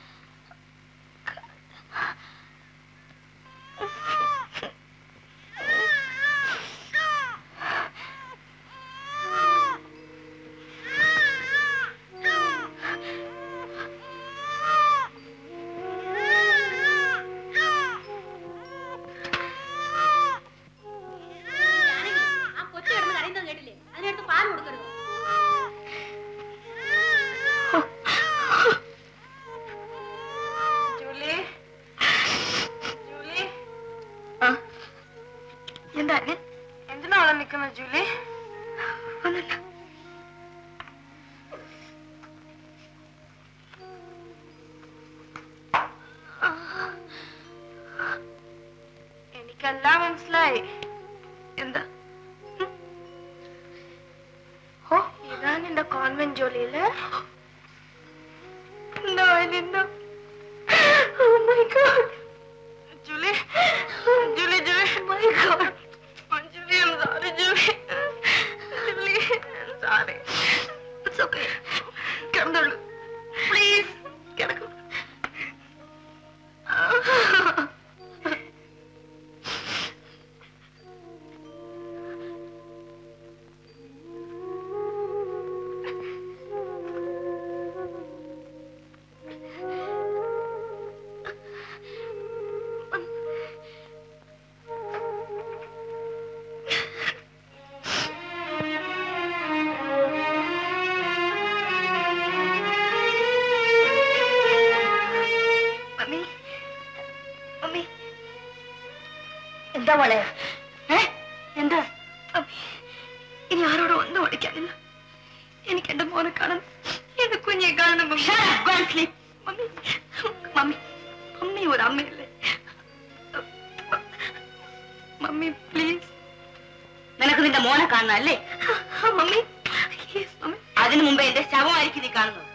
ആ കൊച്ചു കിടന്ന് കരയുന്നത് കേട്ടില്ലേ അതിനടുത്ത് പാൽ കൊടുക്കരുത് ജൂലി ജൂലി എന്താ എന്തിനാ അവിടെ നിൽക്കുന്നത് ജൂലി ഒന്നുമില്ല എനിക്കെല്ലാം മനസ്സിലായി എന്താ ഉം. ഓ ഇതാണ് എന്റെ കോൺവെന്റ് ജോലിയില് No, I didn't know. Oh my god. Julie. Julie, Julie. Oh my god. Oh, Julie, I'm sorry, Julie. Julie, I'm sorry. It's okay. കിടന്നുള്ളൂ പ്ലീസ് കിടക്കൂ മമ്മി മമ്മി എന്താ മോളെ ഏ എന്താ മമ്മി ഇനി ആരോടും ഒന്നും ഓടിക്കാനില്ല എനിക്ക് എന്റെ മോനെ കാണണം എന്റെ കുഞ്ഞെ കാണണം മമ്മി മമ്മി മമ്മി മമ്മി ഒരു അമ്മയല്ലേ മമ്മി പ്ലീസ് നിനക്ക് നിന്റെ മോനെ കാണണം അല്ലേ മമ്മി അതിനു മുമ്പേ എന്റെ ശവമായിരിക്കും നീ കാണുന്നത്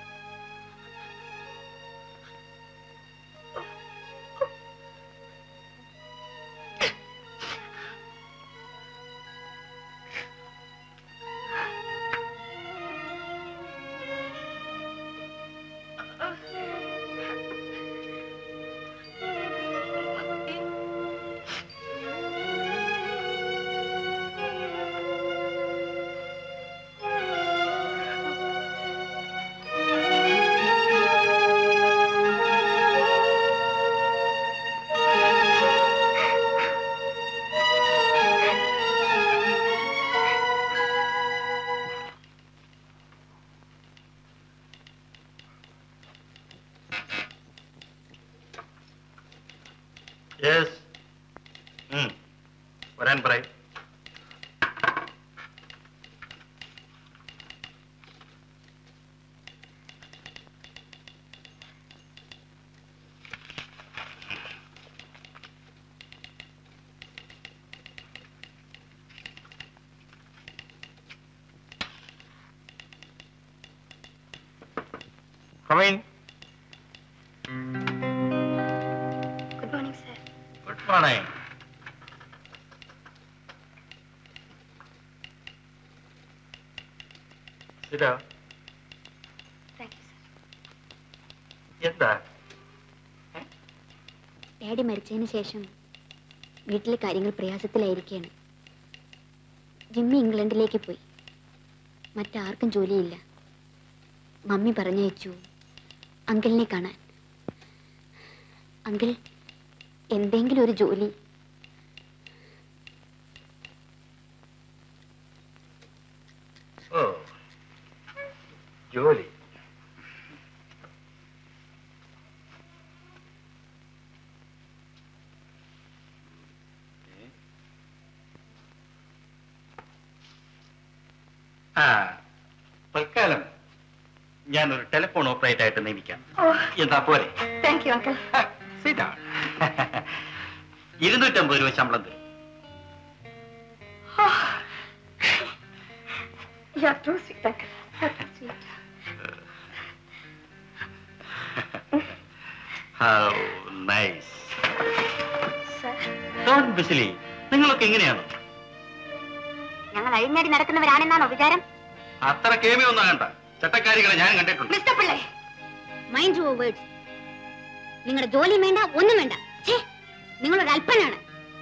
യെസ് വരാൻ പറയും Come in. Good morning sir Good morning. Sit down. Thank you sir എന്താ ഡാഡി മരിച്ചതിന് ശേഷം വീട്ടിലെ കാര്യങ്ങൾ പ്രയാസത്തിലായിരിക്കുകയാണ് ജിമ്മി ഇംഗ്ലണ്ടിലേക്ക് പോയി മറ്റാർക്കും ജോലിയില്ല മമ്മി പറഞ്ഞയച്ചു അങ്കിളിനെ കാണാൻ അങ്കിൾ എന്തെങ്കിലും ഒരു ജോലി ഓ ജോലി ആ തൽക്കാലം ഞാനൊരു ടെലിഫോൺ ഓപ്പറേറ്റർ ആയിട്ട് നിയമിക്കാം എന്താ പോലെ താങ്ക് യു അങ്കിൾ ഇരുന്നൂറ്റമ്പത് രൂപ ശമ്പളം തരും you are too sweet uncle you are too sweet How nice. Don't be silly. നിങ്ങളൊക്കെ എങ്ങനെയാണ് ഞങ്ങൾ അഴിഞ്ഞാടി നടക്കുന്നവരാണെന്നാണോ വിചാരം അത്ര കേമിയൊന്നും വേണ്ട ചട്ടക്കാരികളെ ഞാൻ കണ്ടിട്ടുണ്ട് മിസ്റ്റർ പിള്ളേ മൈൻഡ് യുവർ വേർഡ്സ് നിങ്ങളുടെ ജോലി വേണ്ട ഒന്നും വേണ്ട ഛേ നിങ്ങളൊരു അല്പനാണ്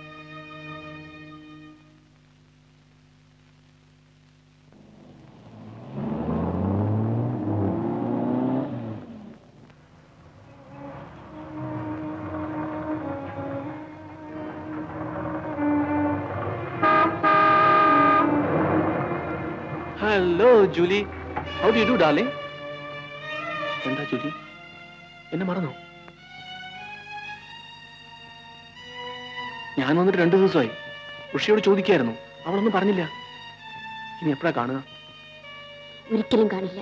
hello Julie how do you do darling എന്താ ജൂലി എന്നെ മറന്നോ ഞാൻ വന്നിട്ട് രണ്ടു ദിവസമായി ഉഷയോട് ചോദിക്കായിരുന്നു അവളൊന്നും പറഞ്ഞില്ല ഇനി എപ്പോഴാ കാണുക ഒരിക്കലും കാണില്ല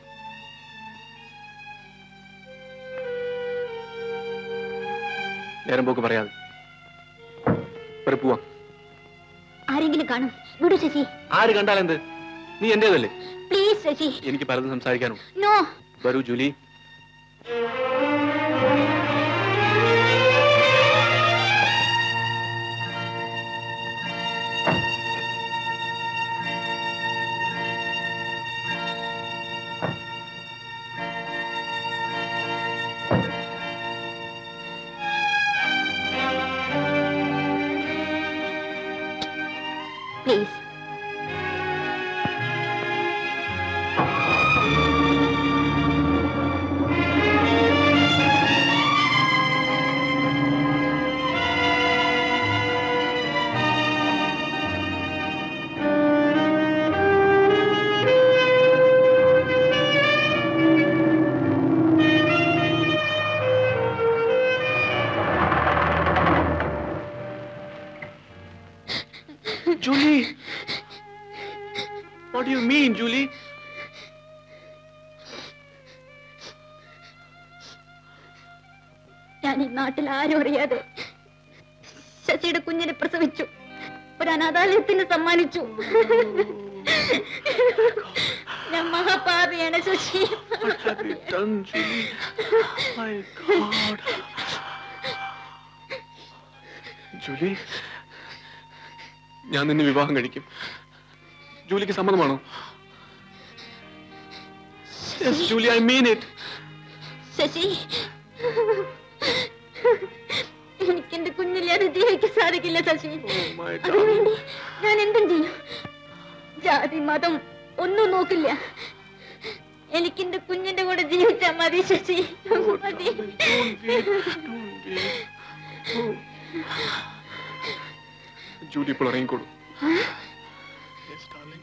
നേരം പോക്ക് പറയാതെ വരെ പോവാം ആരെങ്കിലും കാണും വിടു ശശി ആര് കണ്ടാലെന്ത് നീ എന്റേതല്ലേ പ്ലീസ് ശശി എനിക്ക് പലതും സംസാരിക്കാനും നോ വരൂ Julie please Julie! What do you mean, Julie? ഞാൻ ഈ നാട്ടിൽ ആരും അറിയാതെ ശശിയുടെ കുഞ്ഞിനെ പ്രസവിച്ചു ഒരു അനാഥാലയത്തിന് സമ്മാനിച്ചു ഞാൻ മഹാപാപിയാണ് Sasi What have you done, Julie? My God. Julie ഞാൻ നിന്നെ വിവാഹം കഴിക്കും ജൂലിക്ക് സമ്മതമാണോ Yes, Julie, I mean it. Sasi എനിക്ക് എന്റെ കുഞ്ഞില്ലാതെ ജീവിക്കാൻ സാധിക്കില്ല ശശി my അതിനുവേണ്ടി ഞാൻ എന്തും ചെയ്യും ജാതി മതം ഒന്നും നോക്കില്ല എനിക്ക് എന്റെ കുഞ്ഞിന്റെ കൂടെ ജീവിച്ചാ മതി ശശി മതി ജൂലി ഇപ്പോൾ ഇറങ്ങിക്കോളൂ Yes, darling.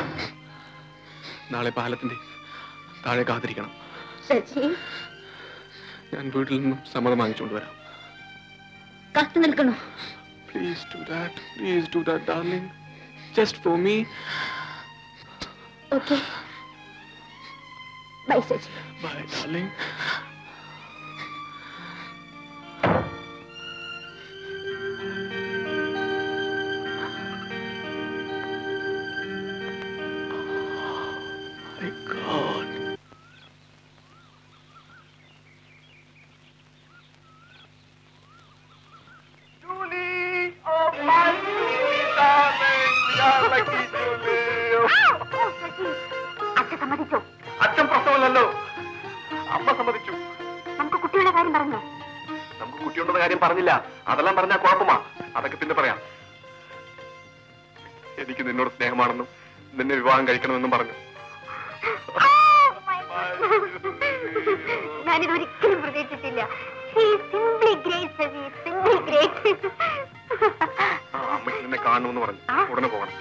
നാളെ പാലത്തിന്റെ താഴെ കാത്തിരിക്കണം ശശി ഞാൻ വീട്ടിൽ നിന്നും സമ്മതം വാങ്ങിച്ചുകൊണ്ട് വരാം കാത്തു നിൽക്കണോ please do that please do that darling just for me okay bye Sasi bye darling My God. അച്ഛൻ സമ്മതിച്ചോ അച്ഛൻ പ്രശ്നമല്ലല്ലോ അമ്മ സമ്മതിച്ചു നമുക്ക് കുട്ടികളുടെ കാര്യം പറഞ്ഞോ നമുക്ക് കുട്ടിയുണ്ടെന്ന കാര്യം പറഞ്ഞില്ല അതെല്ലാം പറഞ്ഞാൽ കുഴപ്പമാ അതൊക്കെ പിന്നെ പറയാം എനിക്ക് നിന്നോട് സ്നേഹമാണെന്നും നിന്നെ വിവാഹം കഴിക്കണമെന്നും പറഞ്ഞു ഞാനിത് ഒരിക്കലും പ്രതീക്ഷിച്ചില്ല simply great Sasi simply great ആ അമ്മയ്ക്ക് നിന്നെ കാണണമെന്ന് പറഞ്ഞു ഉടനെ പോകണം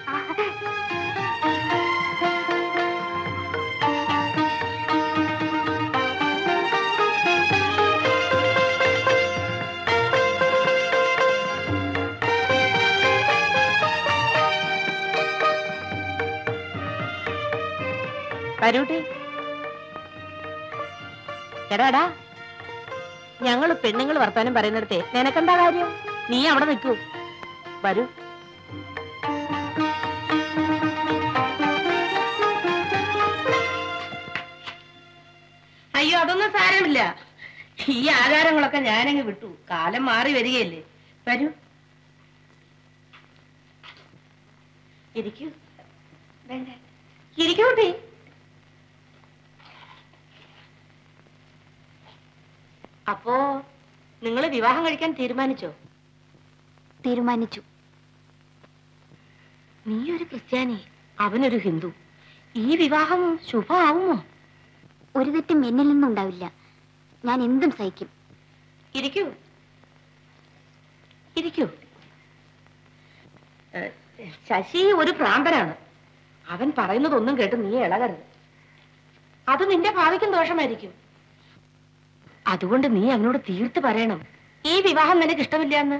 വരൂട്ടി എടാടാ ഞങ്ങള് പെണ്ണുങ്ങൾ വർത്താനം പറയുന്നിടത്തെ നിനക്കെന്താ കാര്യം നീ അവിടെ നിൽക്കൂ വരൂ അയ്യോ അതൊന്നും സാരമില്ല ഈ ആചാരങ്ങളൊക്കെ ഞാനങ്ങ് വിട്ടു കാലം മാറി വരികയല്ലേ വരൂ ഇരിക്കൂ വേണ്ട ഇരിക്കൂ കുട്ടി അപ്പോ നിങ്ങൾ വിവാഹം കഴിക്കാൻ തീരുമാനിച്ചോ തീരുമാനിച്ചു നീ ഒരു ക്രിസ്ത്യാനി അവനൊരു ഹിന്ദു ഈ വിവാഹം ശുഭമാവുമോ ഒരു തെറ്റും എന്നിൽ നിന്നുണ്ടാവില്ല ഞാൻ എന്തും സഹിക്കും ഇരിക്കൂ ഇരിക്കൂ ഏ, ശശി ഒരു ഭ്രാന്തനാണ് അവൻ പറയുന്നതൊന്നും കേട്ട് നീ ഇളകരുത് അത് നിന്റെ ഭാവിക്കും ദോഷമായിരിക്കും അതുകൊണ്ട് നീ അവനോട് തീർത്ത് പറയണം ഈ വിവാഹം നിനക്ക് ഇഷ്ടമില്ല എന്ന്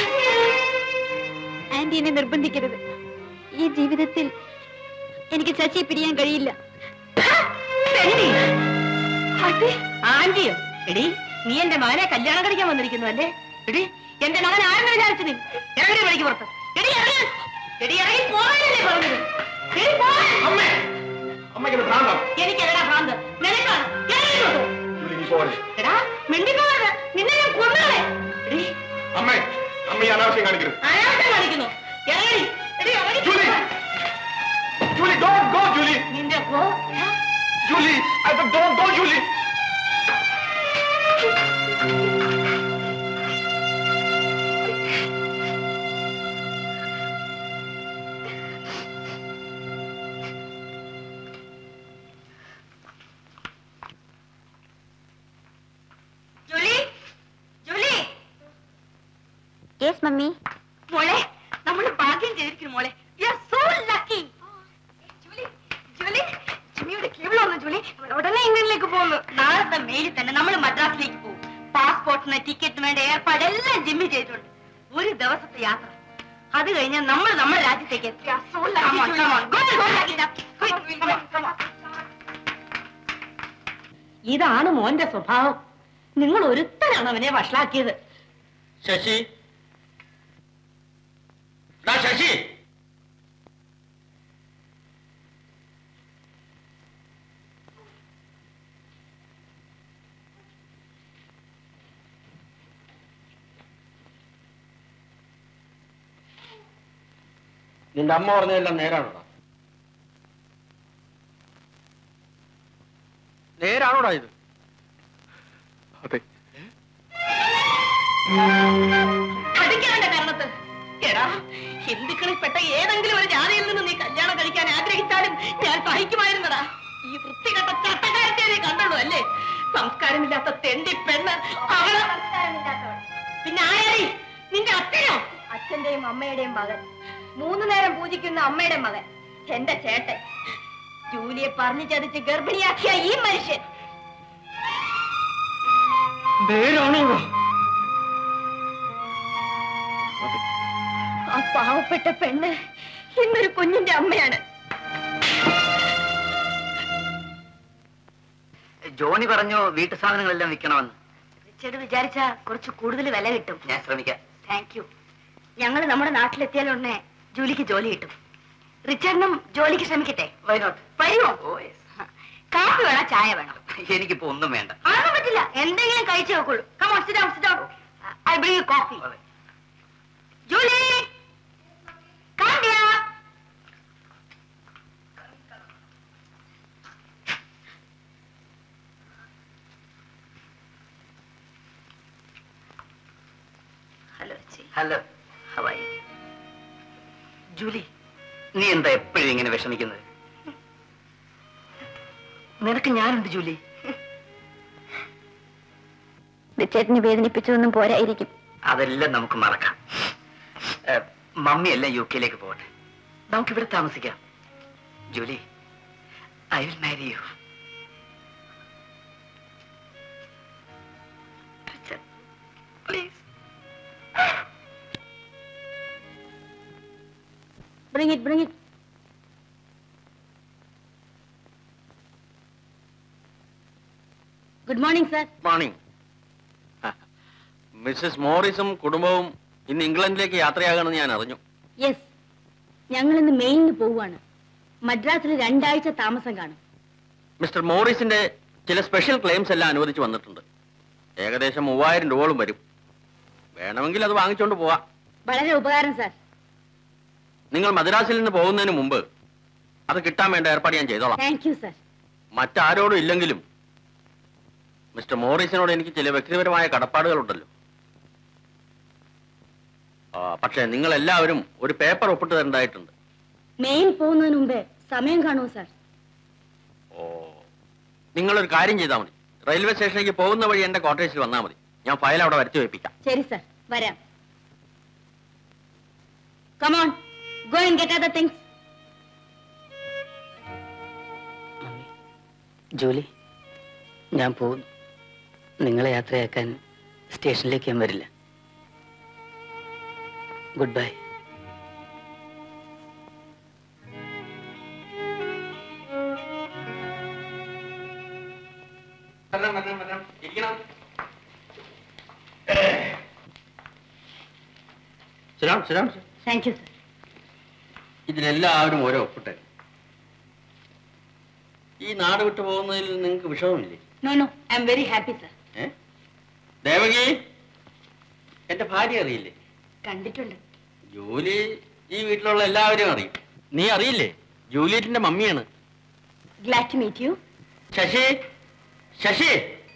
ആന്റി എന്നെ നിർബന്ധിക്കരുത് ഈ ജീവിതത്തിൽ എനിക്ക് ശശിയെ പിരിയാൻ കഴിയില്ല ആന്റിയോ എടി നീ എന്റെ മകനെ കല്യാണം കഴിക്കാൻ വന്നിരിക്കുന്നു അല്ലേ എടി എന്റെ മകൻ ആരെന്ന് വിചാരിച്ചു നീ ഇറങ്ങി വഴിക്ക് പുറത്ത് എടി ഇറങ്ങി എടി ഇറങ്ങി പോകാനല്ലേ പറഞ്ഞത് എടി പോകാൻ അമ്മേ അമ്മയ്ക്ക് ഭ്രാന്തം എനിക്കെടാ ഭ്രാന്ത് നിനക്കാണ് ഇറങ്ങി ഇങ്ങോട്ട്. എടാ മിണ്ടിപ്പോകരുത് നിന്നെ ഞാൻ കൊന്നുകളെ എടി അമ്മേ അമ്മ ഈ അനാവശ്യം കാണിക്കരുത് അനാവശ്യം കാണിക്കുന്നു ഇറങ്ങി എടി ഇറങ്ങി Julie Julie don't go Julie നിന്റെ പോ എടാ, Julie I don't go Julie ജോലി ജോലി യെസ് മമ്മി മോളെ നമ്മൾ ഭാഗ്യം ചെയ്തിരിക്കുന്നു മോളെ വി ആർ സോ ലക്കി ജോലി ജോലി ജിമ്മിയുടെ കേബിൾ വന്നു ജോലി നമ്മൾ ഉടനെ ഇംഗ്ലണ്ടിലേക്ക് പോകുന്നു നാളത്തെ മെയിലിൽ തന്നെ നമ്മൾ മദ്രാസിലേക്ക് പോകും പാസ്പോർട്ടിന് ടിക്കറ്റിന് വേണ്ട ഏർപ്പാടെല്ലാം ജിമ്മി ചെയ്തിട്ടുണ്ട് ഒരു ദിവസത്തെ യാത്ര അത് കഴിഞ്ഞാൽ നമ്മൾ നമ്മുടെ രാജ്യത്തേക്ക് എത്തി. We are so lucky, Julie. Go, go, lucky. Quick, come on, come on. ഇതാണ് മോന്റെ സ്വഭാവം നിങ്ങൾ ഒരുത്തനാണ് അവനെ വഷളാക്കിയത് ശശി ഡാ ശശി നിന്റെ അമ്മ പറഞ്ഞതെല്ലാം നേരാണോടാ നേരാണോടാ ഇത് അതെ പഠിക്കാന്റെ കാരണത്ത് എടാ ഹിന്ദുക്കളിൽപ്പെട്ട ഏതെങ്കിലും ഒരു ജാതിയിൽ നിന്ന് നീ കല്യാണം കഴിക്കാൻ ആഗ്രഹിച്ചാലും ഞാൻ സഹിക്കുമായിരുന്നടാ ഈ വൃത്തികെട്ട ചട്ടക്കാരത്തെ നീ കണ്ടുള്ളൂ അല്ലേ സംസ്കാരമില്ലാത്ത തെണ്ടി പെണ്ണ് അവള് പിന്നെ ആരായി നിന്റെ അച്ഛനോ അച്ഛന്റെയും അമ്മയുടെയും മകൻ മൂന്നു നേരം പൂജിക്കുന്ന അമ്മയുടെ മകൻ എന്റെ ചേട്ടൻ ജൂലിയെ പറഞ്ഞു ചതിച്ച് ഗർഭിണിയാക്കിയ ഈ മനുഷ്യൻ നേരാണോടാ ആ പാവപ്പെട്ട പെണ്ണ് ഇന്നൊരു കുഞ്ഞിന്റെ അമ്മയാണ് ജോണി പറഞ്ഞു വീട്ടു സാധനങ്ങളെല്ലാം വിൽക്കണമെന്ന് റിച്ചർഡ് വിചാരിച്ച കുറച്ച് കൂടുതൽ വില കിട്ടും ഞാൻ ശ്രമിക്കാം താങ്ക് യു ഞങ്ങൾ നമ്മുടെ നാട്ടിലെത്തിയാലുടനെ ജോലിക്ക് ജോലി കിട്ടും റിച്ചർഡിനും ജോലിക്ക് ശ്രമിക്കട്ടെ വൈനോട്ട് വരുമോ ഓ യെസ് കാപ്പി വേണം ചായ വേണം എനിക്കിപ്പോ ഒന്നും വേണ്ട അതൊന്നും പറ്റില്ല എന്തെങ്കിലും കഴിച്ചു വെക്കുള്ളൂ come on sit down sit down I bring you coffee Julie come dear. Hello ചേച്ചി ഹലോ ഹവായി ജൂലി നീ എന്താ എപ്പോഴും ഇങ്ങനെ വിഷമിക്കുന്നത് നിനക്ക് ഞാനുണ്ട് ജൂലി ചേട്ടനെ വേദനിപ്പിച്ചതൊന്നും പോരായിരിക്കും അതെല്ലാം നമുക്ക് മറക്കാം ഏ, മമ്മി എല്ലാം യു കെയിലേക്ക് പോകട്ടെ നമുക്ക് ഇവിടെ താമസിക്കാം Julie I will marry you please bring it bring it good morning sir morning Mrs മോറിസും കുടുംബവും ഇന്ന് ഇംഗ്ലണ്ടിലേക്ക് യാത്രയാകണമെന്ന് ഞാൻ അറിഞ്ഞു യെസ് ഞങ്ങൾ ഇന്ന് മെയിലിന് പോവുകയാണ് മദ്രാസിൽ രണ്ടാഴ്ച താമസം കാണും മിസ്റ്റർ മോറിസിന്റെ ചില സ്പെഷ്യൽ ക്ലെയിംസ് എല്ലാം അനുവദിച്ചു വന്നിട്ടുണ്ട് ഏകദേശം മൂവായിരം രൂപയോളം വരും വേണമെങ്കിൽ അത് വാങ്ങിച്ചുകൊണ്ട് പോവാം വളരെ ഉപകാരം സാർ നിങ്ങൾ മദ്രാസിൽ നിന്ന് പോകുന്നതിന് മുമ്പ് അത് കിട്ടാൻ വേണ്ട ഏർപ്പാട് ഞാൻ ചെയ്തോളാം താങ്ക് യു സാർ മറ്റാരോടും ഇല്ലെങ്കിലും മിസ്റ്റർ മോറിസിനോട് എനിക്ക് ചില വ്യക്തിപരമായ കടപ്പാടുകളുണ്ടല്ലോ ആ, പക്ഷേ നിങ്ങൾ എല്ലാവരും ഒരു പേപ്പർ ഒപ്പിട്ട് തരേണ്ടതായിട്ടുണ്ട് മെയിൽ പോകുന്നതിന് മുമ്പേ സമയം കാണൂ സാർ ഓ നിങ്ങളൊരു കാര്യം ചെയ്താൽ മതി റെയിൽവേ സ്റ്റേഷനിലേക്ക് പോകുന്ന വഴി എന്റെ ക്വാർട്ടേഴ്സിൽ വന്നാൽ മതി ഞാൻ ഫയൽ അവിടെ വരുത്തി വെപ്പിക്കാം ശരി സാർ വരാം come on go and get other things ജോലി ഞാൻ പോകുന്നു നിങ്ങളെ യാത്രയാക്കാൻ സ്റ്റേഷനിലേക്ക് ഞാൻ വരില്ല ഗുഡ് ബൈ ശരാം ശരാം താങ്ക് യു സാർ ഇതിലെല്ലാവരും ഓരോ ഒപ്പിട്ടെ ഈ നാട് വിട്ടു പോകുന്നതിൽ നിങ്ങൾക്ക് വിഷമമില്ലേ no no I'm very happy sir ഏ ദേവകി എന്റെ ഭാര്യ അറിയില്ലേ കണ്ടിട്ടുണ്ട് ജൂലി ഈ വീട്ടിലുള്ള എല്ലാവരും അറിയും നീ അറിയില്ലേ ജൂലിയറ്റിന്റെ മമ്മിയാണ് glad to meet you Sasi Sasi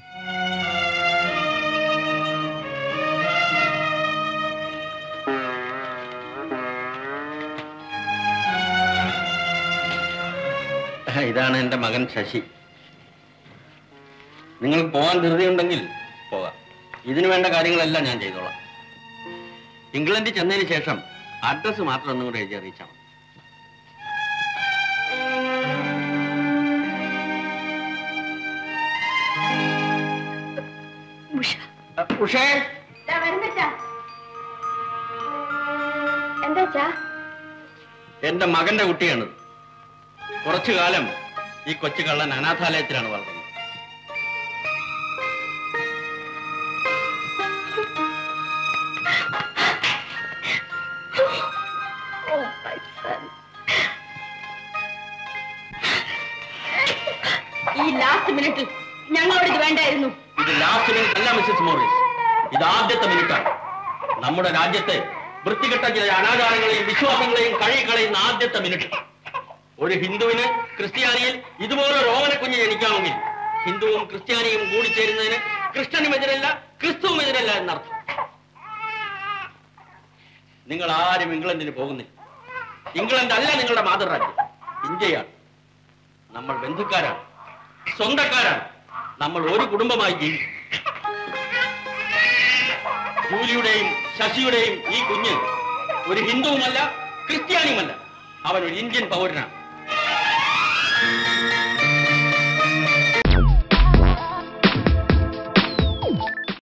ഇതാണ് എന്റെ മകൻ ശശി നിങ്ങൾക്ക് പോകാൻ ധൃതിയുണ്ടെങ്കിൽ പോകാം ഇതിനു വേണ്ട കാര്യങ്ങളെല്ലാം ഞാൻ ചെയ്തോളാം ഇംഗ്ലണ്ടിൽ ചെന്നതിന് ശേഷം അഡ്രസ്സ് മാത്രം ഒന്നും കൂടെ എഴുതി അറിയിച്ചാൽ മതി ഉഷ ഉഷേ വരുന്നച്ചാ എന്താച്ചാ എന്റെ മകന്റെ കുട്ടിയാണ് കുറച്ചു കാലം ഈ കൊച്ചു കള്ളൻ അനാഥാലയത്തിലാണ് വളർന്നത് Oh, my son. ഈ ലാസ്റ്റ് മിനിറ്റിൽ ഞങ്ങളോട് ഇത് വേണ്ടായിരുന്നു ഇത് ലാസ്റ്റ് മിനിറ്റ് അല്ല മിസ്സസ് മോറിസ് ഇത് ആദ്യത്തെ മിനിറ്റാണ് നമ്മുടെ രാജ്യത്തെ വൃത്തികെട്ട ചില അനാചാരങ്ങളെയും വിശ്വാസങ്ങളെയും കഴുകിക്കളയുന്ന ആദ്യത്തെ മിനിറ്റ് ഒരു ഹിന്ദുവിന് ക്രിസ്ത്യാനിയിൽ ഇതുപോലെ രോമന കുഞ്ഞ് ജനിക്കാമെങ്കിൽ ഹിന്ദുവും ക്രിസ്ത്യാനിയും കൂടിച്ചേരുന്നതിന് കൃഷ്ണനും എതിരല്ല ക്രിസ്തുവും എതിരല്ല എന്നർത്ഥം നിങ്ങൾ ആരും ഇംഗ്ലണ്ടിന് പോകുന്നില്ല ഇംഗ്ലണ്ട് അല്ല നിങ്ങളുടെ മാതൃരാജ്യം ഇന്ത്യയാണ് നമ്മൾ ബന്ധുക്കാരാണ് സ്വന്തക്കാരാണ് നമ്മൾ ഒരു കുടുംബമായി ജീവിക്കും ജൂലിയുടെയും ശശിയുടെയും ഈ കുഞ്ഞ് ഒരു ഹിന്ദുവുമല്ല ക്രിസ്ത്യാനിയുമല്ല അവൻ ഒരു ഇന്ത്യൻ പൗരനാണ്